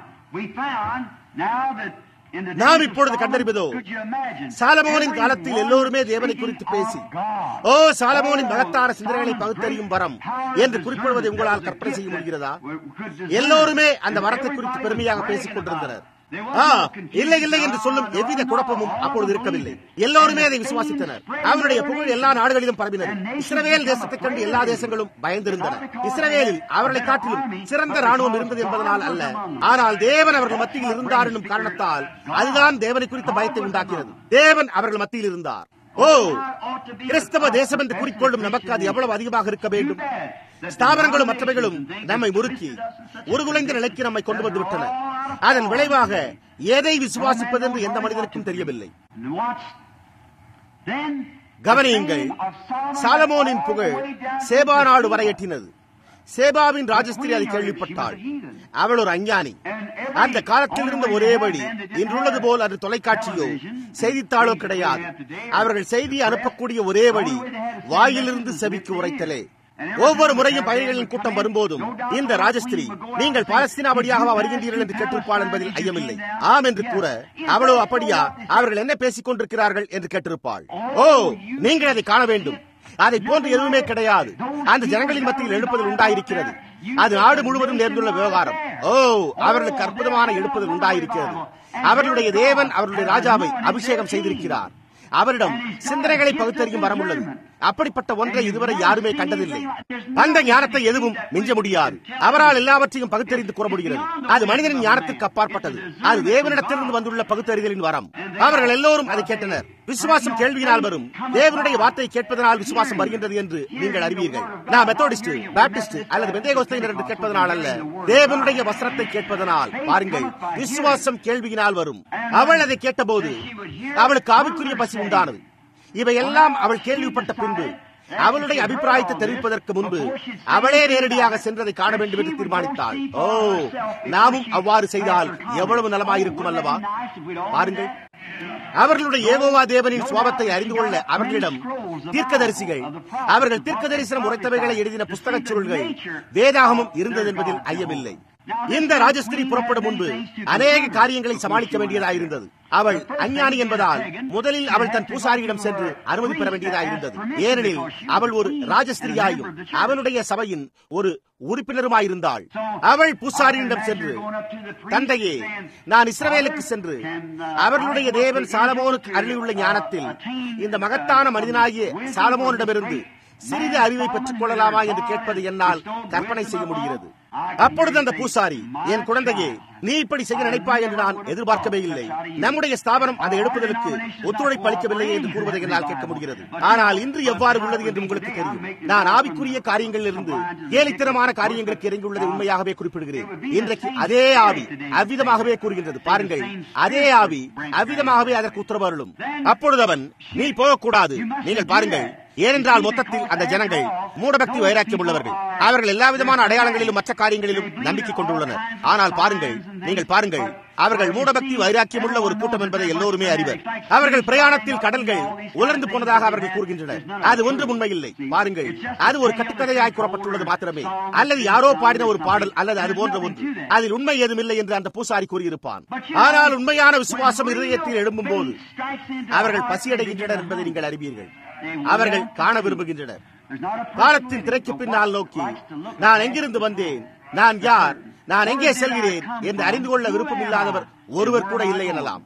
நாம் இப்பொழுது கண்டறிவதோ சாலமோனின் காலத்தில் எல்லோருமே தேவனை குறித்து பேசி ஓ சாலமோனின் மகத்தான சிந்தனைகளை பகுத்தறியும் வரம் என்று குறிப்பிடுவதை உங்களால் கற்பனை செய்ய முடிகிறதா எல்லோருமே அந்த வரத்தை குறித்து பெருமையாக பேசிக் கொண்டிருந்தனர் இல்லை இல்லை என்று சொல்லும் எவ்வித குழப்பமும் அப்பொழுது இருக்கவில்லை எல்லோருமே அதை விசுவாசித்தனர் அவருடைய புகழ் எல்லா நாடுகளிலும் பரவினர் இஸ்ரவேல் தேசத்தைக் கண்டு எல்லா தேசங்களும் பயந்திருந்தன இஸ்ரவேலில் அவர்களை காட்டிலும் சிறந்த ராணுவம் இருந்தது என்பதனால் அல்ல ஆனால் தேவன் அவர்கள் மத்தியில் இருந்தார் என்னும் காரணத்தால் அதுதான் தேவனை குறித்த பயத்தை உண்டாக்கினது தேவன் அவர்கள் மத்தியில் இருந்தார் ஓ கிறிஸ்தவ தேசம் என்று குறிக்கொள்ளும் நமக்கு அது எவ்வளவு அதிகமாக இருக்க வேண்டும் ஸ்தாபனங்களும் மற்றவைகளும் நம்மை முறுக்கி உருகுலைந்த நிலைக்கு நம்மை கொண்டு வந்து விட்டன அதன் விளைவாக எதை விசுவாசிப்பது என்று எந்த மனிதனுக்கும் தெரியவில்லை கவனியுங்கள் சாலமோனின் புகழ் சேபா நாடு வரை எட்டினது சேபாவின் ராஜஸ்திரி அதை கேள்விப்பட்டாள் அவள் ஒரு அஞ்ஞானி அந்த காலத்தில் இருந்த ஒரே வழி இன்றுள்ளது போல் அது தொலைக்காட்சியோ செய்தித்தாளோ கிடையாது அவர்கள் செய்தியை அனுப்பக்கூடிய ஒரே வழி வாயிலிருந்து செவிக்கு உரைத்தலே ஒவ்வொரு முறையும் பயணிகளின் கூட்டம் வரும்போதும் இந்த ராஜஸ்திரி நீங்கள் பாலஸ்தீனா வழியாக வருகின்றீர்கள் என்று கேட்டிருப்பாள் என்பதில் ஐயமில்லை ஆம் என்று கூற அவளோ அப்படியா அவர்கள் என்ன பேசிக் கொண்டிருக்கிறார்கள் என்று கேட்டிருப்பாள் ஓ நீங்கள் அதை காண வேண்டும் அதை போன்று எதுவுமே கிடையாது அந்த ஜனங்களின் மத்தியில் எழுப்புதல் உண்டாயிருக்கிறது அது நாடு முழுவதும் நேர்ந்துள்ள விவகாரம் ஓ அவர்களுக்கு அற்புதமான எழுப்புதல் உண்டாயிருக்கிறது அவர்களுடைய தேவன் அவருடைய ராஜாவை அபிஷேகம் செய்திருக்கிறார் அவரிடம் சிந்தனைகளை பகுத்தறியும் வரம் உள்ளது அப்படிப்பட்ட ஒன்றை இதுவரை யாருமே கண்டதில்லை அந்த ஞானத்தை எதுவும் மிஞ்ச முடியாது அவரால் எல்லாவற்றையும் பகுத்தறிந்து கூற முடிகிறது அது மனிதனின் ஞானத்திற்கு அப்பாற்பட்டது அது தேவனிடத்திலிருந்து வந்துள்ள பகுத்தறிதலின் வரம் அவர்கள் எல்லோரும் அதை கேட்டனர் விசுவாசம் கேள்வியினால் வரும் தேவனுடைய வார்த்தையை கேட்பதனால் விசுவாசம் வருகின்றது என்று நீங்கள் அறிவீர்கள் நான் மெத்தோடிஸ்ட் பேப்டிஸ்ட் அல்லது பெந்தேகோஸ்தையினர் என்று கேட்பதனால் அல்ல தேவனுடைய வசனத்தை கேட்பதனால் பாருங்கள் விசுவாசம் கேள்வியினால் வரும் அவள் அதை கேட்டபோது அவளுக்கு ஆவிக்குரிய பசி உண்டானது இவையெல்லாம் அவள் கேள்விப்பட்ட பின்பு அவளுடைய அபிப்பிராயத்தை தெரிவிப்பதற்கு முன்பு அவளே நேரடியாக சென்றதை காண வேண்டும் என்று தீர்மானித்தாள் ஓ நாமும் அவ்வாறு செய்தால் எவ்வளவு நலமாயிருக்கும் அல்லவா பாருங்கள் அவர்களுடைய ஏகோவா தேவனின் சுவாபத்தை அறிந்து கொள்ள அவர்களிடம் தீர்க்கதரிசிகள் அவர்கள் தீர்க்க தரிசனம் உரைத்தவைகளை எழுதின புஸ்தகச் சுருள்கள் வேதாகமும் இருந்தது என்பதில் ஐயமில்லை இந்த ராஜஸ்திரி புறப்படும் முன்பு அநேக காரியங்களை சமாளிக்க வேண்டியதாயிருந்தது அவள் அஞ்ஞானி என்பதால் முதலில் அவள் தன் பூசாரியிடம் சென்று அனுமதி பெற வேண்டியதாயிருந்தது ஏனெனில் அவள் ஒரு ராஜஸ்திரியாயும் அவளுடைய சபையின் ஒரு உறுப்பினருமாயிருந்தாள் அவள் பூசாரியிடம் சென்று தந்தையே நான் இஸ்ரவேலுக்கு சென்று அவர்களுடைய தேவன் சாலமோனுக்கு அருளியுள்ள ஞானத்தில் இந்த மகத்தான மனிதனாகிய சாலமோனிடமிருந்து சிறிது அறிவை பெற்றுக் கொள்ளலாமா என்று கேட்பது என்னால் கற்பனை செய்ய முடிகிறது அப்பொழுது அந்த பூசாரி என் குழந்தையே நீ இப்படி செய்ய நினைப்பாய் என்று நான் எதிர்பார்க்கவே இல்லை நம்முடைய ஸ்தாபனம் அந்த எழுப்புதலுக்கு ஒத்துழைப்பு அளிக்கவில்லை என்று கூறுவதை என்னால் கேட்க முடிகிறது ஆனால் இன்று எவ்வாறு உள்ளது என்று உங்களுக்கு தெரியும் நான் ஆவிக்குரிய காரியங்களில் இருந்து ஏலித்தனமான காரியங்களுக்கு இறங்கியுள்ளதை உண்மையாகவே குறிப்பிடுகிறேன் இன்றைக்கு அதே ஆவி அவ்விதமாகவே கூறுகின்றது பாருங்கள் அதே ஆவி அவ்விதமாகவே அதற்கு உத்தரவு அருளும் அப்பொழுது அவன் நீ போகக்கூடாது நீங்கள் பாருங்கள் ஏனென்றால் மொத்தத்தில் அந்த ஜனங்கள் மூடபக்தி வைராக்கியம் உள்ளவர்கள் அவர்கள் எல்லா விதமான அடையாளங்களிலும் மற்ற காரியங்களிலும் நம்பிக்கை கொண்டுள்ளனர் ஆனால் பாருங்கள் நீங்கள் பாருங்கள் அவர்கள் மூடபக்தி வைராக்கியம் உள்ள ஒரு கூட்டம் என்பதை எல்லோருமே அறிவர் அவர்கள் பிரயாணத்தில் கடல்கள் உலர்ந்து போனதாக அவர்கள் கூறுகின்றனர் அது ஒன்றும் உண்மையில்லை பாருங்கள் அது ஒரு கட்டுக்கதையாய் கூறப்பட்டுள்ளது மாத்திரமே அல்லது யாரோ பாடின ஒரு பாடல் அல்லது அது போன்ற ஒன்று அதில் உண்மை ஏதுமில்லை என்று அந்த பூசாரி கூறியிருப்பான் ஆனால் உண்மையான விசுவாசம் இருதயத்தில் எழும்பும் போது அவர்கள் பசியடைகின்றனர் என்பதை நீங்கள் அறிவீர்கள் அவர்கள் காண விரும்புகின்றனர் காலத்தின் திரைக்கு பின்னால் நோக்கி நான் எங்கிருந்து வந்தேன் நான் யார் நான் எங்கே செல்கிறேன் என்று அறிந்து கொள்ள விருப்பம் இல்லாதவர் ஒருவர் கூட இல்லை எனலாம்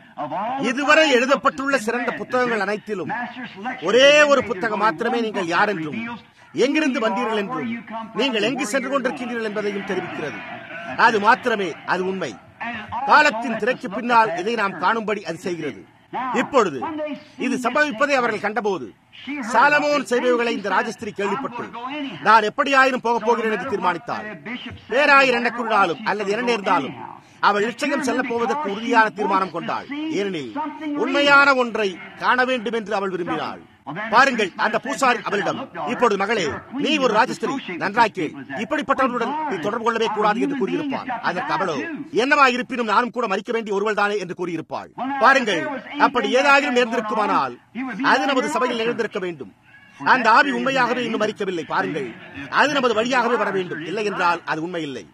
இதுவரை எழுதப்பட்டுள்ள சிறந்த புத்தகங்கள் அனைத்திலும் ஒரே ஒரு புத்தகம் மாத்திரமே நீங்கள் யார் என்றும் எங்கிருந்து வந்தீர்கள் என்றும் நீங்கள் எங்கு சென்று கொண்டிருக்கிறீர்கள் என்பதையும் தெரிவிக்கிறது அது மாத்திரமே அது உண்மை காலத்தின் திரைக்கு பின்னால் இதை நாம் காணும்படி அது செய்கிறது இப்பொழுது இது சம்பவிப்பதை அவர்கள் கண்டபோது சாலமோன் செய்பவர்களை இந்த ராஜஸ்திரி கேள்விப்பட்டு நான் எப்படியாயினும் போகப் போகிறேன் என்று தீர்மானித்தார் பேராயர் என்ன கூறினாலும் அல்லது என்ன நேர்ந்தாலும் அவள் நிச்சயம் செல்ல போவதற்கு உறுதியான தீர்மானம் கொண்டாள் ஏனெனில் உண்மையான ஒன்றை காண வேண்டும் என்று அவள் விரும்பினாள் பாருங்கள் அந்த பூசாரி அவளிடம் இப்பொழுது மகளே நீ ஒரு ராஜஸ்திரி நன்றாய் கேள் இப்படிப்பட்டவர்களுடன் நீ தொடர்பு கொள்ளவே கூடாது என்று கூறியிருப்பாள் அதற்கு அவளோ என்னவா இருப்பினும் நானும் கூட மறிக்க வேண்டிய ஒருவள் தானே என்று கூறியிருப்பாள் பாருங்கள் அப்படி ஏதாயிலும் நேர்ந்திருக்குமானால் அது நமது சபையில் நிகழ்ந்திருக்க வேண்டும் அந்த ஆவி உண்மையாகவே இன்னும் மறிக்கவில்லை பாருங்கள் அது நமது வழியாகவே வர வேண்டும் இல்லை என்றால் அது உண்மை இல்லை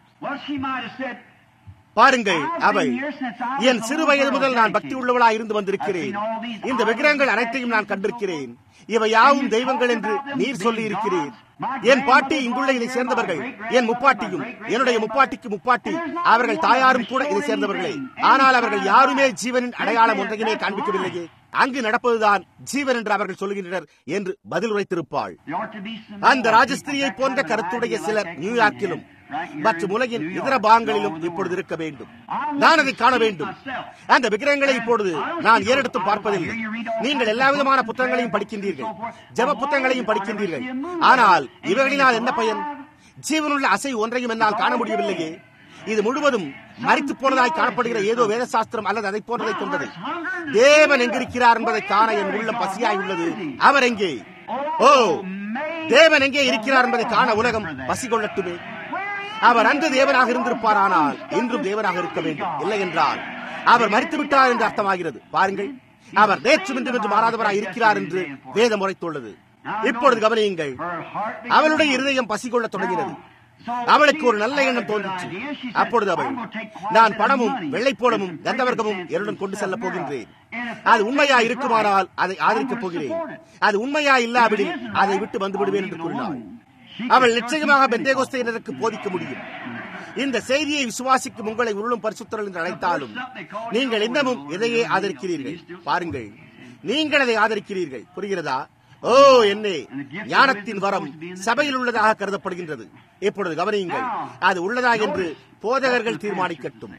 பாருங்கள் அவள் என் சிறு வயது முதல் நான் பக்தி உள்ளவளா இருந்து வந்திருக்கிறேன் இந்த விக்கிரகங்கள் அனைத்தையும் நான் கண்டிருக்கிறேன் இவை யாவும் தெய்வங்கள் என்று நீர் சொல்லி இருக்கிறீர் என் பாட்டி இங்குள்ள இதை சேர்ந்தவர்கள் என் முப்பாட்டியும் என்னுடைய முப்பாட்டிக்கு முப்பாட்டி அவர்கள் தாயாரும் கூட இதை சேர்ந்தவர்களே ஆனால் அவர்கள் யாருமே ஜீவனின் அடையாளம் ஒன்றையுமே காண்பிக்கவில்லையே அங்கு நடப்பதுதான் ஜீவன் என்று அவர்கள் சொல்கின்றனர் என்று பதில் உரைத்திருப்பாள் அந்த ராஜஸ்திரியை போன்ற கருத்துடைய சிலர் நியூயார்க்கிலும் மற்றும் உலகின் இதர பாகங்களிலும் இப்பொழுது இருக்க வேண்டும் நான் அதை காண வேண்டும் அந்த விக்கிரகங்களை இப்பொழுது நான் ஏறெடுத்து பார்ப்பதில்லை நீங்கள் எல்லா விதமான புத்தகங்களையும் படிக்கின்றீர்கள் ஜப புத்தகங்களையும் படிக்கின்றீர்கள் ஆனால் இவைகளினால் என்ன பயன் ஜீவனுள்ள அசை ஒன்றையும் என்னால் காண முடியவில்லையே இது முழுவதும் மறித்து போனதாய் காணப்படுகிற ஏதோ வேதசாஸ்திரம் அல்லது அதை போன்றதை கொண்டது தேவன் எங்கிருக்கிறார் என்பதை காண என் உள்ள பசியாய் உள்ளது அவர் எங்கே ஓ தேவன் எங்கே இருக்கிறார் என்பதை காண உலகம் பசி கொள்ளட்டுமே அவர் அன்று தேவனாக இருந்திருப்பாரானால் இன்றும் தேவனாக இருக்க வேண்டும் இல்லை என்றால் அவர் மறித்து விட்டார் என்று அர்த்தமாகிறது பாருங்கள் அவர் நேற்று இன்று என்று மாறாதவராய் இருக்கிறார் என்று வேதம் உரைத்துள்ளது இப்பொழுது கவனியுங்கள் அவளுடைய இருதயம் பசிகொள்ள தொடங்கினது அவளுக்கு ஒரு நல்ல எண்ணம் தோன்றிச்சு அப்பொழுது அவள் நான் பணமும் வெள்ளைப்போளமும் கந்தவர்க்கமும் என்னுடன் கொண்டு செல்ல போகின்றேன் அது உண்மையா இருக்குமானால் அதை ஆதரிக்கப் போகிறேன் அது உண்மையா இல்லாவிடில் அதை விட்டு வந்து விடுவேன் என்று கூறினாள் அவள் நிச்சயமாக பெந்தேகோஸ்தையினருக்கு போதிக்க முடியும் இந்த செய்தியை விசுவாசிக்கும் உங்களை உருளும் பரிசுத்தர்கள் என்று அழைத்தாலும் நீங்கள் இன்னமும் இதையே ஆதரிக்கிறீர்கள் பாருங்கள் நீங்கள் அதை ஆதரிக்கிறீர்கள் புரிகிறதா ஓ என்னே ஞானத்தின் வரம் சபையில் உள்ளதாக கருதப்படுகின்றது இப்பொழுது கவனியுங்கள் அது உள்ளதா என்று போதகர்கள் தீர்மானிக்கட்டும்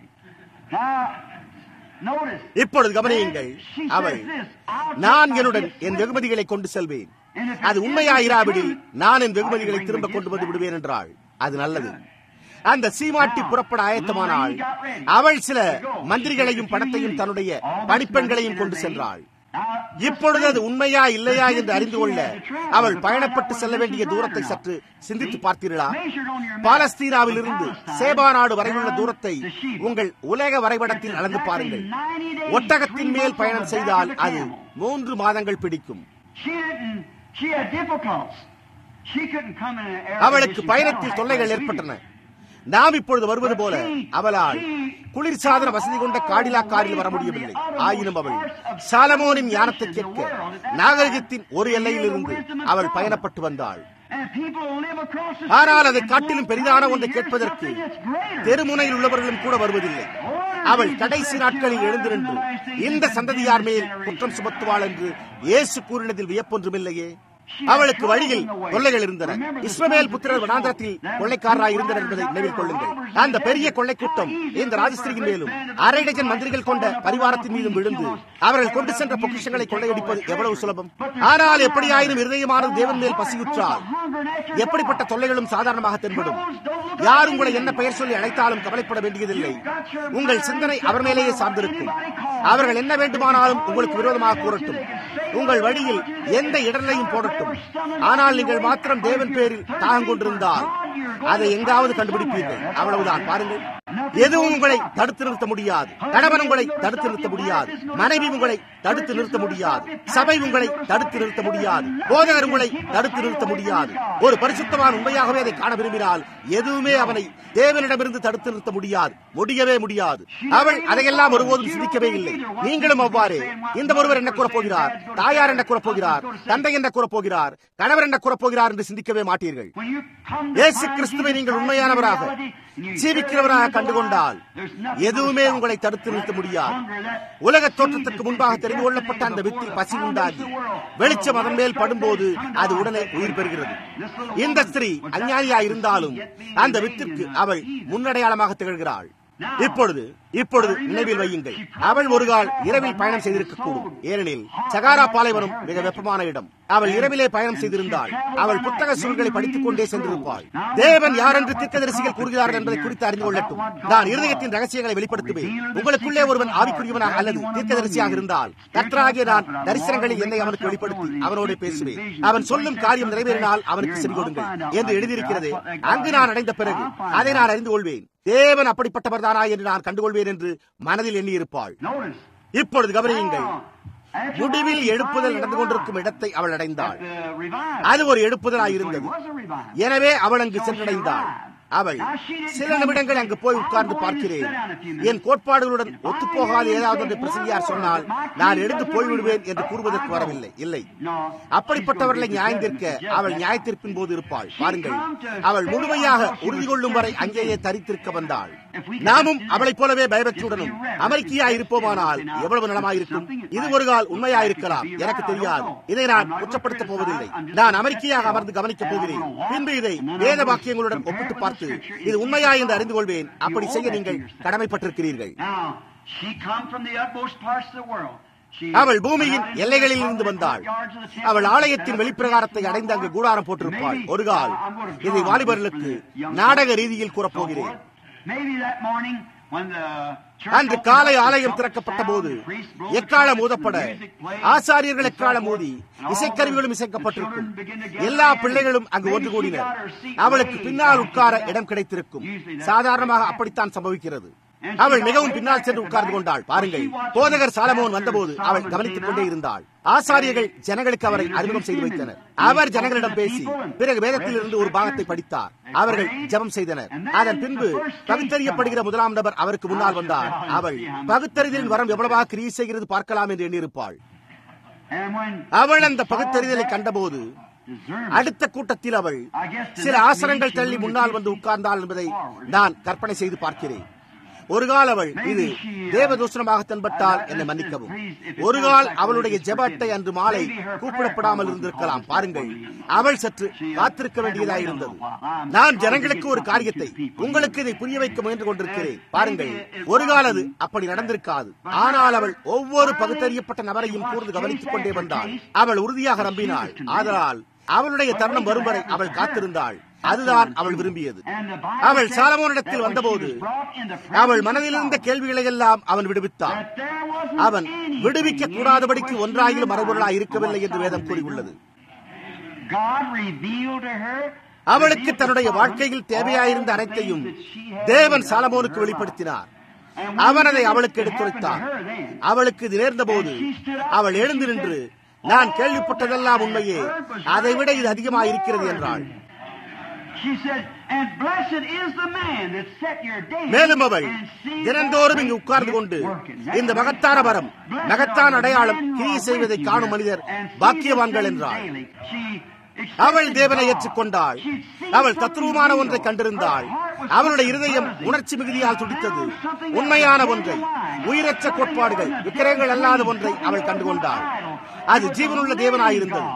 இப்பொழுது கவனியுங்கள் அவள் நான் என்னுடன் என் வெகுமதிகளை கொண்டு செல்வேன் அது உண்மையாயிராவிடில் நான் என் வெகுமதிகளை திரும்ப கொண்டு வந்து விடுவேன் என்றாள் அது நல்லது அந்த சீமாட்டி புறப்பட ஆயத்தமானாள் அவள் சில மந்திரிகளையும் பணத்தையும் தன்னுடைய பணிப்பெண்களையும் கொண்டு சென்றாள் இப்பொழுது அது உண்மையா இல்லையா என்று அறிந்து கொள்ள அவள் பயணப்பட்டு செல்ல வேண்டிய தூரத்தை சற்று சிந்தித்து பார்த்தீர்களா பாலஸ்தீனாவில் இருந்து சேபா நாடு வரையுள்ள தூரத்தை உங்கள் உலக வரைபடத்தில் அளந்து பாருங்கள் ஒட்டகத்தின் மேல் பயணம் செய்தால் அது மூன்று மாதங்கள் பிடிக்கும் அவளுக்கு பயணத்தில் தொல்லைகள் ஏற்பட்டன நாம் இப்பொழுது வருவது போல அவளால் குளிர்சாதன வசதி கொண்ட காடிலா காரில் வர முடியவில்லை ஆயினும் அவள் சாலமோனின் ஞானத்தை கேட்க நாகரிகத்தின் ஒரு எல்லையில் இருந்து அவள் பயணப்பட்டு வந்தாள் ஆனால் அதை காட்டிலும் பெரிதான ஒன்றை கேட்பதற்கு தெருமுனையில் உள்ளவர்களும் கூட வருவதில்லை அவள் கடைசி நாட்களில் எழுந்திருந்து இந்த சந்ததியார் மேல் குற்றம் சுமத்துவாள் என்று இயேசு கூறினதில் வியப்பொன்றுமில்லையே அவளுக்கு வழியில் கொள்ளைகள் இருந்தன இஸ்ரவேல் புத்திரர் வனாந்தரத்தில் கொள்ளைக்காரராய் இருந்தனர் என்பதை நினைவில் கொள்ளுங்கள் அந்த பெரிய கொள்ளை கூட்டம் இந்த ராஜஸ்திரியின் மேலும் அரை டஜன் மந்திரிகள் கொண்ட பரிவாரத்தின் மீதும் விழுந்து அவர்கள் கொண்டு சென்ற பொக்கிஷங்களை கொள்ளையடிப்பது எவ்வளவு சுலபம் ஆனால் எப்படியாயினும் இருதயமானது தேவன் மேல் பசியுற்றால் எப்படிப்பட்ட தொல்லைகளும் சாதாரணமாக தென்படும் யார் உங்களை என்ன பெயர் சொல்லி அழைத்தாலும் கவலைப்பட வேண்டியதில்லை உங்கள் சிந்தனை அவர் மேலேயே சார்ந்திருக்கும் அவர்கள் என்ன வேண்டுமானாலும் உங்களுக்கு விரோதமாக கூறட்டும் உங்கள் வழியில் எந்த இடர்களையும் போடட்டும் ஆனால் நீங்கள் மாத்திரம் தேவன் பேரில் தாகம் கொண்டிருந்தால் அதை எங்காவது கண்டுபிடிப்பீர்கள் அவ்வளவுதான் பாருங்கள் எதுவும் உங்களை தடுத்து நிறுத்த முடியாது கணவன் உங்களை தடுத்து நிறுத்த முடியாது மனைவி உங்களை தடுத்து நிறுத்த முடியாது சபை உங்களை தடுத்து நிறுத்த முடியாது போதகர் உங்களை தடுத்து நிறுத்த முடியாது ஒரு பரிசுத்தவான் உண்மையாகவே அதை காண விரும்பினால் எதுவுமே அவனை தேவனிடமிருந்து தடுத்து நிறுத்த முடியாது முடியவே முடியாது அவள் அதையெல்லாம் ஒருபோதும் சிந்திக்கவே இல்லை நீங்களும் அவ்வாறு இந்த ஒருவர் என்ன கூறப் போகிறார் தாயார் என்ன கூறப் போகிறார் தந்தை என்ன கூறப் போகிறார் கணவர் என்ன கூறப் போகிறார் என்று சிந்திக்கவே மாட்டீர்கள் இயேசு கிறிஸ்துவை நீங்கள் உண்மையானவராக ஜீவிக்கிறவராக கண்டுகொண்டால் எதுவுமே உங்களை தடுத்து நிறுத்த முடியாது உலக தோற்றத்திற்கு முன்பாக தெரிந்து கொள்ளப்பட்ட அந்த வித்தில் பசி உண்டாகி வெளிச்சம் அதன் மேல் படும்போது அது உடனே உயிர் பெறுகிறது இந்த ஸ்திரீ அஞ்ஞானியா இருந்தாலும் அந்த வித்திற்கு அவள் முன்னடையாளமாக திகழ்கிறாள் இப்பொழுது இப்பொழுது நினைவில் வையுங்கள் அவள் ஒரு கால் இரவில் பயணம் செய்திருக்கக்கூடும் ஏனெனில் சகாரா பாலைவனம் மிக வெப்பமான இடம் அவள் இரவிலே பயணம் செய்திருந்தாள் அவள் புத்தக சூழ்களை படித்துக் கொண்டே சென்றிருப்பாள் தேவன் யார் என்று தீர்க்கதரிசிகள் கூறுகிறார்கள் என்பதை குறித்து அறிந்து கொள்ளட்டும் நான் இருதயத்தின் ரகசியங்களை வெளிப்படுத்துவேன் உங்களுக்குள்ளே ஒருவன் ஆவிக்குரியவனாக அல்லது தீர்க்கதரிசியாக இருந்தால் கற்றாகிய நான் தரிசனங்களில் என்னை அவனுக்கு வெளிப்படுத்தி அவனோட பேசுவேன் அவன் சொல்லும் காரியம் நிறைவேறினால் அவனுக்கு செவி கொடுங்கள் என்று எழுதியிருக்கிறது அங்கு நான் அடைந்த பிறகு அதை நான் அறிந்து கொள்வேன் தேவன் அப்படிப்பட்டவர் தானா என்று நான் கண்டுகொள்வேன் என்று மனதில் எண்ணியிருப்பாள் இப்பொழுது கவனியுங்கள் முடிவில் எழுப்புதல் நடந்து கொண்டிருக்கும் இடத்தை அவள் அடைந்தாள் அது ஒரு எழுப்புதலாய் இருந்தது எனவே அவள் அங்கு சென்றடைந்தாள் அவள் சில நிமிடங்கள் அங்கு போய் உட்கார்ந்து பார்க்கிறேன் என் கோட்பாடுகளுடன் ஒத்துப்போகாத ஏதாவது ஒன்று பிரசங்கியார் சொன்னால் நான் எடுத்து போய்விடுவேன் என்று கூறுவதற்கு வரவில்லை இல்லை அப்படிப்பட்டவர்களை நியாயந்திருக்க அவள் நியாயத்திற்பின் போது இருப்பாள் பாருங்கள் அவள் முழுமையாக உறுதி கொள்ளும் வரை அங்கேயே தரித்திருக்க வந்தாள் நாமும் அவளைப் போலவே பயபக்தியுடனும் அமெரிக்கையா இருப்போமானால் எவ்வளவு நலமாயிருக்கும் இது ஒரு கால் உண்மையாயிருக்கலாம் எனக்கு தெரியாது இதை நான் குற்றப்படுத்தப் போவதில்லை நான் அமெரிக்கையாக அமர்ந்து கவனிக்கப் போகிறேன் பின்பு இதை வேத வாக்கியங்களுடன் ஒப்பிட்டு பார்த்து இது உண்மையா என்று அறிந்து கொள்வேன் அப்படி செய்ய நீங்கள் கடமைப்பட்டிருக்கிறீர்கள் அவள் பூமியின் எல்லைகளில் இருந்து வந்தாள் அவள் ஆலயத்தின் வெளிப்பிரகாரத்தை அடைந்து அங்கு கூடாரம் போட்டிருப்பாள் ஒரு கால் இதை வாலிபர்களுக்கு நாடக ரீதியில் கூறப்போகிறேன் அன்று காலை ஆலயம் திறக்கப்பட்ட போது எக்காலம் ஊதப்பட ஆசாரியர்கள் எக்காலம் ஊதி இசைக்கருவிகளும் இசைக்கப்பட்டிருக்கும் எல்லா பிள்ளைகளும் அங்கு ஒன்று கூடினர் அவளுக்கு பின்னால் உட்கார இடம் கிடைத்திருக்கும் சாதாரணமாக அப்படித்தான் சம்பவிக்கிறது அவள் மிகவும் பின்னால் சென்று உட்கார்ந்து கொண்டாள் பாருங்கள் போதகர் சாலமோன் வந்தபோது அவள் கவனித்துக் கொண்டே இருந்தாள் ஆசாரியர்கள் ஜனங்களுக்கு அவரை அறிமுகம் செய்து வைத்தனர் அவர் ஜனங்களிடம் பேசி பிறகு வேதத்தில் இருந்து ஒரு பாகத்தை படித்தார் அவர்கள் ஜெபம் செய்தனர் அதன் பின்பு பகுத்தறியப்படுகிற முதலாம் நபர் அவருக்கு முன்னால் வந்தார் அவள் பகுத்தறிதலின் வரம் எவ்வளவாக கிரியை செய்கிறது பார்க்கலாம் என்று எண்ணியிருப்பாள் And when அவள் அந்த பகுத்தறிதலை கண்டபோது discernment, அடுத்த கூட்டத்தில் அவள் சில ஆசனங்கள் தள்ளி முன்னால் வந்து உட்கார்ந்தாள் என்பதை நான் கற்பனை செய்து பார்க்கிறேன் ஒரு கால் அவள் இது தேவதூஷணமாக தென்பட்டால் என்னை மன்னிக்கவும் ஒரு கால் அவளுடைய ஜெப அட்டை அன்று மாலை கூப்பிடப்படாமல் இருந்திருக்கலாம் பாருங்கள் அவள் சற்று காத்திருக்க வேண்டியதாயிருந்தது நான் ஜனங்களுக்கு ஒரு காரியத்தை உங்களுக்கு இதை புரிய வைக்க முயன்று கொண்டிருக்கிறேன் பாருங்கள் ஒரு கால் அது அப்படி நடந்திருக்காது ஆனால் அவள் ஒவ்வொரு பகுத்தறியப்பட்ட நபரையும் கூர்ந்து கவனித்துக் கொண்டே வந்தாள் அவள் உறுதியாக நம்பினாள் ஆதலால் அவளுடைய தருணம் வரும் வரை அவள் காத்திருந்தாள் அதுதான் அவள் விரும்பியது அவள் சாலமோனிடத்தில் வந்தபோது அவள் மனதில் இருந்த கேள்விகளை எல்லாம் அவன் விடுவித்தான் அவன் விடுவிக்க கூடாதபடிக்கு ஒன்றாயிலும் மறைபொருளாய் இருக்கவில்லை என்று வேதம் கூறியுள்ளது God revealed to her அவளுக்கு தன்னுடைய வாழ்க்கையில் தேவையாயிருந்த அனைத்தையும் தேவன் சாலமோனுக்கு வெளிப்படுத்தினார் அவன் அதை அவளுக்கு எடுத்துரைத்தான் அவளுக்கு இது நேர்ந்த போது அவள் எழுந்து நின்று நான் கேள்விப்பட்டதெல்லாம் உண்மையே அதை விட இது அதிகமாக இருக்கிறது என்றாள் She said, and blessed is the man that set your day மேலும் அவள் and see தினந்தோறும் thy இங்கு உட்கார்ந்து கொண்டு working. இந்த மகத்தான வரம் மகத்தான அடையாளம் கிரியை செய்வதை காணும் மனிதர் பாக்கியவான்கள் என்றாள் அவள் தேவனை ஏற்றுக்கொண்டாள் அவள் தத்ரூபமான ஒன்றை கண்டிருந்தாள் அவளுடைய இருதயம் உணர்ச்சி மிகுதியால் துடித்தது உண்மையான ஒன்றை உயிரற்ற கோட்பாடுகள் விக்கிரகங்கள் அல்லாத ஒன்றை அவள் கண்டுகொண்டாள் அது ஜீவனுள்ள தேவனாயிருந்தது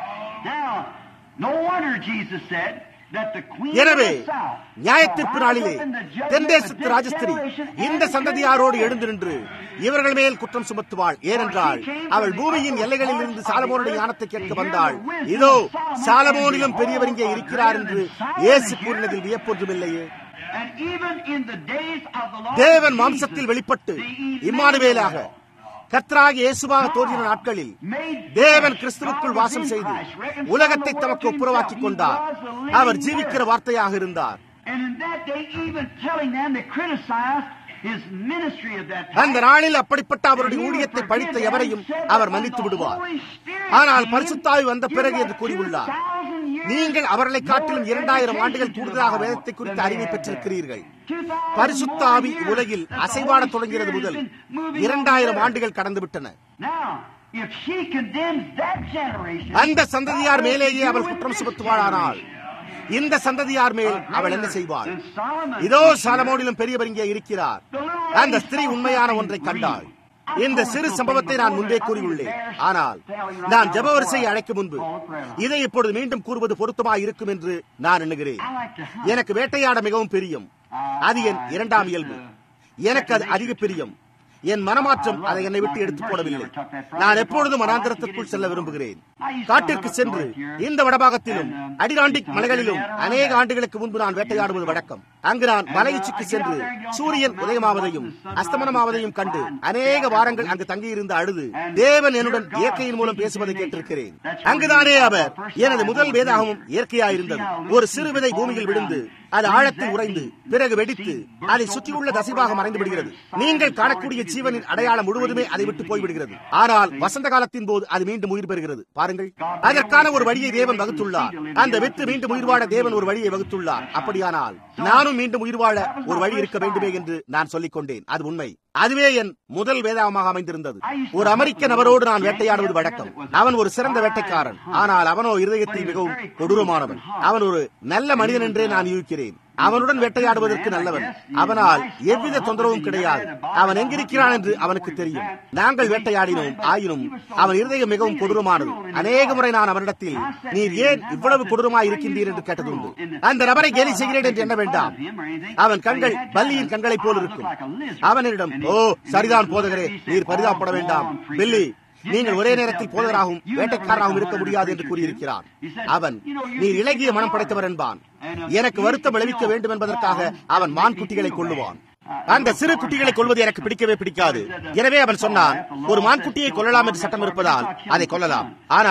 Now, no wonder Jesus said that the queen எனவே of the south நியாயத்தீர்ப்பு நாளிலே shall rise up in the judgment தென்தேசத்து with ராஜஸ்திரி this generation இந்த and சந்ததியாரோடு the எழுந்து நின்று இவர்கள் மேல் குற்றம் சுமத்துவாள் ஏனென்றால் அவள் பூமியின் எல்லைகளில் இருந்து சாலமோனுடைய ஞானத்தை கேட்க வந்தாள் இதோ சாலமோனிலும் பெரியவர் இங்கே இருக்கிறார் என்று இயேசு கூறினதில் வியப்பொன்றுமில்லையே And even in the days of the Lord தேவன் Jesus, மாம்சத்தில் வெளிப்பட்டு the Emmanuel இம்மானுவேலாக கர்த்தராகிய இயேசுவாக தோன்றின நாட்களில் தேவன் கிறிஸ்துவுக்குள் வாசம் செய்து உலகத்தை தமக்கு ஒப்புரவாக்கிக் கொண்டார் அவர் ஜீவிக்கிற வார்த்தையாக இருந்தார் And in that day, even telling them to criticize his ministry of that அந்த time. நாளில் அப்படிப்பட்ட அவருடைய ஊழியத்தை படித்த எவரையும் அவர் மன்னித்து விடுவார் ஆனால் பரிசுத்தாவி வந்த பிறகு என்று கூறியுள்ளார் நீங்கள் அவர்களை காட்டிலும் இரண்டாயிரம் ஆண்டுகள் கூடுதலாக வேதத்தை குறித்த அறிவை பெற்றிருக்கிறீர்கள் பரிசுத்த ஆவி உலகில் அசைவாடத் தொடங்கியது முதல் இரண்டாயிரம் ஆண்டுகள் கடந்துவிட்டன Now, if she condemns that generation, அந்த சந்ததியார் மேலேயே அவள் குற்றம் சுமத்துவாளானால் இந்த சந்ததியார் மேல் அவள் என்ன செய்வாள் then Solomon, இதோ சாலமோனிலும் பெரியவர் இங்கே இருக்கிறார் அந்த ஸ்திரீ உண்மையான ஒன்றை கண்டாள் இந்த சிறு சம்பவத்தை நான் முன்பே கூறியுள்ளேன் ஆனால் நான் ஜபவரிசையை அழைக்கும் முன்பு இதை இப்பொழுது மீண்டும் கூறுவது பொருத்தமாக இருக்கும் என்று நான் எண்ணுகிறேன் I like to hunt. எனக்கு வேட்டையாட மிகவும் பிரியம் அது என் இரண்டாம் இயல்பு எனக்கு அது அதிக பிரியம் என் மனமாற்றம் அதை என்னை விட்டு எடுத்து போடவில்லை நான் எப்பொழுதும் மனாந்திரத்திற்குள் செல்ல விரும்புகிறேன் காட்டிற்கு சென்று இந்த வடபாகத்திலும் அடிராண்டிக் மலைகளிலும் அநேக ஆண்டுகளுக்கு முன்பு நான் வேட்டையாடுவது வழக்கம் அங்கு நான் மலை உச்சிக்கு சென்று சூரியன் உதயமாவதையும் அஸ்தமனமாவதையும் கண்டு அநேக வாரங்கள் அங்கு தங்கியிருந்து அழுது தேவன் என்னுடன் இயற்கையின் மூலம் பேசுவதை கேட்டிருக்கிறேன் அங்குதானே அவர் எனது முதல் வேதாகமும் இயற்கையாயிருந்தது ஒரு சிறு விதை பூமியில் விழுந்து அது ஆழத்தில் உறைந்து பிறகு வெடித்து அதை சுற்றியுள்ள தசைவாக மறைந்து விடுகிறது நீங்கள் காணக்கூடிய ஜீவனின் அடையாளம் முழுவதுமே அதை விட்டு போய்விடுகிறது ஆனால் வசந்த காலத்தின் போது அது மீண்டும் உயிர் பெறுகிறது பாருங்கள் அதற்கான ஒரு வழியை தேவன் வகுத்துள்ளார் அந்த வித்து மீண்டும் உயிர் வாழ தேவன் ஒரு வழியை வகுத்துள்ளார் அப்படியானால் நானும் மீண்டும் உயிர் வாழ ஒரு வழி இருக்க வேண்டுமே என்று நான் சொல்லிக் கொண்டேன் அது உண்மை அதுவே என் முதல் வேதாகமாக அமைந்திருந்தது ஒரு அமெரிக்க நபரோடு நான் வேட்டையாடுவது வழக்கம் அவன் ஒரு சிறந்த வேட்டைக்காரன் ஆனால் அவனோ இருதயத்தில் மிகவும் கொடூரமானவன் அவன் ஒரு நல்ல மனிதன் என்றே நான் யூகிக்கிறேன் அவனுடன் வேட்டையாடுவதற்கு நல்லவன் அவனால் எவ்வித தொந்தரவும் கிடையாது அவன் எங்கிருக்கிறான் என்று அவனுக்கு தெரியும் நாங்கள் வேட்டையாடினோம் ஆயினும் அவன் இருதயம் மிகவும் கொடூரமானது அநேக முறை நான் அவனிடத்தில் நீர் ஏன் இவ்வளவு கொடூரமாய் இருக்கின்றீர் என்று கேட்டதுண்டு அந்த நபரை கேலி செய்கிறேன் என்று எண்ண வேண்டாம் அவன் கண்கள் பல்லியின் கண்களைப் போல் இருக்கும் அவனிடம் ஓ சரிதான் போதகரே நீர் பரிதாபப்பட வேண்டாம் பில்லி நீங்கள் ஒரே நேரத்தில் போதகராகவும் வேட்டைக்காரராகவும் இருக்க முடியாது என்று கூறியிருக்கிறான் அவன் நீர் இலகிய மனம் படைத்தவர் என்பான் எனக்கு வருத்தம் விளைவிக்க வேண்டும் என்பதற்காக அவன் மான் குட்டிகளை கொள்ளுவான் அந்த சிறு குட்டிகளை கொள்வது எனக்கு பிடிக்கவே பிடிக்காது எனவே அவன் சொன்னான் ஒரு மான் குட்டியை கொல்லலாம் என்று சட்டம் இருப்பதால் அதை கொல்லலாம் ஆனால்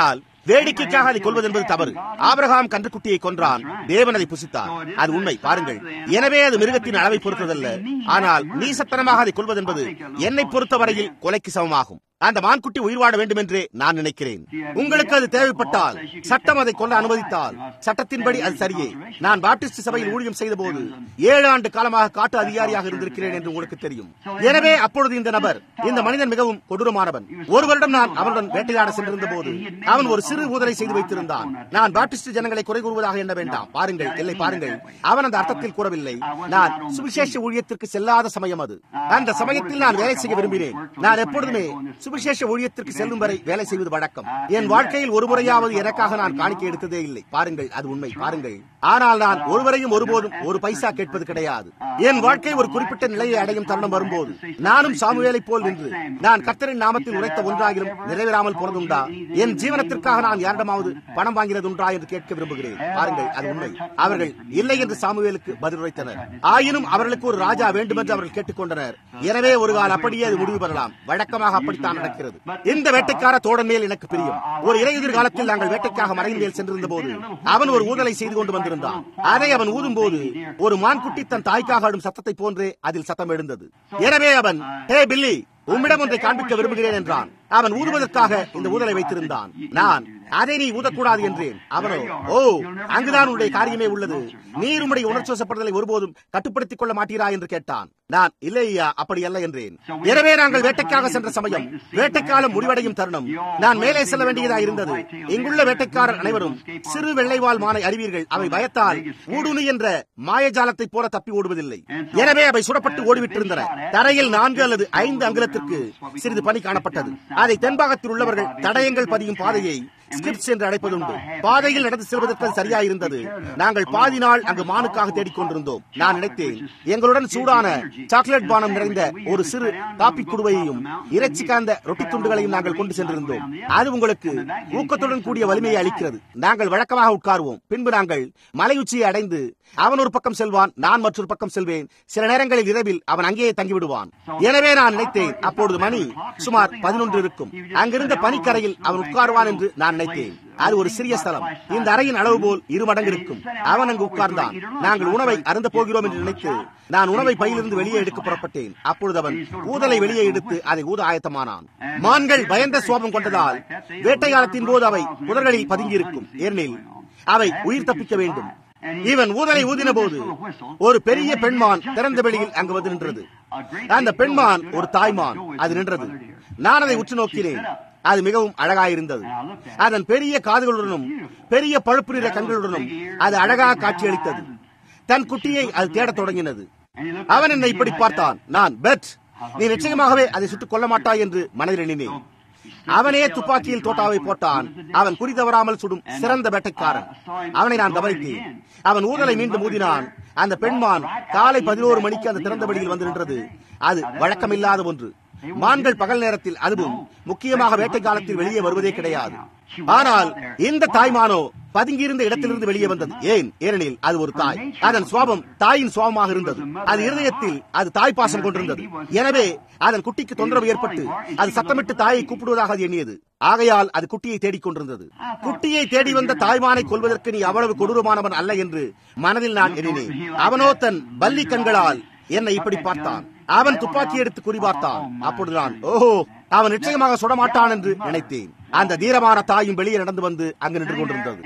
வேடிக்கைக்காக அதை கொள்வது என்பது தவறு ஆபிரகாம் கன்றுக்குட்டியை கொன்றான் தேவன் அதை புசித்தார் அது உண்மை பாருங்கள் எனவே அது மிருகத்தின் அளவை பொறுத்ததல்ல ஆனால் நீசத்தனமாக அதை கொள்வது என்பது என்னை பொறுத்தவரையில் கொலைக்கு சமமாகும் அந்த மான்குட்டி உயிர் வாழ வேண்டும் என்றே நான் நினைக்கிறேன் உங்களுக்கு அது தேவைப்பட்டால் சட்டம் அதை கொல்ல அனுமதித்தால் சட்டத்தின்படி அது சரியே நான் பாப்டிஸ்ட் சபையில் ஊழியம் செய்த போது ஏழு ஆண்டு காலமாக காட்டு அதிகாரியாக இருந்திருக்கிறேன் என்று உங்களுக்கு தெரியும் எனவே அப்பொழுது இந்த நபர் இந்த மனிதன் மிகவும் கொடூரமானவன் ஒரு வருடம் நான் அவனுடன் வேட்டையாட சென்றிருந்த போது அவன் ஒரு சிறு ஊதலை செய்து வைத்திருந்தான் நான் பாப்டிஸ்ட் ஜனங்களை குறை கூறுவதாக எண்ண வேண்டாம் பாருங்கள் இல்லை பாருங்கள் அவன் அந்த அர்த்தத்தில் கூறவில்லை நான் சுவிசேஷ ஊழியத்திற்கு செல்லாத சமயம் அது அந்த சமயத்தில் நான் வேலை செய்ய விரும்பினேன் நான் எப்பொழுதுமே சுவிசேஷ ஊழியத்திற்கு செல்லும் வரை வேலை செய்வது வழக்கம் என் வாழ்க்கையில் ஒரு முறையாவது எனக்காக நான் காணிக்கை எடுத்ததே இல்லை பாருங்கள் அது உண்மை பாருங்கள் ஆனால் நான் ஒருவரையும் ஒருபோதும் ஒரு பைசா கேட்பது கிடையாது என் வாழ்க்கை ஒரு குறிப்பிட்ட நிலையை அடையும் தருணம் வரும்போது நானும் சாமுவேலை போல் நின்று நான் கர்த்தரின் நாமத்தில் உரைத்த ஒன்றாகிலும் நிறைவேறாமல் போனதுண்டா என் ஜீவனத்திற்காக நான் யாரிடமாவது பணம் வாங்கினது உண்டா என்று கேட்க விரும்புகிறேன் பாருங்கள் அது உண்மை அவர்கள் இல்லை என்று சாமுவேலுக்கு பதில் உரைத்தனர் ஆயினும் அவர்களுக்கு ஒரு ராஜா வேண்டும் என்று அவர்கள் கேட்டுக்கொண்டனர் எனவே ஒரு கால் அப்படியே அது முடிவு பெறலாம் வழக்கமாக அப்படித்தான் நடக்கிறது இந்த வேட்டைக்கார தோழன் மேல் எனக்கு பிரியம் ஒரு இலையுதிர் காலத்தில் நாங்கள் வேட்டைக்காக மலையின் மேல் சென்றிருந்த போது அவன் ஒரு ஊதலை செய்து கொண்டு வந்திருந்தான் அதை அவன் ஊதும் போது ஒரு மான்குட்டி தன் தாய்க்காக ஆடும் சத்தத்தை போன்றே அதில் சத்தம் எழுந்தது எனவே அவன் ஹே பில்லி உம்மிடம் ஒன்றை காண்பிக்க விரும்புகிறேன் என்றான் அவன் ஊதுவதற்காக இந்த ஊதலை வைத்திருந்தான் நான் அதை நீ ஊதக்கூடாது என்றேன் அவனோ ஓ அங்குதான் உன்னுடைய காரியமே உள்ளது நீர் உம்முடைய உணர்ச்சிவசப்படுதலை ஒருபோதும் கட்டுப்படுத்திக் கொள்ள மாட்டீரா என்று கேட்டான் நான் இல்லை ஐயா அப்படி அல்ல என்றேன் எனவே நாங்கள் வேட்டைக்காக சென்ற சமயம் வேட்டைக்காலம் முடிவடையும் தருணம் நான் மேலே செல்ல வேண்டியதா இருந்தது இங்குள்ள வேட்டைக்காரர் அனைவரும் சிறு வெள்ளைவால் மானை அறிவீர்கள் அவை பயத்தால் ஊடுனி என்ற மாயஜாலத்தை போல தப்பி ஓடுவதில்லை எனவே அவை சுடப்பட்டு ஓடிவிட்டிருந்தன தரையில் நான்கு அல்லது ஐந்து அங்குலத்திற்கு சிறிது பனி காணப்பட்டது அதை தென்பாகத்தில் உள்ளவர்கள் தடயங்கள் பதியும் பாதையை ஸ்கிப்ஸ் என்று அழைப்பதுண்டு பாதையில் நடந்து செல்வதற்கு சரியா இருந்தது நாங்கள் பாதி நாள் அங்கு மானுக்காக தேடிக்கொண்டிருந்தோம் நான் நினைத்தேன் எங்களுடன் சூடான சாக்லேட் பானம் நிறைந்த ஒரு சிறு காப்பி குடுவையையும் இறைச்சி காந்த ரொட்டி துண்டுகளையும் நாங்கள் கொண்டு சென்றிருந்தோம் அது உங்களுக்கு ஊக்கத்துடன் கூடிய வலிமையை அளிக்கிறது நாங்கள் வழக்கமாக உட்காருவோம் பின்பு நாங்கள் மலை உச்சியை அடைந்து அவன் ஒரு பக்கம் செல்வான் நான் மற்றொரு பக்கம் செல்வேன் சில நேரங்களில் இரவில் அவன் அங்கேயே தங்கிவிடுவான் எனவே நான் நினைத்தேன் அப்பொழுது மணி சுமார் பதினொன்று இருக்கும் அங்கிருந்த பனிக்கரையில் அவன் உட்காருவான் என்று நான் நினைத்தேன் அது ஒரு சிறிய ஸ்தலம் இந்த அறையின் அளவு போல் இரு மடங்கு இருக்கும் அவன் அங்கு உட்கார்ந்தான் நாங்கள் உணவை அருந்த போகிறோம் என்று நினைத்து நான் உணவை பையிலிருந்து வெளியே எடுக்க புறப்பட்டேன் அப்பொழுது அவன் ஊதலை வெளியே எடுத்து அதை ஊத ஆயத்தமானான் மான்கள் பயந்த சோபம் கொண்டதால் வேட்டைக்காலத்தின் போது அவை புதர்களில் பதுங்கியிருக்கும் ஏனெனில் அவை உயிர் தப்பிக்க வேண்டும் இவன் ஊதலை ஊதின போது ஒரு பெரிய பெண்மான் திறந்த வெளியில் அங்கு வந்து நின்றது அந்த பெண்மான் ஒரு தாய்மான் அது நின்றது நான் அதை உற்று நோக்கினேன் அது மிகவும் அழகாயிருந்தது அதன் பெரிய காதுகளுடனும் பெரிய பழுப்பு நிற கண்களுடனும் அது அழகாக காட்சியளித்தது தன் குட்டியை அது தேடத் தொடங்கினது அவன் என்னை இப்படி பார்த்தான் நான் பெட் நீ நிச்சயமாகவே அதை சுட்டுக் கொள்ள மாட்டாய் என்று மனதில் எண்ணினேன் அவனே துப்பாக்கியில் தோட்டாவை போட்டான் அவன் குறி தவறாமல் சுடும் சிறந்த வேட்டைக்காரன் அவனை நான் கவனித்தேன் அவன் ஊதலை மீண்டும் ஊதினான் அந்த பெண்மான் காலை பதினோரு மணிக்கு அந்த திறந்தபடியில் வந்து நின்றது அது வழக்கமில்லாத ஒன்று மான்கள் பகல் நேரத்தில் அதுவும் முக்கியமாக வேட்டை காலத்தில் வெளியே வருவதே கிடையாது ஆனால் இந்த தாய்மானோ பதுங்கியிருந்த இடத்திலிருந்து வெளியே வந்தது ஏன் ஏனெனில் அது ஒரு தாய் அதன் சுவாபம் தாயின் சுவாபமாக இருந்தது அது இருதயத்தில் அது தாய் பாசம் கொண்டிருந்தது எனவே அதன் குட்டிக்கு தொந்தரவு ஏற்பட்டு அது சத்தமிட்டு தாயை கூப்பிடுவதாக அது எண்ணியது ஆகையால் அது குட்டியை தேடிக் கொண்டிருந்தது குட்டியை தேடி வந்த தாய்மானை கொள்வதற்கு நீ அவ்வளவு கொடூரமானவன் அல்ல என்று மனதில் நான் எண்ணினேன் அவனோ தன் பல்லி கண்களால் என்னை இப்படி பார்த்தான் அவன் துப்பாக்கி எடுத்து குறிபார்த்தான் அப்பொழுது நான் ஓஹோ அவன் நிச்சயமாக சுடமாட்டான் என்று நினைத்தேன் அந்த தீரமான தாயும் வெளியே நடந்து வந்து அங்கு நின்று கொண்டிருந்தது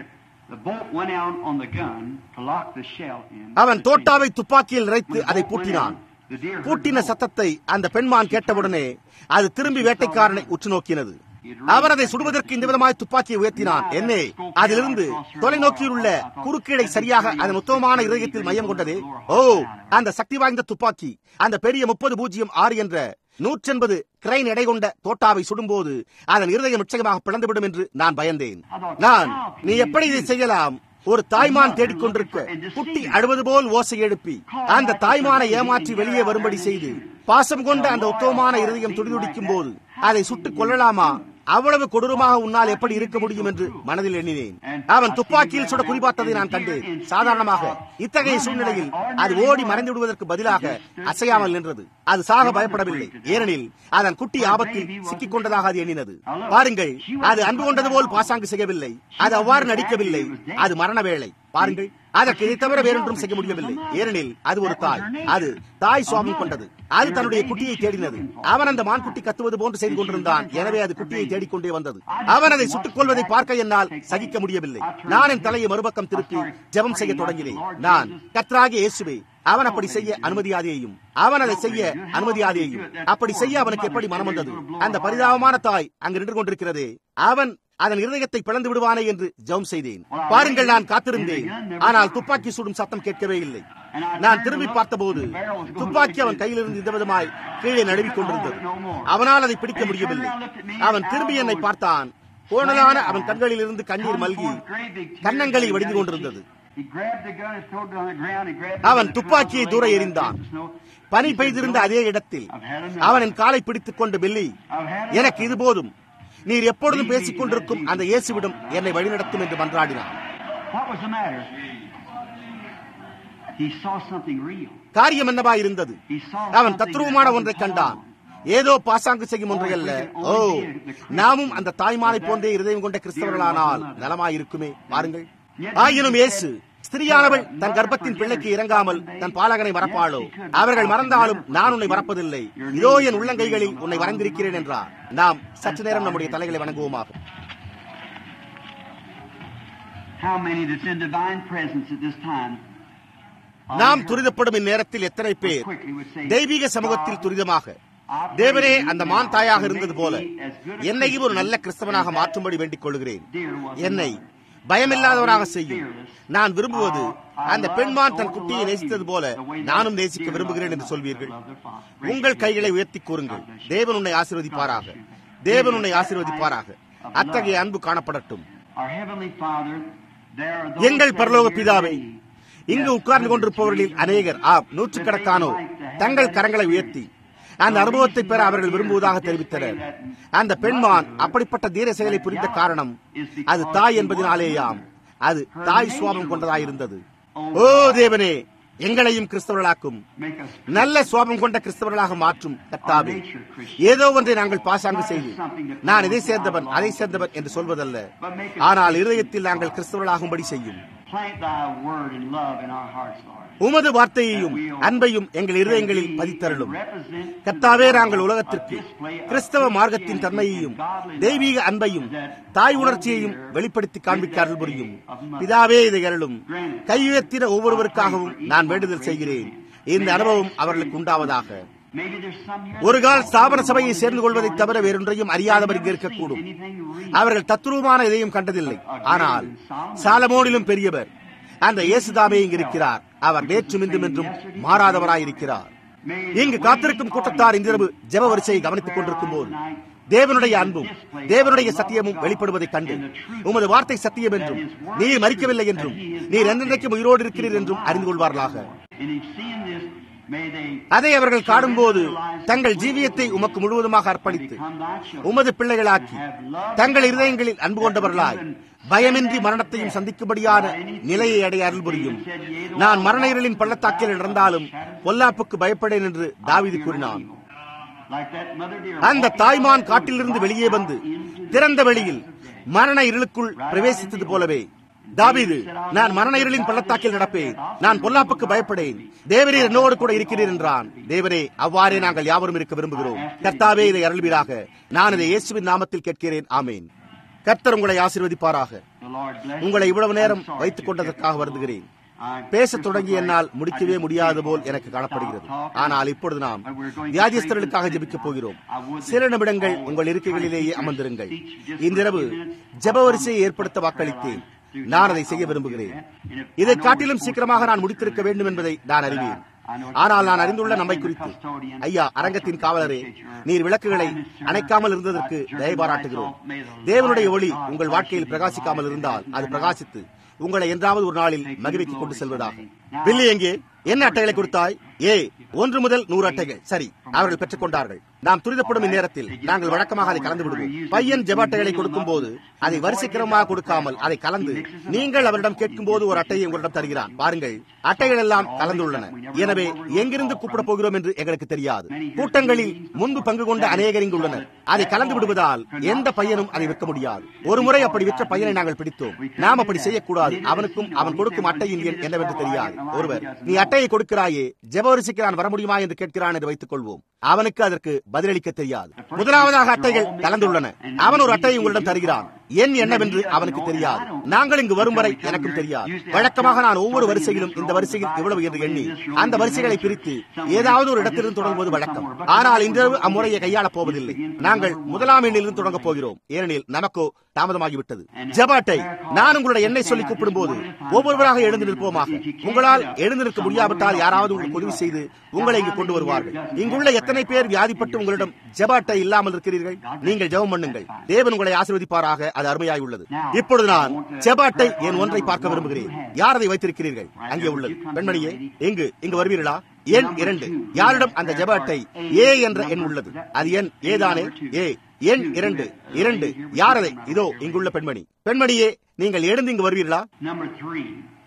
அவன் தோட்டாவை துப்பாக்கியில் நிறைத்து அதை பூட்டினான் பூட்டின சத்தத்தை அந்த பெண்மான் கேட்டவுடனே அது திரும்பி வேட்டைக்காரனை உற்று நோக்கினது அவர் அதை சுடுவதற்கு இந்த விதமாய் துப்பாக்கியை உயர்த்தினான் என்னே அதிலிருந்து தொலைநோக்கியில் உள்ள குறுக்கீடை சரியாக அதன் உத்தமமான இதயத்தில் மையம் கொண்டது ஓ அந்த சக்தி வாய்ந்த துப்பாக்கி அந்த பெரிய முப்பது பூஜ்ஜியம் ஆறு என்ற நூற்றி எண்பது கிரைன் எடை கொண்ட தோட்டாவை சுடும்போது அதன் இருதயம் நிச்சயமாக பிளந்துவிடும் என்று நான் பயந்தேன் நான் நீ எப்படி இதை செய்யலாம் ஒரு தாய்மான் தேடிக்கொண்டிருக்க குட்டி அழுவது போல் ஓசை எழுப்பி அந்த தாய்மானை ஏமாற்றி வெளியே வரும்படி செய்து பாசம் கொண்ட அந்த உத்தமமான இருதயம் துடிதுடிக்கும் போது அதை சுட்டுக் கொள்ளலாமா அவ்வளவு கொடூரமாக உன்னால் எப்படி இருக்க முடியும் என்று மனதில் எண்ணினேன் அவன் துப்பாக்கியில் சுட குறிபார்த்ததை நான் கண்டேன் சாதாரணமாக இத்தகைய சூழ்நிலையில் அது ஓடி மறைந்து விடுவதற்கு பதிலாக அசையாமல் நின்றது அது சாக பயப்படவில்லை ஏனெனில் அதன் குட்டி ஆபத்தில் சிக்கிக் கொண்டதாக அது எண்ணினது பாருங்கள் அது அன்பு கொண்டது போல் பாசாங்கு செய்யவில்லை அது அவ்வாறு நடிக்கவில்லை அது மரண வேலை பாருங்கள் அதற்கு இதை தவிர வேறொன்றும் செய்ய முடியவில்லை ஏனெனில் அது ஒரு தாய் அது தாய் சுவாமம் கொண்டது அது தன்னுடைய குட்டியை தேடினது அவன் அந்த மான்குட்டி கத்துவது போன்று செய்து கொண்டிருந்தான் எனவே அது குட்டியை தேடிக்கொண்டே வந்தது அவன் அதை சுட்டுக் கொள்வதை பார்க்க என்னால் சகிக்க முடியவில்லை நான் என் தலையை மறுபக்கம் திருப்பி ஜெபம் செய்ய தொடங்கினேன் நான் கத்ராகிய இயேசுவே அவன் அப்படி செய்ய அனுமதியாதேயும் அவன் அதை செய்ய அனுமதியாதேயும் அப்படி செய்ய அவனுக்கு எப்படி மனம் வந்தது அந்த பரிதாபமான தாய் அங்கு நின்று கொண்டிருக்கிறதே அவன் அதன் இருதயத்தை பிளந்து விடுவானே என்று ஜெபம் செய்தேன் பாருங்கள் நான் காத்திருந்தேன் ஆனால் துப்பாக்கி சுடும் சத்தம் கேட்கவே இல்லை நான் திரும்பி பார்த்தபோது துப்பாக்கி அவன் கையிலிருந்து இந்த விதமாய் கீழே நழுவிக் கொண்டிருந்தது அவனால் அதை பிடிக்க முடியவில்லை அவன் திரும்பி என்னை பார்த்தான் கோணலான அவன் கண்களில் இருந்து கண்ணீர் மல்கி கன்னங்களில் வடிந்து கொண்டிருந்தது அவன் துப்பாக்கியை தூர எறிந்தான் பனி பெய்திருந்த அதே இடத்தில் அவன் என் காலை பிடித்துக் கொண்டு பில்லி எனக்கு இது போதும் நீர் எப்பொழுதும் பேசிக் கொண்டிருக்கும் அந்த இயேசுவிடம் என்னை வழிநடத்தும் என்று மன்றாடினான் காரியம் என்னவா இருந்தது அவன் தத்ரூபமான ஒன்றை கண்டான் ஏதோ பாசாங்கு செய்யும் ஒன்றை அல்ல ஓ நாமும் அந்த தாய்மானை போன்றே இருதயம் கொண்ட கிறிஸ்தவர்களானால் நலமாயிருக்குமே பாருங்கள் ஆயினும் இயேசு ஸ்திரியானவள் தன் கர்ப்பத்தின் பிள்ளைக்கு இறங்காமல் தன் பாலகனை மறப்பாளோ அவர்கள் மறந்தாலும் நான் உன்னை மறப்பதில்லை இதோ என் உள்ளங்கைகளில் உன்னை வரைந்திருக்கிறேன் என்றார் நாம் சற்று நேரம் நம்முடைய தலைகளை வணங்குவோமாக How many that's in divine presence at this time? நாம் துரிதப்படும் இந்நேரத்தில் எத்தனை பேர் தெய்வீக சமூகத்தில் துரிதமாக தேவரே அந்த மான் தாயாக இருந்தது போல என்னையும் ஒரு நல்ல கிறிஸ்தவனாக மாற்றும்படி வேண்டிக் கொள்கிறேன் என்னை பயமில்லாதவனாக செய்யும் நான் விரும்புவது அந்த பெண்மான் தன் குட்டியை நேசித்தது போல நானும் நேசிக்க விரும்புகிறேன் என்று சொல்வீர்கள் உங்கள் கைகளை உயர்த்தி கூறுங்கள் தேவன் உன்னை ஆசீர்வதிப்பாராக தேவன் உன்னை ஆசீர்வதிப்பாராக அத்தகைய அன்பு காணப்படட்டும் எங்கள் பரலோக பிதாவை இங்கு உட்கார்ந்து கொண்டிருப்பவர்களில் அநேகர் ஆம் நூற்றுக்கணக்கானோர் தங்கள் கரங்களை உயர்த்தி அந்த அனுபவத்தை பெற அவர்கள் விரும்புவதாக தெரிவித்தனர் அந்த பெண்மான் அப்படிப்பட்ட தீர செயலை புரிந்த காரணம் அது தாய் என்பதினாலேயாம் அது தாய் சுவாபம் கொண்டதாயிருந்தது ஓ தேவனே எங்களையும் கிறிஸ்தவர்களாக்கும் நல்ல சுவாபம் கொண்ட கிறிஸ்தவர்களாக மாற்றும் கத்தாவே ஏதோ ஒன்றை நாங்கள் பாசாங்கு செய்து நான் இதை சேர்ந்தவன் அதை சேர்ந்தவன் என்று சொல்வதல்ல ஆனால் இருதயத்தில் நாங்கள் கிறிஸ்தவர்களாகும்படி செய்யும் உமது வார்த்தையையும் அன்பையும் எங்கள் இருதயங்களில் பதித்தருளும் கத்தாவே நாங்கள் உலகத்திற்கு கிறிஸ்தவ மார்க்கத்தின் தன்மையையும் தெய்வீக அன்பையும் தாய் உணர்ச்சியையும் வெளிப்படுத்தி காண்பிக்க அருள் புரியும் பிதாவே இதை அருளும் கையுயர்த்தின ஒவ்வொருவருக்காகவும் நான் வேண்டுதல் செய்கிறேன் இந்த அனுபவம் அவர்களுக்கு உண்டாவதாக ஒரு கால் ஸ்தாபன சபையை சேர்ந்து கொள்வதை தவிர வேறொன்றையும் அறியாதவர் இங்கு இருக்கக்கூடும் அவர்கள் தத்துருவமான இதையும் கண்டதில்லை ஆனால் சாலமோனிலும் பெரியவர் அந்த இயேசுதாமே இங்கு இருக்கிறார் அவர் நேற்றும் இன்றும் என்றும் மாறாதவராயிருக்கிறார் இங்கு காத்திருக்கும் கூட்டத்தார் இன்றிரவு ஜெப வரிசையை கவனித்துக் கொண்டிருக்கும் போது தேவனுடைய அன்பும் தேவனுடைய சத்தியமும் வெளிப்படுவதைக் கண்டு உமது வார்த்தை சத்தியம் என்றும் நீர் மறிக்கவில்லை என்றும் நீர் என்றென்றைக்கும் உயிரோடு இருக்கிறீர் என்றும் அறிந்து கொள்வார்களாக அதை அவர்கள் காணும்போது தங்கள் ஜீவியத்தை உமக்கு முழுவதுமாக அர்ப்பணித்து உமது பிள்ளைகளாக்கி தங்கள் இருதயங்களில் அன்பு கொண்டவர்களாய் பயமின்றி மரணத்தையும் சந்திக்கும்படியான நிலையை அடைய அருள் புரியும் நான் மரண இருளின் பள்ளத்தாக்கில் நடந்தாலும் பொல்லாப்புக்கு பயப்படேன் என்று தாவிதி கூறினான் அந்த தாய்மான் காட்டிலிருந்து வெளியே வந்து திறந்த வெளியில் மரண இருளுக்குள் பிரவேசித்தது போலவே தாவீது நான் மரண இருளின் பள்ளத்தாக்கில் நடப்பேன் நான் பொல்லாப்புக்கு பயப்படேன் தேவரீர் என்னோடு கூட இருக்கிறீர் என்றான் தேவரே அவ்வாறே நாங்கள் யாவரும் இருக்க விரும்புகிறோம் கர்த்தாவே இதை அருள்வீராக நான் இதை இயேசுவின் நாமத்தில் கேட்கிறேன் ஆமேன் கர்த்தர் உங்களை ஆசீர்வதிப்பாராக உங்களை இவ்வளவு நேரம் வைத்துக் கொண்டதற்காக வருந்துகிறேன் பேசத் தொடங்கி என்னால் முடிக்கவே முடியாது போல் எனக்கு காணப்படுகிறது ஆனால் இப்பொழுது நாம் வியாதிஸ்தர்களுக்காக ஜெபிக்கப் போகிறோம் சில நிமிடங்கள் உங்கள் இருக்கைகளிலேயே அமர்ந்திருங்கள் இன்றிரவு ஜெப வரிசையை ஏற்படுத்த வாக்களித்தேன் நான் அதை செய்ய விரும்புகிறேன் இதை காட்டிலும் சீக்கிரமாக நான் முடித்திருக்க வேண்டும் என்பதை நான் அறிவேன் ஆனால் நான் அறிந்துள்ள நம்மை குறித்து ஐயா அரங்கத்தின் காவலரே நீர் விளக்குகளை அணைக்காமல் இருந்ததற்கு தயபாராட்டுகிறோம் தேவனுடைய ஒளி உங்கள் வாழ்க்கையில் பிரகாசிக்காமல் இருந்தால் அது பிரகாசித்து உங்களை என்றாவது ஒரு நாளில் மகிழ்ச்சிக்கு கொண்டு செல்வதாக பில்லி எங்கே என்ன அட்டைகளை கொடுத்தாய் ஏ ஒன்று முதல் நூறு அட்டைகள் சரி அவர்கள் பெற்றுக் கொண்டார்கள் நாம் துரிதப்படும் இந்நேரத்தில் நாங்கள் வழக்கமாக அதை கலந்து விடுவோம் பையன் ஜெபாட்டைகளை கொடுக்கும் போது அதை வரிசைக்கிரமாக கொடுக்காமல் அதை கலந்து நீங்கள் அவரிடம் கேட்கும் போது ஒரு அட்டையை உங்களிடம் தருகிறான் பாருங்கள் அட்டைகள் எல்லாம் கலந்துள்ளன எனவே எங்கிருந்து கூப்பிட போகிறோம் என்று எங்களுக்கு தெரியாது கூட்டங்களில் முன்பு பங்கு கொண்ட அநேகர் இங்கு உள்ளனர் அதை கலந்து விடுவதால் எந்த பையனும் அதை விற்க முடியாது ஒரு முறை அப்படி விற்ற பையனை நாங்கள் பிடித்தோம் நாம் அப்படி செய்யக்கூடாது அவனுக்கும் அவன் கொடுக்கும் அட்டையின் எண் என்னவென்று தெரியாது ஒருவர் நீ அட்டையை கொடுக்கிறாயே ஜெபவரிசைக்கு நான் வர முடியுமா என்று கேட்கிறான் என்று வைத்துக் கொள்வோம் அவனுக்கு அதற்கு பதிலளிக்க தெரியாது முதலாவதாக அட்டைகள் கலந்துள்ளன அவன் ஒரு அட்டையை உங்களிடம் தருகிறான் என் என்னவென்று அவனுக்கு தெரியாது நாங்கள் இங்கு வரும் வரை எனக்கும் தெரியாது வழக்கமாக நான் ஒவ்வொரு வரிசையிலும் இந்த வரிசையில் இவ்வளவு என்று எண்ணி அந்த வரிசைகளை பிரித்து ஏதாவது ஒரு இடத்திலிருந்து தொடங்குவது வழக்கம் ஆனால் இன்றிரவு அம்முறையை கையாளப் போவதில்லை நாங்கள் முதலாம் எண்ணிலிருந்து தொடங்கப் போகிறோம் ஏனெனில் நமக்கோ தாமதமாகிவிட்டது ஜபாட்டை நான் உங்களுடைய எண்ணை சொல்லி கூப்பிடும் போது ஒவ்வொருவராக எழுந்து நிற்போமாக உங்களால் எழுந்து நிற்க முடியாவிட்டால் யாராவது உங்களுக்கு உதவி செய்து உங்களை இங்கு கொண்டு வருவார்கள் இங்குள்ள எத்தனை பேர் வியாதிப்பட்டு உங்களிடம் ஜபாட்டை இல்லாமல் இருக்கிறீர்கள் நீங்கள் ஜெபம் பண்ணுங்கள் தேவன் உங்களை ஆசீர்வதிப்பாராக அது அருமையாய் உள்ளது இப்பொழுது நான் ஜபாட்டை என் ஒன்றை பார்க்க விரும்புகிறேன் யார் அதை வைத்திருக்கிறீர்கள் அங்கே உள்ளது பெண்மணியே எங்கு இங்கு வருவீர்களா எண் இரண்டு யாரிடம் அந்த ஜெப அட்டை ஏ என்ற எண் உள்ளது அது எண் ஏதானே ஏ எண் இரண்டு இரண்டு யார் அதை இதோ இங்குள்ள பெண்மணி பெண்மணியே நீங்கள் எழுந்து இங்கு வருவீர்களா Number three.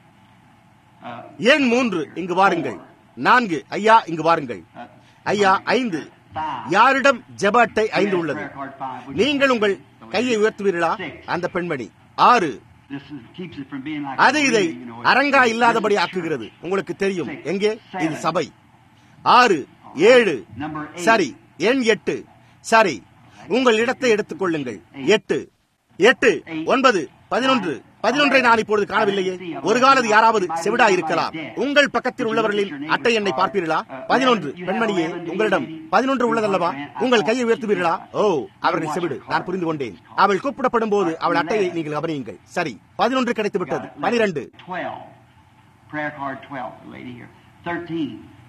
Uh, எண் மூன்று இங்கு வாருங்கள் நான்கு ஐயா இங்கு வாருங்கள் ஐயா ஐந்து யாரிடம் ஜெப அட்டை ஐந்து உள்ளது prayer card five. which- நீங்கள் உங்கள் கையை உயர்த்துவீர்களா அந்த பெண்மணி ஆறு This is, keeps it from being like அது a இதை ring, you know, it's- அரங்கா இல்லாதபடி ஆக்குகிறது உங்களுக்கு தெரியும் எங்கே இது சபை ஆறு ஏழு சரி எண் எட்டு சரி உங்கள் இடத்தை எடுத்துக் கொள்ளுங்கள் எட்டு எட்டு ஒன்பது பதினொன்று பதினொன்றை நான் இப்பொழுது காணவில்லையே ஒரு காலது யாராவது செவிடா இருக்கலாம் உங்கள் பக்கத்தில் உள்ளவர்களின் அட்டை எண்ணை பார்ப்பீர்களா பதினொன்று பெண்மணியே உங்களிடம் பதினொன்று உள்ளதல்லவா உங்கள் கையை உயர்த்துவீர்களா ஓ அவர்கள் செவிடு நான் புரிந்து கொண்டேன் அவள் கூப்பிடப்படும் போது அவள் அட்டையை நீங்கள் கவனியுங்கள் சரி பதினொன்று கிடைத்து விட்டது பனிரெண்டு 12. Prayer card 12, the lady here. 13.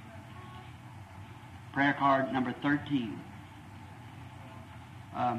Prayer card number 13. Um,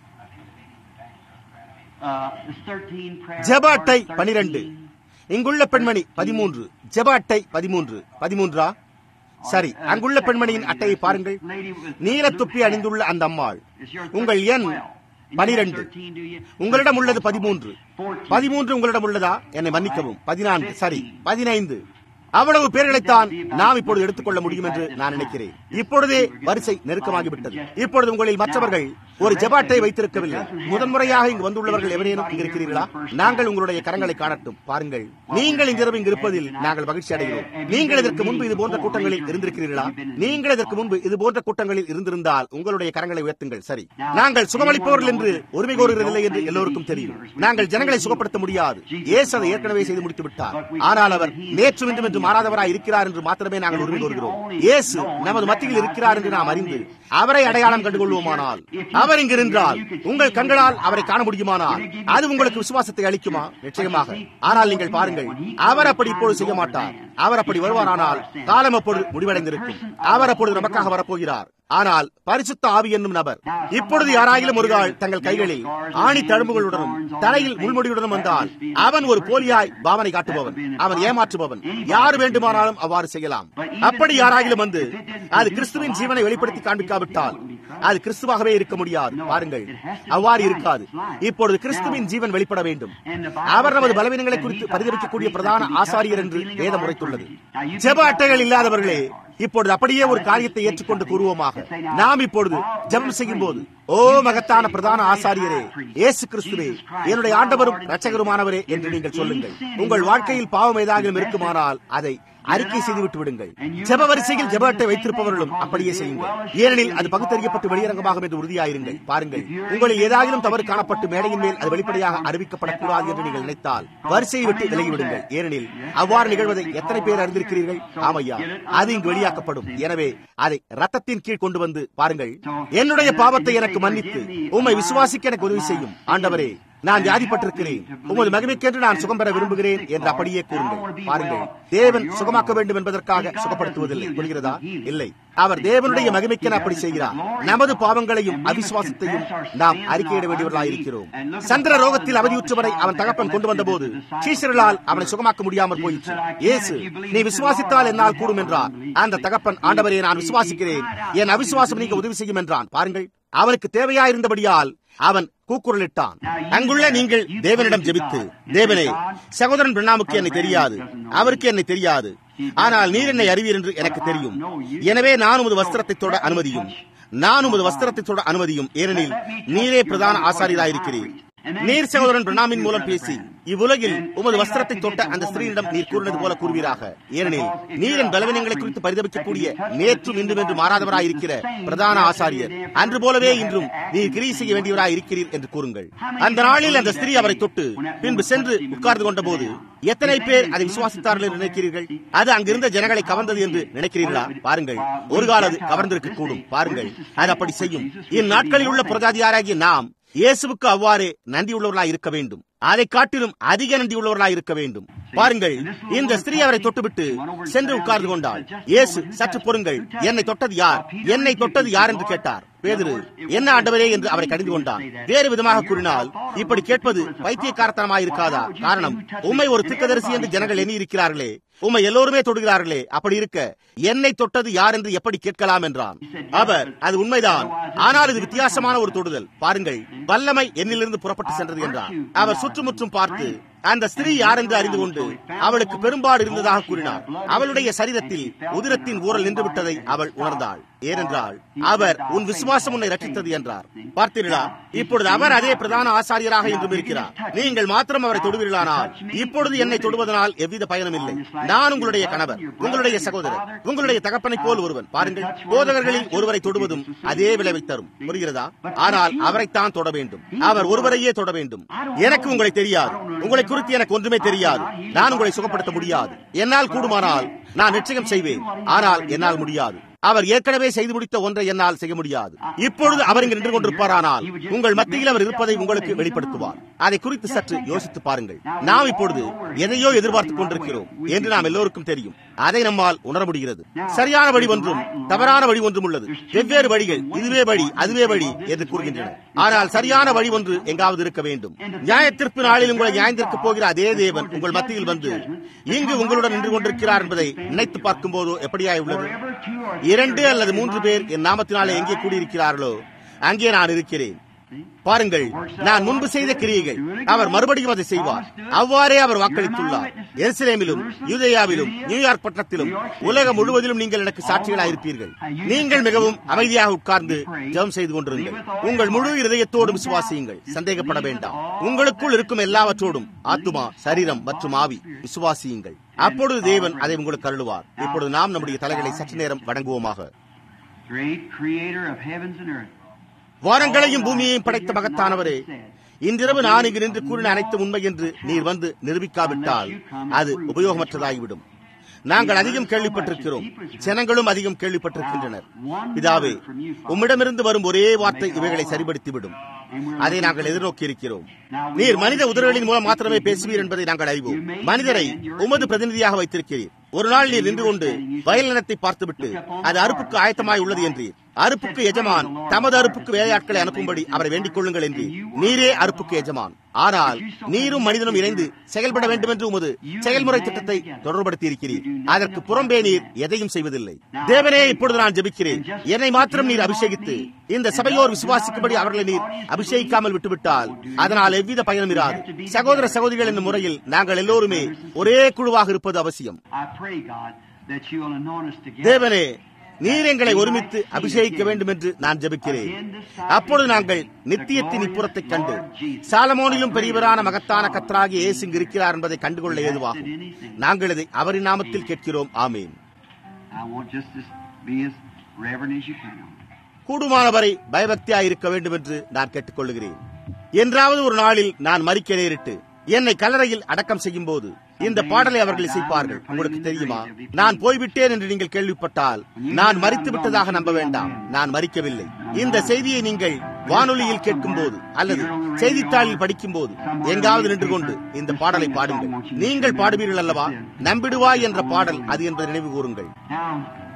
uh, it's 13 prayer ஜெப card அட்டை 13. பனிரெண்டு இங்குள்ள பெண்மணி பதிமூன்று ஜெப அட்டை பதிமூன்று பதிமூன்றா சரி அங்குள்ள பெண்மணியின் அட்டையை பாருங்கள் நீல தொப்பி அணிந்துள்ள அந்த அம்மாள் உங்கள் எண் பனிரெண்டு உங்களிடம் உள்ளது பதிமூன்று பதிமூன்று உங்களிடம் உள்ளதா என்னை மன்னிக்கவும் பதினான்கு சரி பதினைந்து அவ்வளவு பேர்களைத்தான் நாம் இப்பொழுது எடுத்துக்கொள்ள முடியும் என்று நான் நினைக்கிறேன் இப்பொழுதே வரிசை நெருக்கமாகிவிட்டது இப்பொழுது உங்களில் மற்றவர்கள் ஒரு ஜபாட்டை வைத்திருக்கவில்லை முதன்முறையாக இங்கு வந்துள்ளவர்கள் எவரேனும் இங்கு இருக்கிறீர்களா நாங்கள் உங்களுடைய கரங்களை காணட்டும் பாருங்கள் நீங்கள் இந்த இரவு இங்கு இருப்பதில் நாங்கள் மகிழ்ச்சி அடைகிறோம் நீங்கள் இதற்கு முன்பு இது போன்ற கூட்டங்களில் இருந்திருக்கிறீர்களா நீங்கள் இதற்கு முன்பு இது போன்ற கூட்டங்களில் இருந்திருந்தால் உங்களுடைய கரங்களை உயர்த்துங்கள் சரி நாங்கள் சுகமளிப்பவர்கள் என்று உரிமை கோருகிறதில்லை என்று எல்லோருக்கும் தெரியும் நாங்கள் ஜனங்களை சுகப்படுத்த முடியாது இயேசு அதை ஏற்கனவே செய்து முடித்து விட்டார் ஆனால் அவர் நேற்று இன்றும் என்று மாறாதவராய் இருக்கிறார் என்று மாத்திரமே நாங்கள் உரிமை கோருகிறோம் இயேசு நமது மத்தியில் இருக்கிறார் என்று நாம் அறிந்து அவரை அடையாளம் கண்டுகொள்வோமானால் அவர் இங்கு நின்றால் உங்கள் கண்களால் அவரை காண முடியுமானால் அது உங்களுக்கு விசுவாசத்தை அளிக்குமா நிச்சயமாக ஆனால் நீங்கள் பாருங்கள் அவர் அப்படி இப்பொழுது செய்ய மாட்டார் அவர் அப்படி வருவாரானால் காலம் அப்பொழுது முடிவடைந்திருக்கும் அவர் அப்பொழுது நமக்காக வரப்போகிறார் ஆனால் பரிசுத்த ஆவி என்னும் நபர் இப்பொழுது யாராயிலும் ஒரு கால் தங்கள் கைகளில் ஆணி தழும்புகளுடனும் தலையில் முள்முடியுடனும் வந்தால் அவன் ஒரு போலியாய் பாவனை காட்டுபவன் அவன் ஏமாற்றுபவன் யார் வேண்டுமானாலும் அவ்வாறு செய்யலாம் அப்படி யாராயிலும் வந்து அது கிறிஸ்துவின் ஜீவனை வெளிப்படுத்தி காண்பிக்காவிட்டால் அது கிறிஸ்துவாகவே இருக்க முடியாது பாருங்கள் அவ்வாறு இருக்காது இப்பொழுது கிறிஸ்துவின் ஜீவன் வெளிப்பட வேண்டும் அவர் நமது பலவீனங்களை குறித்து பரிதவிக்கக்கூடிய பிரதான ஆசாரியர் என்று வேதம் உரைத்துள்ளது ஜெப அட்டைகள் இல்லாதவர்களே இப்பொழுது அப்படியே ஒரு காரியத்தை ஏற்றுக்கொண்டு கூறுவோமாக நாம் இப்பொழுது ஜெபம் செய்யும் போது ஓ மகத்தான பிரதான ஆசாரியரே இயேசு கிறிஸ்துவே என்னுடைய ஆண்டவரும் இரட்சகருமானவரே என்று நீங்கள் சொல்லுங்கள் உங்கள் வாழ்க்கையில் பாவம் ஏதாகிலும் இருக்குமானால் அதை அறிக்கை செய்துவிட்டு விடுங்கள் ஜெப வரிசையில் ஜெப அட்டை வைத்திருப்பவர்களும் அப்படியே செய்யுங்கள் ஏனெனில் அது பகுத்தறியப்பட்டு வெளியரங்கமாகும் என்று உறுதியாயிருங்கள் பாருங்கள் உங்களில் ஏதாகிலும் தவறு காணப்பட்டு மேடையின் மேல் அது வெளிப்படையாக அறிவிக்கப்படக்கூடாது என்று நீங்கள் நினைத்தால் வரிசையை விட்டு விலகிவிடுங்கள் ஏனெனில் அவ்வாறு நிகழ்வதை எத்தனை பேர் அறிந்திருக்கிறீர்கள் ஆமையா அது இங்கு வெளியாக்கப்படும் எனவே அதை ரத்தத்தின் கீழ் கொண்டு வந்து பாருங்கள் என்னுடைய பாவத்தை எனக்கு மன்னித்து உம்மை விசுவாசிக்க எனக்கு உதவி செய்யும் ஆண்டவரே நான் வியாதிப்பட்டிருக்கிறேன் உமது மகிமைக்கென்று நான் சுகம் பெற விரும்புகிறேன் என்று அப்படியே கூறுங்கள் பாருங்கள் தேவன் சுகமாக்க வேண்டும் என்பதற்காக சுகப்படுத்துவதில்லை புரிகிறதா இல்லை அவர் தேவனுடைய மகிமைக்கென அப்படி செய்கிறார் நமது பாவங்களையும் அவிசுவாசத்தையும் நாம் அறிக்கையிட வேண்டியவர்களாயிருக்கிறோம் சந்திர ரோகத்தில் அவதியுற்றவரை அவன் தகப்பன் கொண்டு வந்தபோது சீசர்களால் அவனை சுகமாக்க முடியாமல் போயிற்று இயேசு நீ விசுவாசித்தால் என்னால் கூடும் என்றார் அந்த தகப்பன் ஆண்டவரே நான் விசுவாசிக்கிறேன் என் அவிசுவாசம் நீங்க உதவி செய்யும் என்றான் பாருங்கள் அவனுக்கு தேவையாயிருந்தபடியால் அவன் கூக்குரலிட்டான் அங்குள்ள நீங்கள் தேவனிடம் ஜெபித்து தேவனே சகோதரன் பிரணாமுக்கு என்னை தெரியாது அவருக்கு என்னை தெரியாது ஆனால் நீர் என்னை அறிவீர் என்று எனக்கு தெரியும் எனவே நான் உமது வஸ்திரத்தை தொட அனுமதியும் நான் உமது வஸ்திரத்தை தொட அனுமதியும் ஏனெனில் நீரே பிரதான ஆசாரியராயிருக்கிறீர் நீர் சகோதரன் பிரணாமின் மூலம் பேசி இவ்வுலகில் உமது வஸ்திரத்தை தொட்ட அந்த ஸ்திரீனிடம் நீர் கூறினது போல கூறுவீராக ஏனெனில் நீரின் பலவீனங்களை குறித்து பரிதபிக்கக்கூடிய நேற்றும் இன்றும் என்று மாறாதவராய் இருக்கிற பிரதான ஆசாரியர் அன்று போலவே இன்றும் நீர் கிரி செய்ய வேண்டியவராய் இருக்கிறீர் என்று கூறுங்கள் அந்த நாளில் அந்த ஸ்திரீ அவரை தொட்டு பின்பு சென்று உட்கார்ந்து கொண்ட போது எத்தனை பேர் அதை விசுவாசித்தார்கள் என்று நினைக்கிறீர்கள் அது அங்கிருந்த ஜனங்களை கவர்ந்தது என்று நினைக்கிறீர்களா பாருங்கள் ஒரு கால அது கவர்ந்திருக்க கூடும் பாருங்கள் அது அப்படி செய்யும் இந்நாட்களில் உள்ள புரஜாதியாராகிய நாம் இயேசுவுக்கு அவ்வாறே நன்றியுள்ளவர்களாய் இருக்க வேண்டும் அதை காட்டிலும் அதிக நன்றியுள்ளவர்களாய் இருக்க வேண்டும் பாருங்கள் இந்த ஸ்திரீ அவரை தொட்டுவிட்டு சென்று உட்கார்ந்து கொண்டாள் இயேசு சற்று பொறுங்கள் என்னை தொட்டது யார் என்னை தொட்டது யார் என்று கேட்டார் பேதுரு என்ன ஆண்டவரே என்று அவரை கடிந்து கொண்டார் வேறு விதமாக கூறினால் இப்படி கேட்பது பைத்தியக்காரத்தனமாக இருக்காதா காரணம் உண்மை ஒரு திக்கதரிசி என்று ஜனங்கள் எண்ணி இருக்கிறார்களே உண்மை எல்லோருமே தொடுகிறார்களே அப்படி இருக்க என்னை தொட்டது யார் என்று எப்படி கேட்கலாம் என்றான் அவர் அது உண்மைதான் ஆனால் இது வித்தியாசமான ஒரு தொடுதல் பாருங்கள் வல்லமை என்னிலிருந்து புறப்பட்டு சென்றது என்றார் அவர் சுற்றுமுற்றும் பார்த்து அந்த ஸ்திரீ யார் என்று அறிந்து கொண்டு அவளுக்கு பெரும்பாடு இருந்ததாக கூறினார் அவளுடைய சரீரத்தில் உதிரத்தின் ஊரல் நின்று விட்டதை அவள் உணர்ந்தாள் ஏனென்றால் அவர் உன் விசுவாசம் உன்னை ரட்சித்தது என்றார் பார்த்தீர்களா இப்பொழுது அவர் அதே பிரதான ஆசாரியராக இன்றும் இருக்கிறார் நீங்கள் மாத்திரம் அவரை தொடுவீர்களானால் இப்பொழுது என்னை தொடுவதனால் எவ்வித பயனும் இல்லை நான் உங்களுடைய கணவர் உங்களுடைய சகோதரர் உங்களுடைய தகப்பனை போல் ஒருவன் பாருங்கள் போதகர்களில் ஒருவரை தொடுவதும் அதே விளைவை தரும் புரிகிறதா ஆனால் அவரைத்தான் தொட வேண்டும் அவர் ஒருவரையே தொட வேண்டும் எனக்கு உங்களை தெரியாது உங்களை குறித்து எனக்கு ஒன்றுமே தெரியாது நான் உங்களை சுகப்படுத்த முடியாது என்னால் கூடுமானால் நான் நிச்சயம் செய்வேன் ஆனால் என்னால் முடியாது அவர் ஏற்கனவே செய்து முடித்த ஒன்றை என்னால் செய்ய முடியாது இப்பொழுது அவர் இங்கு நின்று கொண்டிருப்பாரானால் உங்கள் மத்தியில் அவர் இருப்பதை உங்களுக்கு வெளிப்படுத்துவார் அதை குறித்து சற்று யோசித்து பாருங்கள் நாம் இப்பொழுது எதையோ எதிர்பார்த்துக் கொண்டிருக்கிறோம் என்று நாம் எல்லோருக்கும் தெரியும் அதை நம்மால் உணர முடிகிறது சரியான வழி ஒன்றும் தவறான வழி ஒன்றும் உள்ளது வெவ்வேறு வழிகள் இதுவே வழி அதுவே வழி என்று கூறுகின்றன ஆனால் சரியான வழி ஒன்று எங்காவது இருக்க வேண்டும் நியாயத்திற்கு நாளில் உங்களை நியாயத்திற்கு போகிற அதே தேவன் உங்கள் மத்தியில் வந்து இங்கு உங்களுடன் நின்று கொண்டிருக்கிறார் என்பதை நினைத்து பார்க்கும் போதோ எப்படியாய் உள்ளது இரண்டு அல்லது மூன்று பேர் என் நாமத்தினாலே எங்கே கூடியிருக்கிறார்களோ அங்கே நான் இருக்கிறேன் பாருங்கள் நான் முன்பு செய்த கிரியைகள் அவர் மறுபடியும் அதை செய்வார் அவ்வாறே அவர் வாக்களித்துள்ளார் எருசலேமிலும் யூதேயாவிலும் நியூயார்க் பட்டணத்திலும் உலகம் முழுவதிலும் நீங்கள் எனக்கு சாட்சிகளாயிருப்பீர்கள் நீங்கள் மிகவும் அமைதியாக உட்கார்ந்து ஜெபம் செய்து கொண்டிருங்கள் உங்கள் முழு இதயத்தோடும் விசுவாசியுங்கள் சந்தேகப்பட வேண்டாம் உங்களுக்குள் இருக்கும் எல்லாவற்றோடும் ஆத்துமா சரீரம் மற்றும் ஆவி விசுவாசியுங்கள் அப்பொழுது தேவன் அதை உங்களுக்கு அருளுவார் இப்பொழுது நாம் நம்முடைய தலைகளை சற்று நேரம் வணங்குவோமாக Great creator of heavens and earth. வானங்களையும் பூமியையும் படைத்த மகத்தானவரே இன்றிரவு நான் இங்கு நின்று கூறின அனைத்து உண்மை என்று நீர் வந்து நிரூபிக்காவிட்டால் அது உபயோகமற்றதாகிவிடும் நாங்கள் அதிகம் கேள்விப்பட்டிருக்கிறோம் ஜனங்களும் அதிகம் கேள்விப்பட்டிருக்கின்றனர் பிதாவே உம்மிடமிருந்து வரும் ஒரே வார்த்தை இவைகளை சரிபடுத்திவிடும் அதை நாங்கள் எதிர்நோக்கி இருக்கிறோம் நீர் மனித உதவிகளின் மூலம் மாத்திரமே பேசுவீர் என்பதை நாங்கள் அறிவோம் மனிதரை உமது பிரதிநிதியாக வைத்திருக்கிறீர் ஒரு நாள் நீர் நின்று கொண்டு வயல் நிலத்தை பார்த்துவிட்டு அது அறுப்புக்கு ஆயத்தமாய் உள்ளது என்றீர் அறுப்புக்கு எஜமான் தமது அறுப்புக்கு வேலையாட்களை அனுப்பும்படி அவரை வேண்டிக் கொள்ளுங்கள் என்று நீரே அறுப்புக்கு எஜமான் ஆனால் நீரும் மனிதனும் இணைந்து செயல்பட வேண்டும் என்று உமது செயல்முறை திட்டத்தை தொடர்படுத்தி இருக்கிறீர் அதற்கு புறம்பே நீர் எதையும் செய்வதில்லை தேவனே இப்பொழுது நான் ஜெபிக்கிறேன் என்னை மாத்திரம் நீர் அபிஷேகித்து இந்த சபையோர் விசுவாசிக்கும்படி அவர்களை நீர் அபிஷேகிக்காமல் விட்டுவிட்டால் அதனால் எவ்வித பயனும் இராது சகோதர சகோதரிகள் என்னும் முறையில் நாங்கள் எல்லோருமே ஒரே குழுவாக இருப்பது அவசியம் I pray, God, that you will anoint us together. தேவனே நீர் எங்களை ஒருமித்து அபிஷேகிக்க வேண்டும் என்று நான் ஜெபிக்கிறேன் அப்பொழுது நாங்கள் நித்தியத்தின் இப்புறத்தைக் கண்டு சாலமோனிலும் பெரியவரான மகத்தான கத்தராகிய இயேசு இங்கு இருக்கிறார் என்பதை கண்டுகொள்ள ஏதுவாகும் நாங்கள் இதை அவரின் நாமத்தில் கேட்கிறோம் ஆமீன் I want just to be as reverent as you can. கூடுமானவரை பயபக்தியாய் இருக்க வேண்டும் என்று நான் கேட்டுக்கொள்கிறேன் என்றாவது ஒரு நாளில் நான் மறிக்க நேரிட்டு என்னை கல்லறையில் அடக்கம் செய்யும் போது இந்த பாடலை அவர்கள் இசைப்பார்கள் உங்களுக்கு தெரியுமா நான் போய்விட்டேன் என்று நீங்கள் கேள்விப்பட்டால் நான் மறித்து விட்டதாக நம்ப வேண்டாம் நான் மறிக்கவில்லை இந்த செய்தியை நீங்கள் வானொலியில் கேட்கும் போது அல்லது செய்தித்தாளில் படிக்கும் போது எங்காவது நின்று கொண்டு இந்த பாடலை பாடுங்கள் நீங்கள் பாடுவீர்கள் அல்லவா நம்பிடுவாய் என்ற பாடல் அது என்பதை நினைவு கூறுங்கள் Now,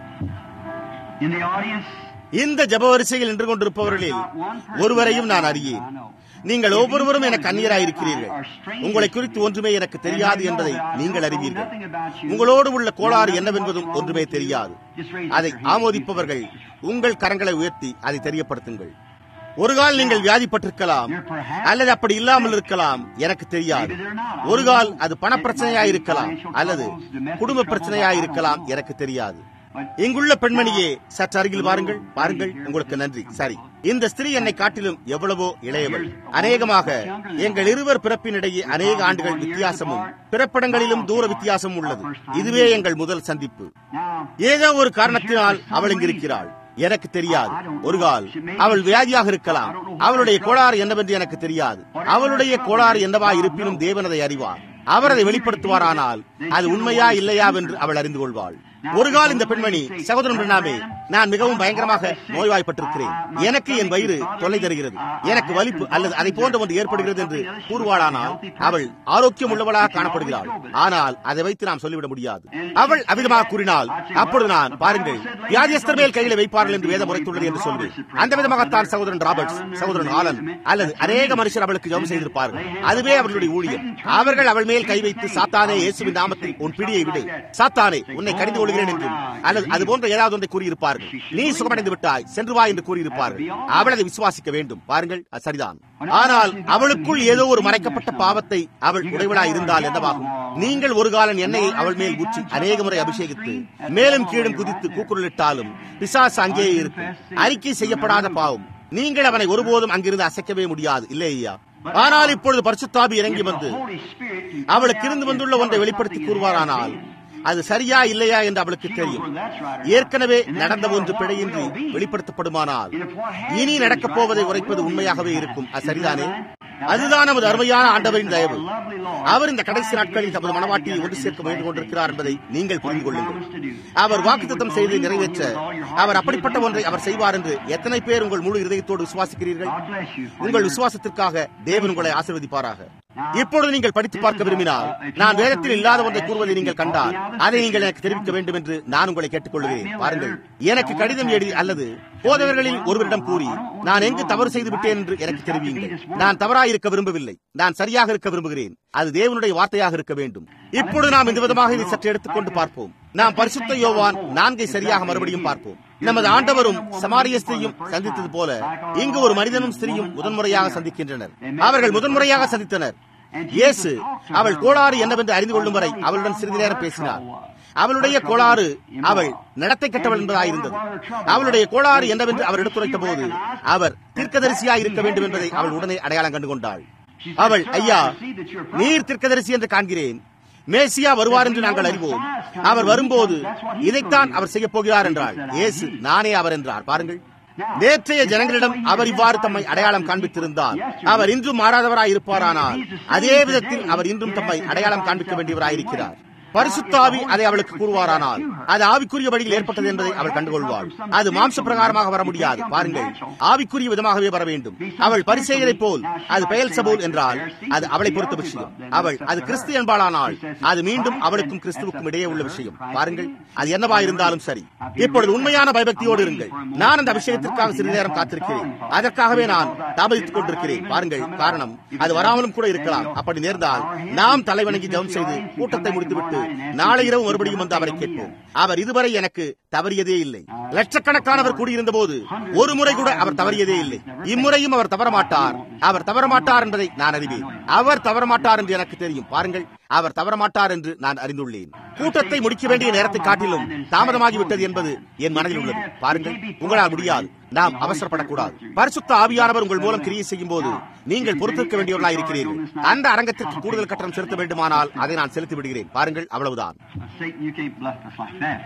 in the audience, இந்த ஜப வரிசையில் நின்று கொண்டிருப்பவர்களில் ஒருவரையும் நான் அறியேன் நீங்கள் ஒவ்வொருவரும் எனக்கு அந்நியராயிருக்கிறீர்கள் உங்களை குறித்து ஒன்றுமே எனக்கு தெரியாது என்பதை நீங்கள் அறிவீர்கள் உங்களோடு உள்ள கோளாறு என்னவென்பதும் ஒன்றுமே தெரியாது அதை ஆமோதிப்பவர்கள் உங்கள் கரங்களை உயர்த்தி அதை தெரியப்படுத்துங்கள் ஒரு கால் நீங்கள் வியாதிப்பட்டிருக்கலாம் அல்லது அப்படி இல்லாமல் இருக்கலாம் எனக்கு தெரியாது ஒரு கால் அது பணப்பிரச்சனையா இருக்கலாம் அல்லது குடும்ப பிரச்சனையா இருக்கலாம் எனக்கு தெரியாது இங்குள்ள பெண்மணியே சற்று அருகில் வாருங்கள் பாருங்கள் உங்களுக்கு நன்றி சரி இந்த ஸ்திரீ என்னை காட்டிலும் எவ்வளவோ இளையவள் அநேகமாக எங்கள் இருவர் பிறப்பினிடையே அநேக ஆண்டுகள் வித்தியாசமும் பிறப்பிடங்களிலும் தூர வித்தியாசமும் உள்ளது இதுவே எங்கள் முதல் சந்திப்பு ஏதோ ஒரு காரணத்தினால் அவள் இங்கிருக்கிறாள் எனக்கு தெரியாது ஒரு கால் அவள் வியாதியாக இருக்கலாம் அவளுடைய கோளாறு என்னவென்று எனக்கு தெரியாது அவளுடைய கோளாறு என்னவா இருப்பினும் தேவன் அதை அறிவார் அவர் அதை வெளிப்படுத்துவாரானால் அது உண்மையா இல்லையா என்று அவள் அறிந்து கொள்வாள் ஒரு கால் இந்த பெண்மணி சகோதரன் பிரணாமே நான் மிகவும் பயங்கரமாக நோய்வாய்ப்பட்டிருக்கிறேன் எனக்கு என் வயிறு தொல்லை தருகிறது எனக்கு வலிப்பு அல்லது அதை போன்ற ஒன்று ஏற்படுகிறது என்று கூறுவாளானால் அவள் ஆரோக்கியம் உள்ளவளாக காணப்படுகிறாள் ஆனால் அதை வைத்து நாம் சொல்லிவிட முடியாது அவள் அவிதமாக கூறினால் அப்பொழுது நான் பாருங்கள் வியாதியஸ்தர் மேல் கையில வைப்பார்கள் என்று வேதம் உரைத்துள்ளது என்று சொல்வேன் அந்த விதமாகத்தான் சகோதரன் ராபர்ட்ஸ் சகோதரன் ஆலன் அல்லது அநேக மனுஷர் அவளுக்கு ஜெபம் செய்திருப்பார்கள் அதுவே அவர்களுடைய ஊழியம் அவர்கள் அவள் மேல் கை வைத்து சாத்தானே இயேசுவின் நாமத்தில் உன் பிடியை விடு சாத்தானே உன்னை கடிந்து கொள்கிறேன் என்றும் அல்லது அது போன்ற ஏதாவது ஒன்றை கூறியிருப்பார்கள் நீ சுகமடைந்து விட்டாய் சென்று வா என்று கூறியிருப்பார்கள் அவள் அதை விசுவாசிக்க வேண்டும் பாருங்கள் அது சரிதான் ஆனால் அவளுக்குள் ஏதோ ஒரு மறைக்கப்பட்ட பாவத்தை அவள் உடையவளாய் இருந்தால் என்னவாகும் நீங்கள் ஒரு காலம் எண்ணெயை அவள் மேல் ஊற்றி அநேக முறை அபிஷேகித்து மேலும் கீழும் குதித்து கூக்குரலிட்டாலும் பிசாசு அங்கேயே இருக்கும் அறிக்கை செய்யப்படாத பாவம் நீங்கள் அவனை ஒருபோதும் அங்கிருந்து அசைக்கவே முடியாது இல்லை ஐயா ஆனால் இப்பொழுது பரிசுத்தாபி இறங்கி வந்து அவளுக்கு இருந்து வந்துள்ள ஒன்றை வெளிப்படுத்தி கூறுவாரானால் அது சரியா இல்லையா என்று அவளுக்கு தெரியும் ஏற்கனவே நடந்த ஒன்று பிழையின்றி வெளிப்படுத்தப்படுமானால் இனி நடக்கப் போவதை உரைப்பது உண்மையாகவே இருக்கும் அது சரிதானே அதுதான் நமது அருமையான ஆண்டவரின் தயவு அவர் இந்த கடைசி நாட்களில் தமது மனவாட்டியை ஒன்று சேர்க்க முயன்று கொண்டிருக்கிறார் என்பதை நீங்கள் புரிந்து கொள்ளுங்கள் அவர் வாக்குத்தத்தம் செய்து நிறைவேற்ற அவர் அப்படிப்பட்ட ஒன்றை அவர் செய்வார் என்று எத்தனை பேர் உங்கள் முழு இதயத்தோடு விசுவாசிக்கிறீர்கள் உங்கள் விசுவாசத்திற்காக தேவன் உங்களை ஆசீர்வதிப்பாராக இப்பொழுது நீங்கள் படித்து பார்க்க விரும்பினால் நான் வேதத்தில் இல்லாத ஒன்றை கூறுவதை நீங்கள் கண்டால் அதை நீங்கள் எனக்கு தெரிவிக்க வேண்டும் என்று நான் உங்களை கேட்டுக்கொள்கிறேன் பாருங்கள் எனக்கு கடிதம் எழுதி அல்லது போதவர்களில் ஒருவரிடம் கூறி நான் எங்கு தவறு செய்து விட்டேன் என்று எனக்கு தெரிவியுங்கள் நான் தவறாயிருக்க விரும்பவில்லை நான் சரியாக இருக்க விரும்புகிறேன் அது தேவனுடைய வார்த்தையாக இருக்க வேண்டும் இப்பொழுது நாம் இந்த விதமாக இதை சற்று எடுத்துக்கொண்டு பார்ப்போம் நாம் பரிசுத்த யோவான் நான்கை சரியாக மறுபடியும் பார்ப்போம் நமது ஆண்டவரும் சமாரிய ஸ்திரீயும் சந்தித்தது போல இங்கு ஒரு மனிதனும் ஸ்திரீயும் முதன்முறையாக சந்திக்கின்றனர் அவர்கள் முதன்முறையாக சந்தித்தனர் இயேசு அவள் கோளாறு என்னவென்று அறிந்து கொள்ளும் வரை அவளுடன் சிறிது நேரம் பேசினார் அவளுடைய கோளாறு அவள் நடத்தை கட்டவள் என்பதாயிருந்தது அவளுடைய கோளாறு என்னவென்று அவர் எடுத்துரைத்த போது அவர் தீர்க்கதரிசியாய் இருக்க வேண்டும் என்பதை அவள் உடனே அடையாளம் கண்டு கொண்டாள் அவள் ஐயா நீர் தீர்க்கதரிசி என்று காண்கிறேன் மேசியா வருவார் என்று நாங்கள் அறிவோம் அவர் வரும்போது இதைத்தான் அவர் செய்ய போகிறார் என்றார் இயேசு நானே அவர் என்றார் பாருங்கள் நேற்றைய ஜனங்களிடம் அவர் இவ்வாறு தம்மை அடையாளம் காண்பித்திருந்தால் அவர் இன்றும் மாறாதவராய் இருப்பாரானால் அதே விதத்தில் அவர் இன்றும் தம்மை அடையாளம் காண்பிக்க வேண்டியவராயிருக்கிறார் பரிசுத்தாவி அதை அவளுக்கு கூறுவாரானால் அது ஆவிக்குரிய வழியில் ஏற்பட்டது என்பதை அவள் கண்டுகொள்வாள் அது மாம்ச பிரகாரமாக வர முடியாது பாருங்கள் ஆவிக்குரிய விதமாகவே வர வேண்டும் அவள் பரிசெயலை போல் அது பெயல் சபோல் என்றால் அது அவளை பொறுத்த விஷயம் அவள் அது கிறிஸ்து என்பாளானால் அது மீண்டும் அவளுக்கும் கிறிஸ்துவுக்கும் இடையே உள்ள விஷயம் பாருங்கள் அது என்னவா இருந்தாலும் சரி இப்பொழுது உண்மையான பயபக்தியோடு இருங்கள் நான் அந்த அபிஷேகத்திற்காக சிறிது நேரம் காத்திருக்கிறேன் அதற்காகவே நான் தாமதித்துக் கொண்டிருக்கிறேன் பாருங்கள் காரணம் அது வராமலும் கூட இருக்கலாம் அப்படி நேர்ந்தால் நாம் தலைவணங்கி ஜெபம் செய்து கூட்டத்தை முடித்துவிட்டு நாளை இரவு மறுபடியும் வந்து அவரை கேட்போம் அவர் இதுவரை எனக்கு தவறியதே இல்லை லட்சக்கணக்கானவர் கூடியிருந்த போது ஒரு முறை கூட அவர் தவறியதே இல்லை இம்முறையும் அவர் தவறமாட்டார் அவர் தவறமாட்டார் என்பதை நான் அறிவேன் அவர் தவறமாட்டார் என்று எனக்கு தெரியும் பாருங்கள் அவர் தவறமாட்டார் என்று நான் அறிந்துள்ளேன் கூட்டத்தை முடிக்க வேண்டிய நேரத்தை காட்டிலும் தாமதமாகிவிட்டது என்பது என் மனதில் உள்ளது பாருங்கள் உங்களால் முடியாது நாம் அவசரப்படக்கூடாது பரிசுத்த ஆவியானவர் உங்கள் மூலம் கிரியை செய்யும் போது நீங்கள் பொறுத்திருக்க வேண்டியவர்களாக இருக்கிறீர்கள் அந்த அரங்கத்திற்கு கூடுதல் கட்டணம் செலுத்த வேண்டுமானால் அதை நான் செலுத்தி விடுகிறேன் பாருங்கள் அவ்வளவுதான் Satan, you can't bluff us like that.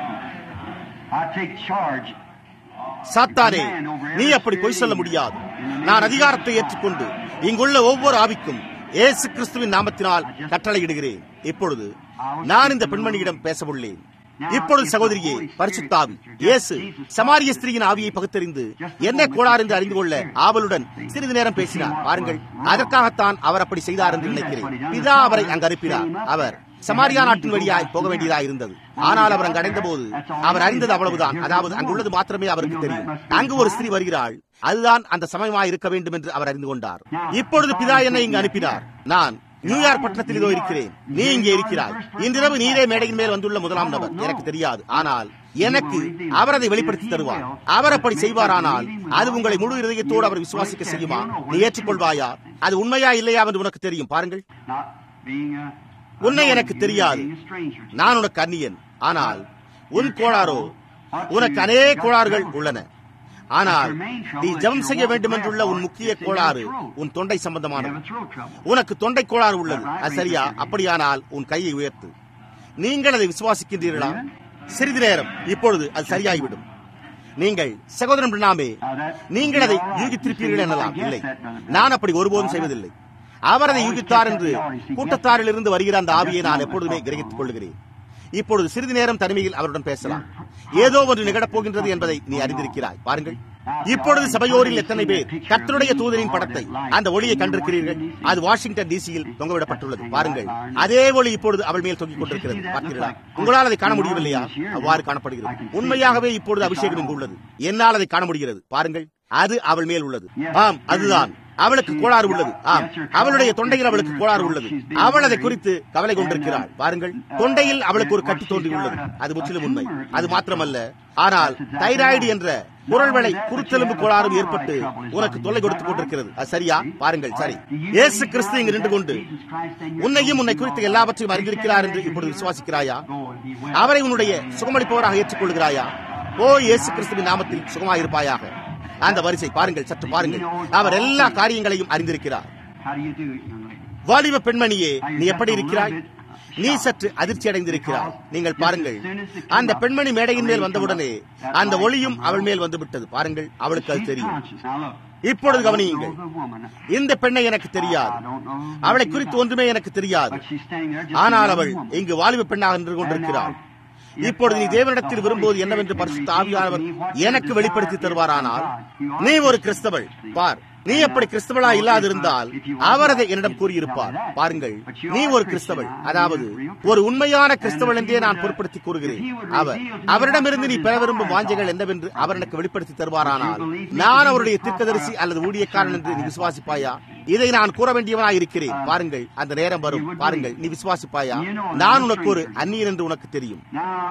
I take charge. சாத்தானே நீ அப்படி பொய் சொல்ல முடியாது நான் அதிகாரத்தை ஏற்றுக்கொண்டு இங்குள்ள ஒவ்வொரு ஆவிக்கும் இயேசு கிறிஸ்துவின் நாமத்தினால் கட்டளையிடுகிறேன் இப்பொழுது நான் இந்த பெண்மணியிடம் பேச உள்ளேன் இப்பொழுது சகோதரியே பரிசுத்தாவி இயேசு சமாரிய ஸ்திரீயின் ஆவியை பகுத்தறிந்து என்ன கோளாறு என்று அறிந்து கொள்ள ஆவலுடன் சிறிது நேரம் பேசினார் பாருங்கள் அதற்காகத்தான் அவர் அப்படி செய்தார் என்று நினைக்கிறேன் பிதா அவரை அங்கு அனுப்பினார் அவர் சமாரியா நாட்டின் வழியாய் போக வேண்டியதாக இருந்தது ஆனால் அவர் அங்கு அடைந்த போது அவர் அறிந்தது அவ்வளவுதான் அதாவது அங்குள்ளது மாத்திரமே அவருக்கு தெரியும் அங்கு ஒரு ஸ்திரீ வருகிறாள் அதுதான் அந்த சமயமாய் இருக்க வேண்டும் என்று அவர் அறிந்து கொண்டார் இப்பொழுது பிதா என்னை இங்கு அனுப்பினார் நான் நியூயார்க் பட்டணத்தில் இதோ இருக்கிறேன் நீ இங்கே இருக்கிறாய் இன்றிரவு நீரே மேடையின் மேல் வந்துள்ள முதலாம் நபர் எனக்கு தெரியாது ஆனால் எனக்கு அவர் அதை வெளிப்படுத்தி தருவார் அவர் அப்படி செய்வாரானால் அது உங்களை முழு இதயத்தோடு அவர் விசுவாசிக்க செய்யுமா நீ ஏற்றுக்கொள்வாயா அது உண்மையா இல்லையா என்று உனக்கு தெரியும் பாருங்கள் உன்னை எனக்கு தெரியாது நான் உனக்கு அந்நியன் ஆனால் உன் கோளாரோ உனக்கு அநேக கோளாறுகள் உள்ளன ஆனால் நீ ஜெபம் செய்ய வேண்டும் என்றுள்ள உன் முக்கிய கோளாறு உன் தொண்டை சம்பந்தமானது உனக்கு தொண்டை கோளாறு உள்ளது அது சரியா அப்படியானால் உன் கையை உயர்த்து நீங்கள் அதை விசுவாசிக்கின்றீர்களா சிறிது நேரம் இப்பொழுது அது சரியாகிவிடும் நீங்கள் சகோதரன் பிரணாமே நீங்கள் அதை யூகித்திருப்பீர்கள் எனலாம் இல்லை நான் அப்படி ஒருபோதும் செய்வதில்லை அவர் அதை யூகித்தார் என்று கூட்டத்தாரில் இருந்து வருகிற அந்த ஆவியை நான் எப்பொழுதுமே கிரகித்துக் கொள்கிறேன் இப்பொழுது சிறிது நேரம் தனிமையில் அவருடன் பேசலாம் ஏதோ ஒன்று நிகழப் போகின்றது என்பதை நீ அறிந்திருக்கிறாய் பாருங்கள் இப்பொழுது சபையோரில் எத்தனை பேர் கத்தருடைய தூதரின் படத்தை அந்த ஒளியை கண்டிருக்கிறீர்கள் அது வாஷிங்டன் டிசியில் தொங்கவிடப்பட்டுள்ளது பாருங்கள் அதே ஒளி இப்பொழுது அவள் மேல் தொங்கிக் கொண்டிருக்கிறது பார்த்தீர்களா உங்களால் அதை காண முடியவில்லையா அவ்வாறு காணப்படுகிறது உண்மையாகவே இப்பொழுது அபிஷேகம் இங்கு உள்ளது என்னால் அதை காண முடிகிறது பாருங்கள் அது அவள் மேல் உள்ளது ஆம் அதுதான் அவளுக்கு கோளாறு உள்ளது ஆம் அவளுடைய தொண்டையில் அவளுக்கு கோளாறு உள்ளது அவள் அதை குறித்து கவலை கொண்டிருக்கிறாள் பாருங்கள் தொண்டையில் அவளுக்கு ஒரு கட்டி தோன்றியுள்ளது அது முற்றிலும் உண்மை அது மாத்திரமல்ல ஆனால் தைராய்டு என்ற குரல்வளை குருத்தெலும்பு கோளாறும் ஏற்பட்டு உனக்கு தொல்லை கொடுத்துக் கொண்டிருக்கிறது அது சரியா பாருங்கள் சரி இயேசு கிறிஸ்து இங்கு நின்று கொண்டு உன்னையும் உன்னை குறித்து எல்லாவற்றையும் அறிந்திருக்கிறார் என்று இப்பொழுது விசுவாசிக்கிறாயா அவரை உன்னுடைய சுகமளிப்பவராக ஏற்றுக்கொள்கிறாயா ஓ இயேசு கிறிஸ்துவின் நாமத்தில் சுகமாயிருப்பாயாக அந்த வரிசை பாருங்கள் சற்று பாருங்கள் அவர் எல்லா காரியங்களையும் அறிந்திருக்கிறார் வாலிப பெண்மணியே நீ எப்படி இருக்கிறாய் நீ சற்று அதிர்ச்சி அடைந்திருக்கிறாய் நீங்கள் பாருங்கள் அந்த பெண்மணி மேடையின் மேல் வந்தவுடனே அந்த ஒளியும் அவள் மேல் வந்துவிட்டது பாருங்கள் அவளுக்கு அது தெரியும் இப்பொழுது கவனியுங்கள் இந்த பெண்ணை எனக்கு தெரியாது அவளை குறித்து ஒன்றுமே எனக்கு தெரியாது ஆனால் அவள் இங்கு வாலிப பெண்ணாக நின்று கொண்டிருக்கிறாள் இப்பொழுது நீ தேவனிடத்தில் விரும்புவது என்னவென்று பரிசுத்த ஆவியானவர் எனக்கு வெளிப்படுத்தி தருவாரானால் நீ ஒரு கிறிஸ்தவள் பார் நீ அப்படி கிறிஸ்தவளா இல்லாதிருந்தால் அவர் அதை என்னிடம் கூறியிருப்பார் பாருங்கள் நீ ஒரு கிறிஸ்தவள் அதாவது ஒரு உண்மையான கிறிஸ்தவள் என்றே நான் பொருட்படுத்தி கூறுகிறேன் அவர் அவரிடமிருந்து நீ பெற விரும்பும் வாஞ்சைகள் என்னவென்று அவர் எனக்கு வெளிப்படுத்தி தருவாரானால் நான் அவருடைய தீர்க்கதரிசி அல்லது ஊழியக்காரன் என்று நீ விசுவாசிப்பாயா இதை நான் கூற வேண்டியவனா இருக்கிறேன் பாருங்கள் அந்த நேரம் வரும் பாருங்கள் நீ விசுவாசிப்பாயா நான் உனக்கு ஒரு அந்நியன் என்று உனக்கு தெரியும்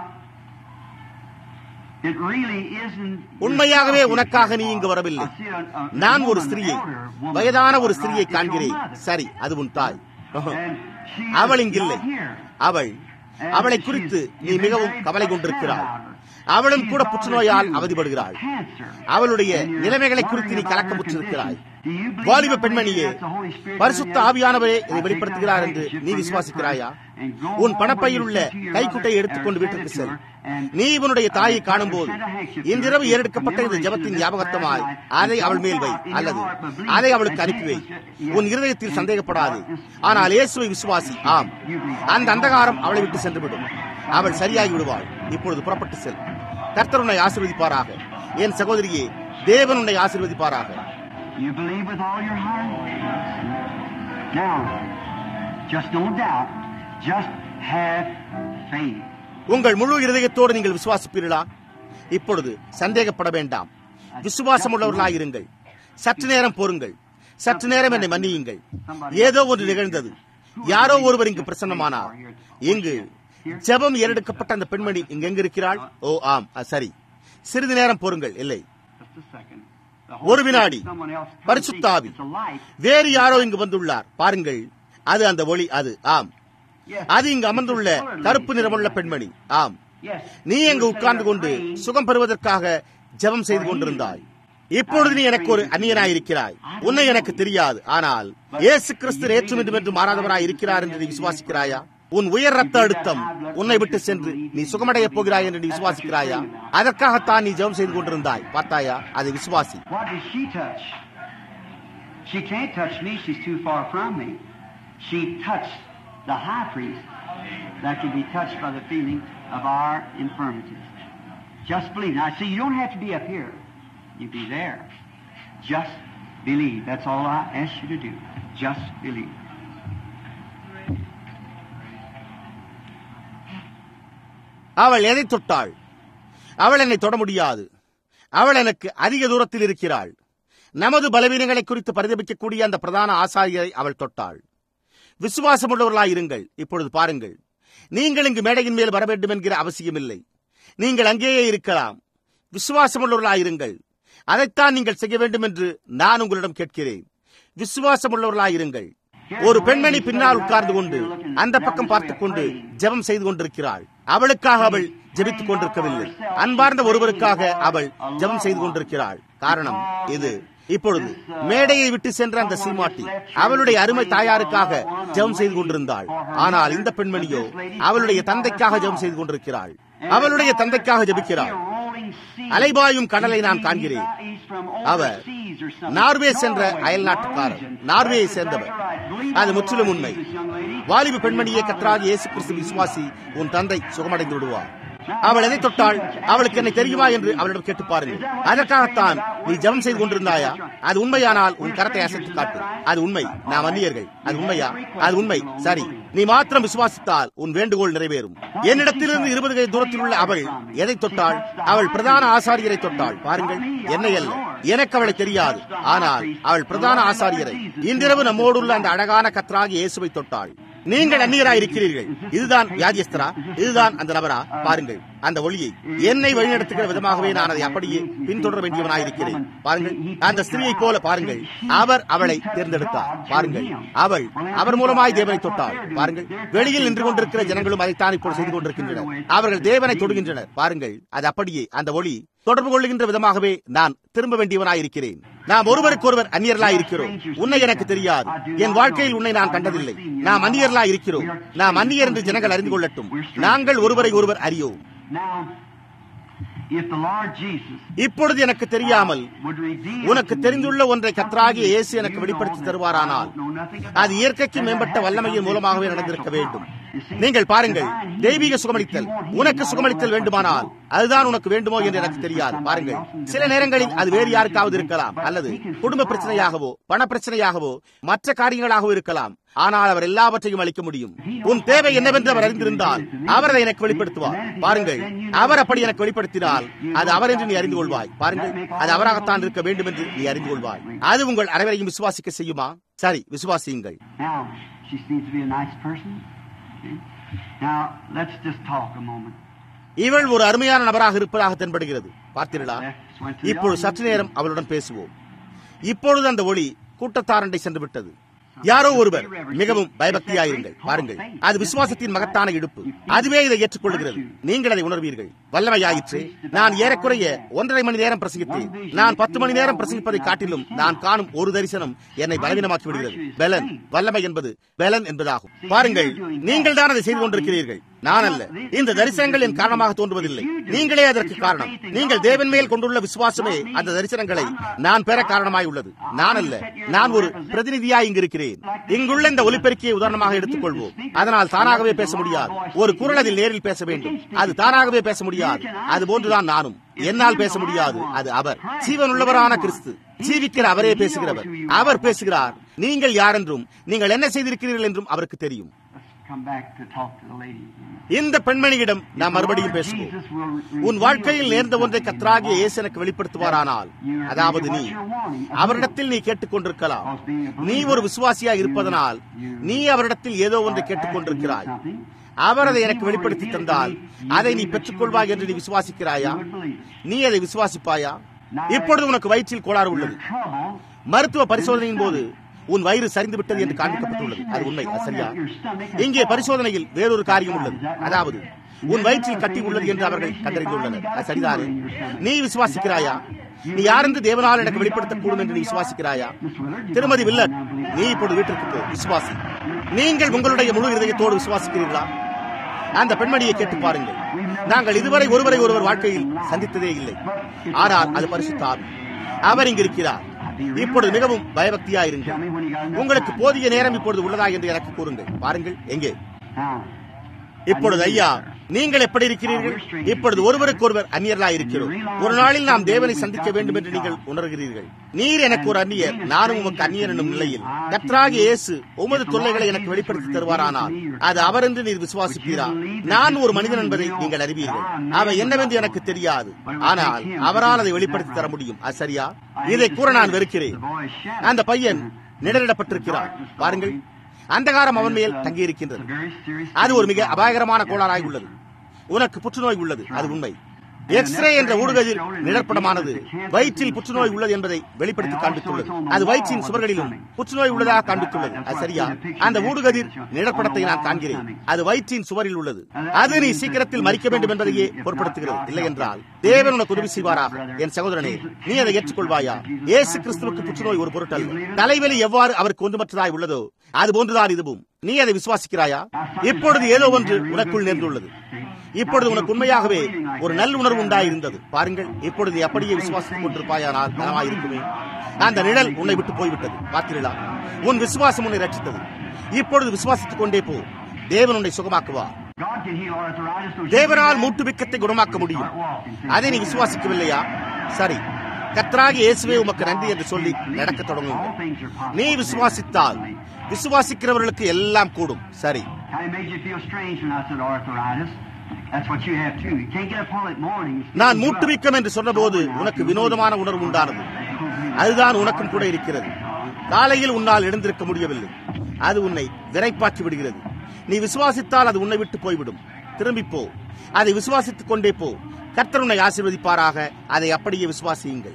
உண்மையாகவே உனக்காக நீ இங்கு வரவில்லை நான் ஒரு ஸ்திரீயை வயதான ஒரு ஸ்திரீயை காண்கிறேன் சரி அது உன் தாய் அவள் இங்கில்லை அவள் அவளை குறித்து நீ மிகவும் கவலை கொண்டிருக்கிறாள் அவளும் கூட புற்றுநோயால் அவதிப்படுகிறாள் அவளுடைய நிலைமைகளை குறித்து நீ கலக்கமுற்றிருக்கிறாய் வாலிப பெண்மணியே பரிசுத்த ஆவியானவரே இதை வெளிப்படுத்துகிறார் என்று நீ விசுவாசிக்கிறாயா உன் பணப்பையில் உள்ள கைக்குட்டை எடுத்துக்கொண்டு வீட்டிற்கு செல் நீ உன்னுடைய தாயை காணும் போது இன்றிரவு ஏறெடுக்கப்பட்ட இந்த ஜபத்தின் ஞாபகத்தமாய் அதை அவள் மேல் வை அல்லது அதை அவளுக்கு அனுப்பி வை உன் இருதயத்தில் சந்தேகப்படாது ஆனால் இயேசுவை விசுவாசி ஆம் அந்த அந்தகாரம் அவளை விட்டு சென்றுவிடும் அவள் சரியாகி விடுவாள் இப்பொழுது புறப்பட்டு செல் கர்த்தர் உன்னை ஆசிர்வதிப்பாராக என் சகோதரியே தேவன் உன்னை ஆசிர்வதிப்பாராக You believe with all your heart? Now, just don't doubt. Just have faith. உங்கள் முழு இருதயத்தோடு நீங்கள் விசுவாசிப்பீர்களா இப்பொழுது சந்தேகப்பட வேண்டாம் விசுவாசம் உள்ளவர்களாயிருங்கள் சற்று நேரம் பொறுங்கள் சற்று நேரம் என்னை மன்னியுங்கள் ஏதோ ஒன்று நிகழ்ந்தது யாரோ ஒருவர் இங்கு பிரசன்னமானார் இங்கு ஜெபம் ஏறெடுக்கப்பட்ட அந்த பெண்மணி இங்கு எங்க இருக்கிறாள் ஓ ஆம் சரி சிறிது நேரம் பொறுங்கள் இல்லை Just a second. ஒரு வினாடி பரிசுத்தாவி வேறு யாரோ இங்கு வந்துள்ளார் பாருங்கள் அது அந்த ஒளி அது ஆம் அது இங்கு அமர்ந்துள்ள கருப்பு நிறமுள்ள பெண்மணி ஆம் நீ அங்கு உட்கார்ந்து கொண்டு சுகம் பெறுவதற்காக ஜெபம் செய்து கொண்டிருந்தாய் இப்பொழுது நீ எனக்கு ஒரு அந்நியனாயிருக்கிறாய் உன்னை எனக்கு தெரியாது ஆனால் இயேசு கிறிஸ்து நேற்றும் இன்றும் என்று மாறாதவராய் இருக்கிறார் என்று நீ விசுவாசிக்கிறாயா உன் உயர் ரத்த அழுத்தம் உன்னை விட்டு சென்று நீ சுகமடைய போகிறாய் என்று நீ விசுவாசிக்கிறாயா அதற்காகத்தான் நீ ஜெபம் செய்து கொண்டிருந்தாய் பார்த்தாயா அதை விசுவாசி What does she touch? She can't touch me. She's too far from me. She touched the high priest that can be touched by the feeling of our infirmities. Just believe. Now, see, you don't have to be up here. You be there. Just believe. That's all I ask you to do. Just believe. அவள் எதை தொட்டாள் அவள் என்னை தொட முடியாது அவள் எனக்கு அதிக தூரத்தில் இருக்கிறாள் நமது பலவீனங்களை குறித்து பரிதபிக்கக்கூடிய அந்த பிரதான ஆசாரியரை அவள் தொட்டாள் விசுவாசமுள்ளவர்களாயிருங்கள் இப்பொழுது பாருங்கள் நீங்கள் இங்கு மேடையின் மேல் வர வேண்டும் என்கிற அவசியமில்லை நீங்கள் அங்கேயே இருக்கலாம் விசுவாசமுள்ளவர்களாயிருங்கள் அதைத்தான் நீங்கள் செய்ய வேண்டும் என்று நான் உங்களிடம் கேட்கிறேன் விசுவாசமுள்ளவர்களாயிருங்கள் ஒரு பெண்மணி பின்னால் உட்கார்ந்து கொண்டு அந்த பக்கம் பார்த்துக் கொண்டு ஜெபம் செய்து கொண்டிருக்கிறாள் அவளுக்காக அவள் ஜெபித்துக் கொண்டிருக்கவில்லை அன்பார்ந்த ஒருவருக்காக அவள் ஜெபம் செய்து கொண்டிருக்கிறாள் காரணம் இது இப்பொழுது மேடையை விட்டு சென்ற அந்த சீமாட்டி அவளுடைய அருமை தாயாருக்காக ஜெபம் செய்து கொண்டிருந்தாள் ஆனால் இந்த பெண்மணியோ அவளுடைய தந்தைக்காக ஜெபம் செய்து கொண்டிருக்கிறாள் அவளுடைய தந்தைக்காக ஜெபிக்கிறாள் அலைபாயும் கடலை நான் காண்கிறேன் அவர் நார்வே சென்ற அயல் நாட்டுக்காரர் நார்வேயை சேர்ந்தவர் அது முற்றிலும் உண்மை வாலிப பெண்மணியை கற்றாக இயேசு கிறிஸ்து விசுவாசி உன் தந்தை சுகமடைந்து விடுவார் அவள் எதை தொட்டாள் அவளுக்கு என்னை தெரியுமா என்று அவளிடம் கேட்டு பாருங்கள் அதற்காகத்தான் நீ ஜெபம் செய்து கொண்டிருந்தாயா அது உண்மையானால் உன் கரத்தை அசைத்து காட்டு அது உண்மை நாம் அந்நியர்கள் அது உண்மையா அது உண்மை சரி நீ மாத்திரம் விசுவாசித்தால் உன் வேண்டுகோள் நிறைவேறும் என்னிடத்திலிருந்து இருபது கை தூரத்தில் உள்ள அவள் எதை தொட்டாள் அவள் பிரதான ஆசாரியரை தொட்டாள் பாருங்கள் என்னை அல்ல எனக்கு அவளை தெரியாது ஆனால் அவள் பிரதான ஆசாரியரை இன்றிரவு நம்மோடு உள்ள அந்த அழகான கத்ராகி இயேசுவை தொட்டாள் நீங்கள் அந்நியராய் இருக்கிறீர்கள் இதுதான் வியாதியஸ்தரா இதுதான் அந்த நபரா பாருங்கள் அந்த ஒளியை என்னை வழிநடத்துகிற விதமாகவே நான் அதை அப்படியே பின்தொடர வேண்டியவனாயிருக்கிறேன் பாருங்கள் அந்த ஸ்திரியை போல பாருங்கள் அவர் அவளை தேர்ந்தெடுத்தார் பாருங்கள் அவள் அவர் மூலமாய் தேவனை தொட்டாள் பாருங்கள் வெளியில் நின்று கொண்டிருக்கிற ஜனங்களும் அதைத்தான் இப்போது செய்து கொண்டிருக்கின்றனர் அவர்கள் தேவனை தொடுகின்றனர் பாருங்கள் அது அப்படியே அந்த ஒளி தொடர்பு கொள்ளுகின்ற விதமாகவே நான் திரும்ப வேண்டியவனாயிருக்கிறேன் நாம் ஒருவருக்கொருவர் அந்நியர்களாய் இருக்கிறோம் உன்னை எனக்கு தெரியாது என் வாழ்க்கையில் உன்னை நான் கண்டதில்லை நாம் அந்நியர்களாய் இருக்கிறோம் நாம் அந்நியர் என்று ஜனங்கள் அறிந்து கொள்ளட்டும் நாங்கள் ஒருவரை ஒருவர் அறியோம் இப்பொழுது எனக்கு தெரியாமல் உனக்கு தெரிந்துள்ள ஒன்றை கத்ராகிய இயேசு எனக்கு வெளிப்படுத்தி தருவாரானால் அது இயற்கைக்கு மேம்பட்ட வல்லமையின் மூலமாகவே நடந்திருக்க வேண்டும் நீங்கள் பாருங்கள் தெய்வீக சுகமளித்தல் உனக்கு சுகமளித்தல் வேண்டுமானால் அதுதான் உனக்கு வேண்டுமோ என்று எனக்கு தெரியாது பாருங்கள் சில நேரங்களில் அது வேறு யாருக்காவது இருக்கலாம் அல்லது குடும்ப பிரச்சனையாகவோ பண பிரச்சனையாகவோ மற்ற காரியங்களாகவோ இருக்கலாம் ஆனால் அவர் எல்லாவற்றையும் அளிக்க முடியும் உன் தேவை என்னவென்று அவர் அறிந்திருந்தால் அவர் அதை எனக்கு வெளிப்படுத்துவார் பாருங்கள் அவர் அப்படி எனக்கு வெளிப்படுத்தினால் அது அவர் என்று நீ அறிந்து கொள்வாய் பாருங்கள் அது அவராகத்தான் இருக்க வேண்டும் என்று நீ அறிந்து கொள்வாய் அது உங்கள் அனைவரையும் விசுவாசிக்க செய்யுமா சரி விசுவாசியுங்கள் இவள் ஒரு அருமையான நபராக இருப்பதாக தென்படுகிறது பார்த்தீர்களா இப்பொழுது சற்று நேரம் அவளுடன் பேசுவோம் இப்பொழுது அந்த ஒளி கூட்டத்தாரண்டை சென்று விட்டது யாரோ ஒருவர் மிகவும் பயபக்தியாயிருங்கள் பாருங்கள் அது விசுவாசத்தின் மகத்தான இடுப்பு அதுவே இதை ஏற்றுக்கொள்கிறது நீங்கள் அதை உணர்வீர்கள் வல்லமையாயிற்று நான் ஏறக்குறைய ஒன்றரை மணி நேரம் பிரசங்கித்தேன் நான் பத்து மணி நேரம் பிரசங்கிப்பதை காட்டிலும் நான் காணும் ஒரு தரிசனம் என்னை பலவீனமாக்கி விடுகிறது பெலன் வல்லமை என்பது பெலன் என்பதாகும் பாருங்கள் நீங்கள் தான் அதை செய்து கொண்டிருக்கிறீர்கள் நான் அல்ல இந்த தரிசனங்கள் என் காரணமாக தோன்றுவதில்லை நீங்களே அதற்கு காரணம் நீங்கள் தேவன் மேல் கொண்டுள்ள விசுவாசமே அந்த தரிசனங்களை நான் பெற காரணமாய் உள்ளது நான் அல்ல நான் ஒரு பிரதிநிதியாய் இங்கு இருக்கிறேன் இங்குள்ள இந்த ஒலிபெருக்கியை உதாரணமாக எடுத்துக்கொள்வோம் அதனால் தானாகவே பேச முடியாது ஒரு குரல் அதில் நேரில் பேச வேண்டும் அது தானாகவே பேச முடியாது அது போன்றுதான் நானும் என்னால் பேச முடியாது அது அவர் ஜீவன் உள்ளவரான கிறிஸ்து ஜீவிக்கிற அவரே பேசுகிறவர் அவர் பேசுகிறார் நீங்கள் யார் என்றும் நீங்கள் என்ன செய்திருக்கிறீர்கள் என்றும் அவருக்கு தெரியும் இந்த பெண்மணியிடம் நாம் மறுபடியும் பேசுவோம் உன் வாழ்க்கையில் நேர்ந்த ஒன்றை கத்ராகிய இயேசு எனக்கு வெளிப்படுத்துவாரானால் அதாவது நீ அவரிடத்தில் நீ கேட்டுக்கொண்டிருக்கலாம் நீ ஒரு விசுவாசியா இருப்பதனால் நீ அவரிடத்தில் ஏதோ ஒன்றை கேட்டுக்கொண்டிருக்கிறாய் அவர் அதை எனக்கு வெளிப்படுத்தி தந்தால் அதை நீ பெற்றுக்கொள்வாய் என்று நீ விசுவாசிக்கிறாயா நீ அதை விசுவாசிப்பாயா இப்பொழுது உனக்கு வயிற்றில் கோளாறு உள்ளது மருத்துவ பரிசோதனையின் போது உன் வயிறு சரிந்து விட்டது என்று காண்பிக்கப்பட்டுள்ளது அது உண்மை அது சரியா இங்கே பரிசோதனையில் வேறொரு காரியம் உள்ளது அதாவது உன் வயிற்றில் கட்டி உள்ளது என்று அவர்கள் கண்டறிந்துள்ளனர் அது சரிதானே நீ விசுவாசிக்கிறாயா நீ யாரென்று தேவனால் எனக்கு வெளிப்படுத்தக்கூடும் என்று நீ விசுவாசிக்கிறாயா திருமதி வில்லர் நீ இப்பொழுது வீட்டிற்கு போ விசுவாசி நீங்கள் உங்களுடைய முழு இதயத்தோடு விசுவாசிக்கிறீர்களா அந்த பெண்மணியை கேட்டு பாருங்கள் நாங்கள் இதுவரை ஒருவரை ஒருவர் வாழ்க்கையில் சந்தித்ததே இல்லை ஆனால் அது பரிசுத்தார் அவர் இங்கு இருக்கிறார் இப்பொழுது மிகவும் பயபக்தியா இருங்கள் உங்களுக்கு போதிய நேரம் இப்பொழுது உள்ளதா என்று எனக்கு கூறுங்கள் பாருங்கள் எங்கே இப்பொழுது ஐயா நீங்கள் எப்படி இருக்கிறீர்கள் இப்பொழுது ஒருவருக்கொருவர் அந்நியர்களாய் இருக்கிறோம் ஒரு நாளில் நாம் தேவனை சந்திக்க வேண்டும் என்று நீங்கள் உணர்கிறீர்கள் நீர் எனக்கு ஒரு அந்நியர் நானும் உமக்கு அந்நியர் என்னும் நிலையில் கத்ராகி இயேசு உமது தொல்லைகளை எனக்கு வெளிப்படுத்தி தருவாரானால் அது அவர் என்று நீர் விசுவாசிப்பீரா நான் ஒரு மனிதன் என்பதை நீங்கள் அறிவீர்கள் அவை என்னவென்று எனக்கு தெரியாது ஆனால் அவரால் அதை வெளிப்படுத்தி தர முடியும் அது சரியா இதை கூற நான் வெறுக்கிறேன் அந்த பையன் நிழலிடப்பட்டிருக்கிறார் பாருங்கள் அந்தகாரம் அவன் மேல் தங்கியிருக்கின்றது அது ஒரு மிக அபாயகரமான கோளாறாய் உள்ளது உனக்கு புற்றுநோய் உள்ளது அது உண்மை எக்ஸ்ரே என்ற ஊடுகதிர் நிழற்படமானது வயிற்றில் புற்றுநோய் உள்ளது என்பதை வெளிப்படுத்தி காண்பித்துள்ளது அது வயிற்றின் சுவர்களிலும் புற்றுநோய் உள்ளதாக காண்பித்துள்ளது அது சரியா அந்த ஊடுகதிர் நிழற்படத்தை நான் காண்கிறேன் அது வயிற்றின் சுவரில் உள்ளது அது நீ சீக்கிரத்தில் மறிக்க வேண்டும் என்பதையே பொருட்படுத்துகிறது இல்லை என்றால் தேவன் உனக்கு உதவி செய்வாராக என் சகோதரனே நீ அதை ஏற்றுக்கொள்வாயா ஏசு கிறிஸ்துவுக்கு புற்றுநோய் ஒரு பொருட்டல்ல தலைவலி எவ்வாறு அவருக்கு ஒன்றுமற்றதாய் உள்ளதோ அது போன்றுதான் இதுவும் நீ அதை விசுவாசிக்கிறாயா இப்பொழுது ஏதோ ஒன்று உனக்குள் நேர்ந்துள்ளது இப்பொழுது உனக்கு உண்மையாகவே ஒரு நல் உணர்வு உண்டாயிருந்தது பாருங்கள் இப்பொழுது நீ அப்படியே விசுவாசித்துக் கொண்டிருப்பாயானால் நலமாயிருக்குமே அந்த நிழல் உன்னை விட்டு போய்விட்டது பார்த்தீர்களா உன் விசுவாசம் உன்னை ரட்சித்தது இப்பொழுது விசுவாசித்துக் கொண்டே போ தேவன் உன்னை சுகமாக்குவார் தேவனால் மூட்டுவிக்கத்தை குணமாக்க முடியும் அதை நீ விசுவாசிக்கவில்லையா சரி கத்ராகி இயேசுவே உமக்கு நன்றி என்று சொல்லி நடக்க தொடங்குங்கள் நீ விசுவாசித்தால் விசுவாசிக்கிறவர்களுக்கு எல்லாம் கூடும் சரி நான் மூட்டுவிக்கம் என்று சொன்னபோது உனக்கு வினோதமான உணர்வு உண்டானது அதுதான் உனக்கும் கூட இருக்கிறது காலையில் உன்னால் எழுந்திருக்க முடியவில்லை அது உன்னை விரைப்பாக்கி விடுகிறது நீ விசுவாசித்தால் அது உன்னை விட்டு போய்விடும் திரும்பி போ அதை விசுவாசித்துக் கொண்டே போ கர்த்தர் உன்னை ஆசீர்வதிப்பாராக அதை அப்படியே விசுவாசியுங்கள்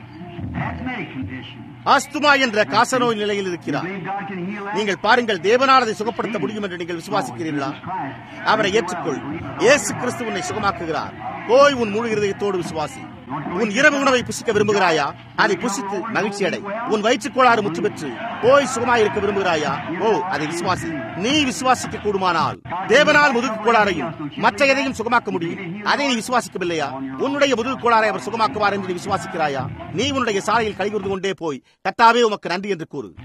ஆஸ்துமா என்ற காசநோய் நிலையில் இருக்கிறார் நீங்கள் பாருங்கள் தேவனால் அதை சுகப்படுத்த முடியும் என்று நீங்கள் விசுவாசிக்கிறீர்களா அவரை ஏற்றுக்கொள் இயேசு கிறிஸ்து உன்னை சுகமாக்குகிறார் போய் உன் முழு இருதயத்தோடு விசுவாசி உன் இரவு உணவை புசிக்க விரும்புகிறாயா அதை புசித்து மகிழ்ச்சி அடை உன் வயிற்றுக் கோளாறு முற்று பெற்று போய் சுகமாயிருக்க விரும்புகிறாயா ஓ அதை விசுவாசி நீ விசுவாசிக்க கூடுமானால் தேவனால் முதுகு கோளாறையும் மற்ற எதையும் சுகமாக்க முடியும் அதை நீ விசுவாசிக்கவில்லையா உன்னுடைய முதுகு கோளாறை அவர் சுகமாக்குவார் என்று விசுவாசிக்கிறாயா நீ உன்னுடைய சாலையில் கழிவுறுந்து கொண்டே போய் கத்தாவே உமக்கு நன்றி என்று கூறு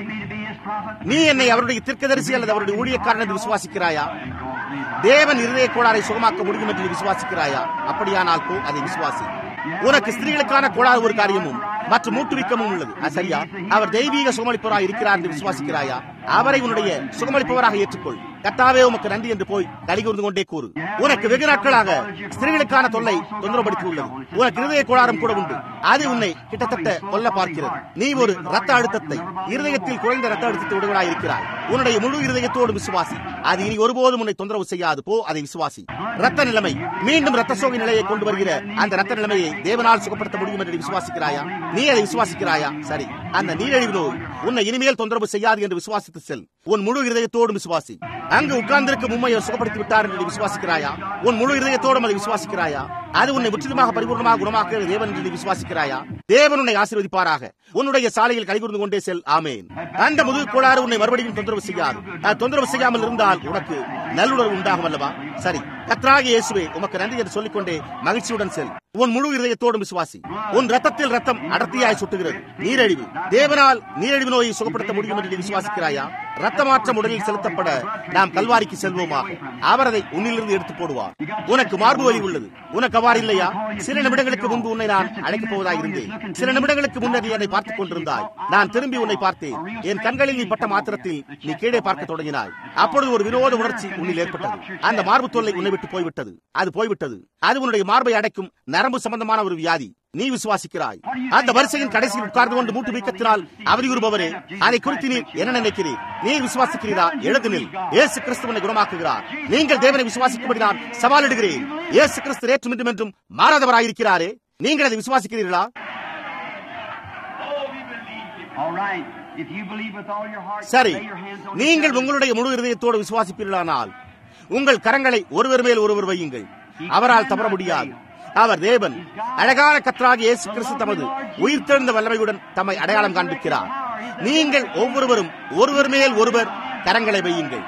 நீ என்னை அவருடைய தீர்க்கதரிசி அல்லது அவருடைய ஊழியக்காரன் என்று விசுவாசிக்கிறாயா தேவன் இருதய கோளாறை சுகமாக்க முடியும் என்று விசுவாசிக்கிறாயா அப்படியானால் போ அதை விசுவாசி உனக்கு ஸ்திரீகளுக்கான கோளாறு ஒரு காரியமும் மற்றும் மூட்டுவிக்கமும் உள்ளது அது சரியா அவர் தெய்வீக சுகமளிப்பவராக இருக்கிறார் என்று விசுவாசிக்கிறாயா அவரை உன்னுடைய சுகமளிப்பவராக ஏற்றுக்கொள் கத்தாவே உமக்கு நன்றி என்று போய் கலிகூர்ந்து கொண்டே கூறு உனக்கு வெகு நாட்களாக ஸ்திரீகளுக்கான தொல்லை தொந்தரப்படுத்தி உள்ளது உனக்கு இருதய கோளாறும் கூட உண்டு அது உன்னை கிட்டத்தட்ட கொல்ல பார்க்கிறது நீ ஒரு ரத்த அழுத்தத்தை இருதயத்தில் குறைந்த ரத்த அழுத்தத்தை உடையவனாய் இருக்கிறாய் உன்னுடைய முழு இருதயத்தோடு விசுவாசி அது இனி ஒருபோதும் உன்னை தொந்தரவு செய்யாது போ அதை விசுவாசி ரத்த நிலைமை மீண்டும் ரத்த சோகை நிலையை கொண்டு வருகிற அந்த ரத்த நிலைமையை தேவனால் சுகப்படுத்த முடியும் என்று விசுவாசிக்கிறாயா நீ அதை விசுவாசிக்கிறாயா சரி அந்த நீரிழிவு நோய் உன்னை இனிமேல் தொந்தரவு செய்யாது என்று விசுவாசித்து செல் உன் முழு இருதயத்தோடு விசுவாசி அங்கு உட்கார்ந்திருக்கும் உண்மையை சுகப்படுத்தி விட்டார் என்று விசுவாசிக்கிறாயா உன் முழு இருதயத்தோடும் அதை விசுவாசிக்கிறாயா அது உன்னை முற்றிலுமாக பரிபூர்ணமாக குணமாக்க தேவன் என்று விசுவாசிக்கிறாயா தேவன் உன்னை ஆசீர்வதிப்பாராக உன்னுடைய சாலையில் கைகூர்ந்து கொண்டே செல் ஆமேன் அந்த முதுகு கோளாறு உன்னை மறுபடியும் தொந்தரவு செய்யாது அது தொந்தரவு செய்யாமல் இருந்தால் உனக்கு நல்லுணர்வு உண்டாகும் அல்லவா சரி கத்ராகி இயேசுவே உமக்கு நன்றி என்று சொல்லிக்கொண்டே மகிழ்ச்சியுடன் செல் உன் முழு இருதயத்தோடும் விசுவாசி உன் ரத்தத்தில் ரத்தம் அடர்த்தியாய் சுட்டுகிறது நீரழிவு தேவனால் நீரழிவு நோயை சுகப்படுத்த முடியும் என்று விசுவாசிக்கிறாயா ரத்த மாற்றம் உடலில் செலுத்தப்பட நாம் கல்வாரிக்கு செல்வோமாக அவர் அதை உன்னிலிருந்து எடுத்து போடுவார் உனக்கு மார்பு வலி உள்ளது உனக்கு அவ்வாறு இல்லையா சில நிமிடங்களுக்கு முன்பு உன்னை நான் அழைக்கப் போவதாக இருந்தேன் சில நிமிடங்களுக்கு முன்னர் நீ என்னை பார்த்துக் கொண்டிருந்தாய் நான் திரும்பி உன்னை பார்த்தேன் என் கண்களில் நீ பட்ட மாத்திரத்தில் நீ கீழே பார்க்க தொடங்கினாய் அப்பொழுது ஒரு வினோத உணர்ச்சி உன்னில் ஏற்பட்டது அந்த மார்பு தொல்லை உன்னை விட்டு போய்விட்டது அது போய்விட்டது அது உன்னுடைய மார்பை அடைக்கும் நரம்பு சம்பந்தமான ஒரு வியாதி நீ விசுவாசிக்கிறாய் அந்த வரிசையின் கடைசியில் உட்கார்ந்து கொண்டு மூட்டு வீக்கத்தினால் அவதியுறுபவரே அதை குறித்து நீர் என்ன நினைக்கிறீர் நீர் விசுவாசிக்கிறீரா எழுது நில் ஏசு கிறிஸ்துவனை குணமாக்குகிறார் நீங்கள் தேவனை விசுவாசிக்கும்படி நான் சவாலிடுகிறேன் ஏசு கிறிஸ்து நேற்றும் இன்றும் என்றும் மாறாதவராயிருக்கிறாரே நீங்கள் அதை விசுவாசிக்கிறீர்களா சரி நீங்கள் உங்களுடைய முழு இருதயத்தோடு விசுவாசிப்பீர்களானால் உங்கள் கரங்களை ஒருவர் மேல் ஒருவர் வையுங்கள் அவரால் தவற முடியாது அவர் தேவன் அழகான கத்ராக இயேசு கிறிஸ்து தமது உயிர்த்தெழுந்த வல்லமையுடன் தம்மை அடையாளம் காண்பிக்கிறார் நீங்கள் ஒவ்வொருவரும் ஒருவர் மேல் ஒருவர் கரங்களை வையுங்கள்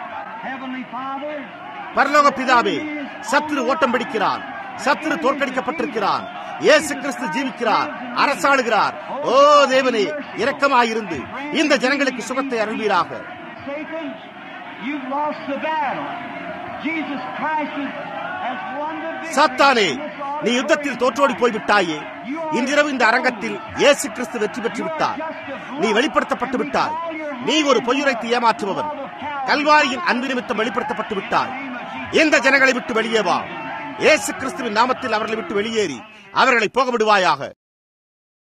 பரலோக பிதாவே சத்ரு ஓட்டம் பிடிக்கிறார் சத்ரு தோற்கடிக்கப்பட்டிருக்கிறார் இயேசு கிறிஸ்து ஜீவிக்கிறார் அரசாளுகிறார் ஓ தேவனே இரக்கமாயிருந்து இந்த ஜனங்களுக்கு சுகத்தை அருள்வீராக Jesus Christ has, has won the victory. சாத்தானே in this நீ auditorium. யுத்தத்தில் தோற்றோடி போய்விட்டாயே இன்றிரவு இந்த அரங்கத்தில் இயேசு கிறிஸ்து வெற்றி பெற்று விட்டார் நீ வெளிப்படுத்தப்பட்டு விட்டாய் நீ ஒரு பொய்யுரைத்து ஏமாற்றுபவன் கல்வாரியின் அன்பு நிமித்தம் வெளிப்படுத்தப்பட்டு விட்டாய் இந்த ஜனங்களை விட்டு வெளியே வா இயேசு கிறிஸ்துவின் நாமத்தில் அவர்களை விட்டு வெளியேறி அவர்களை போக விடுவாயாக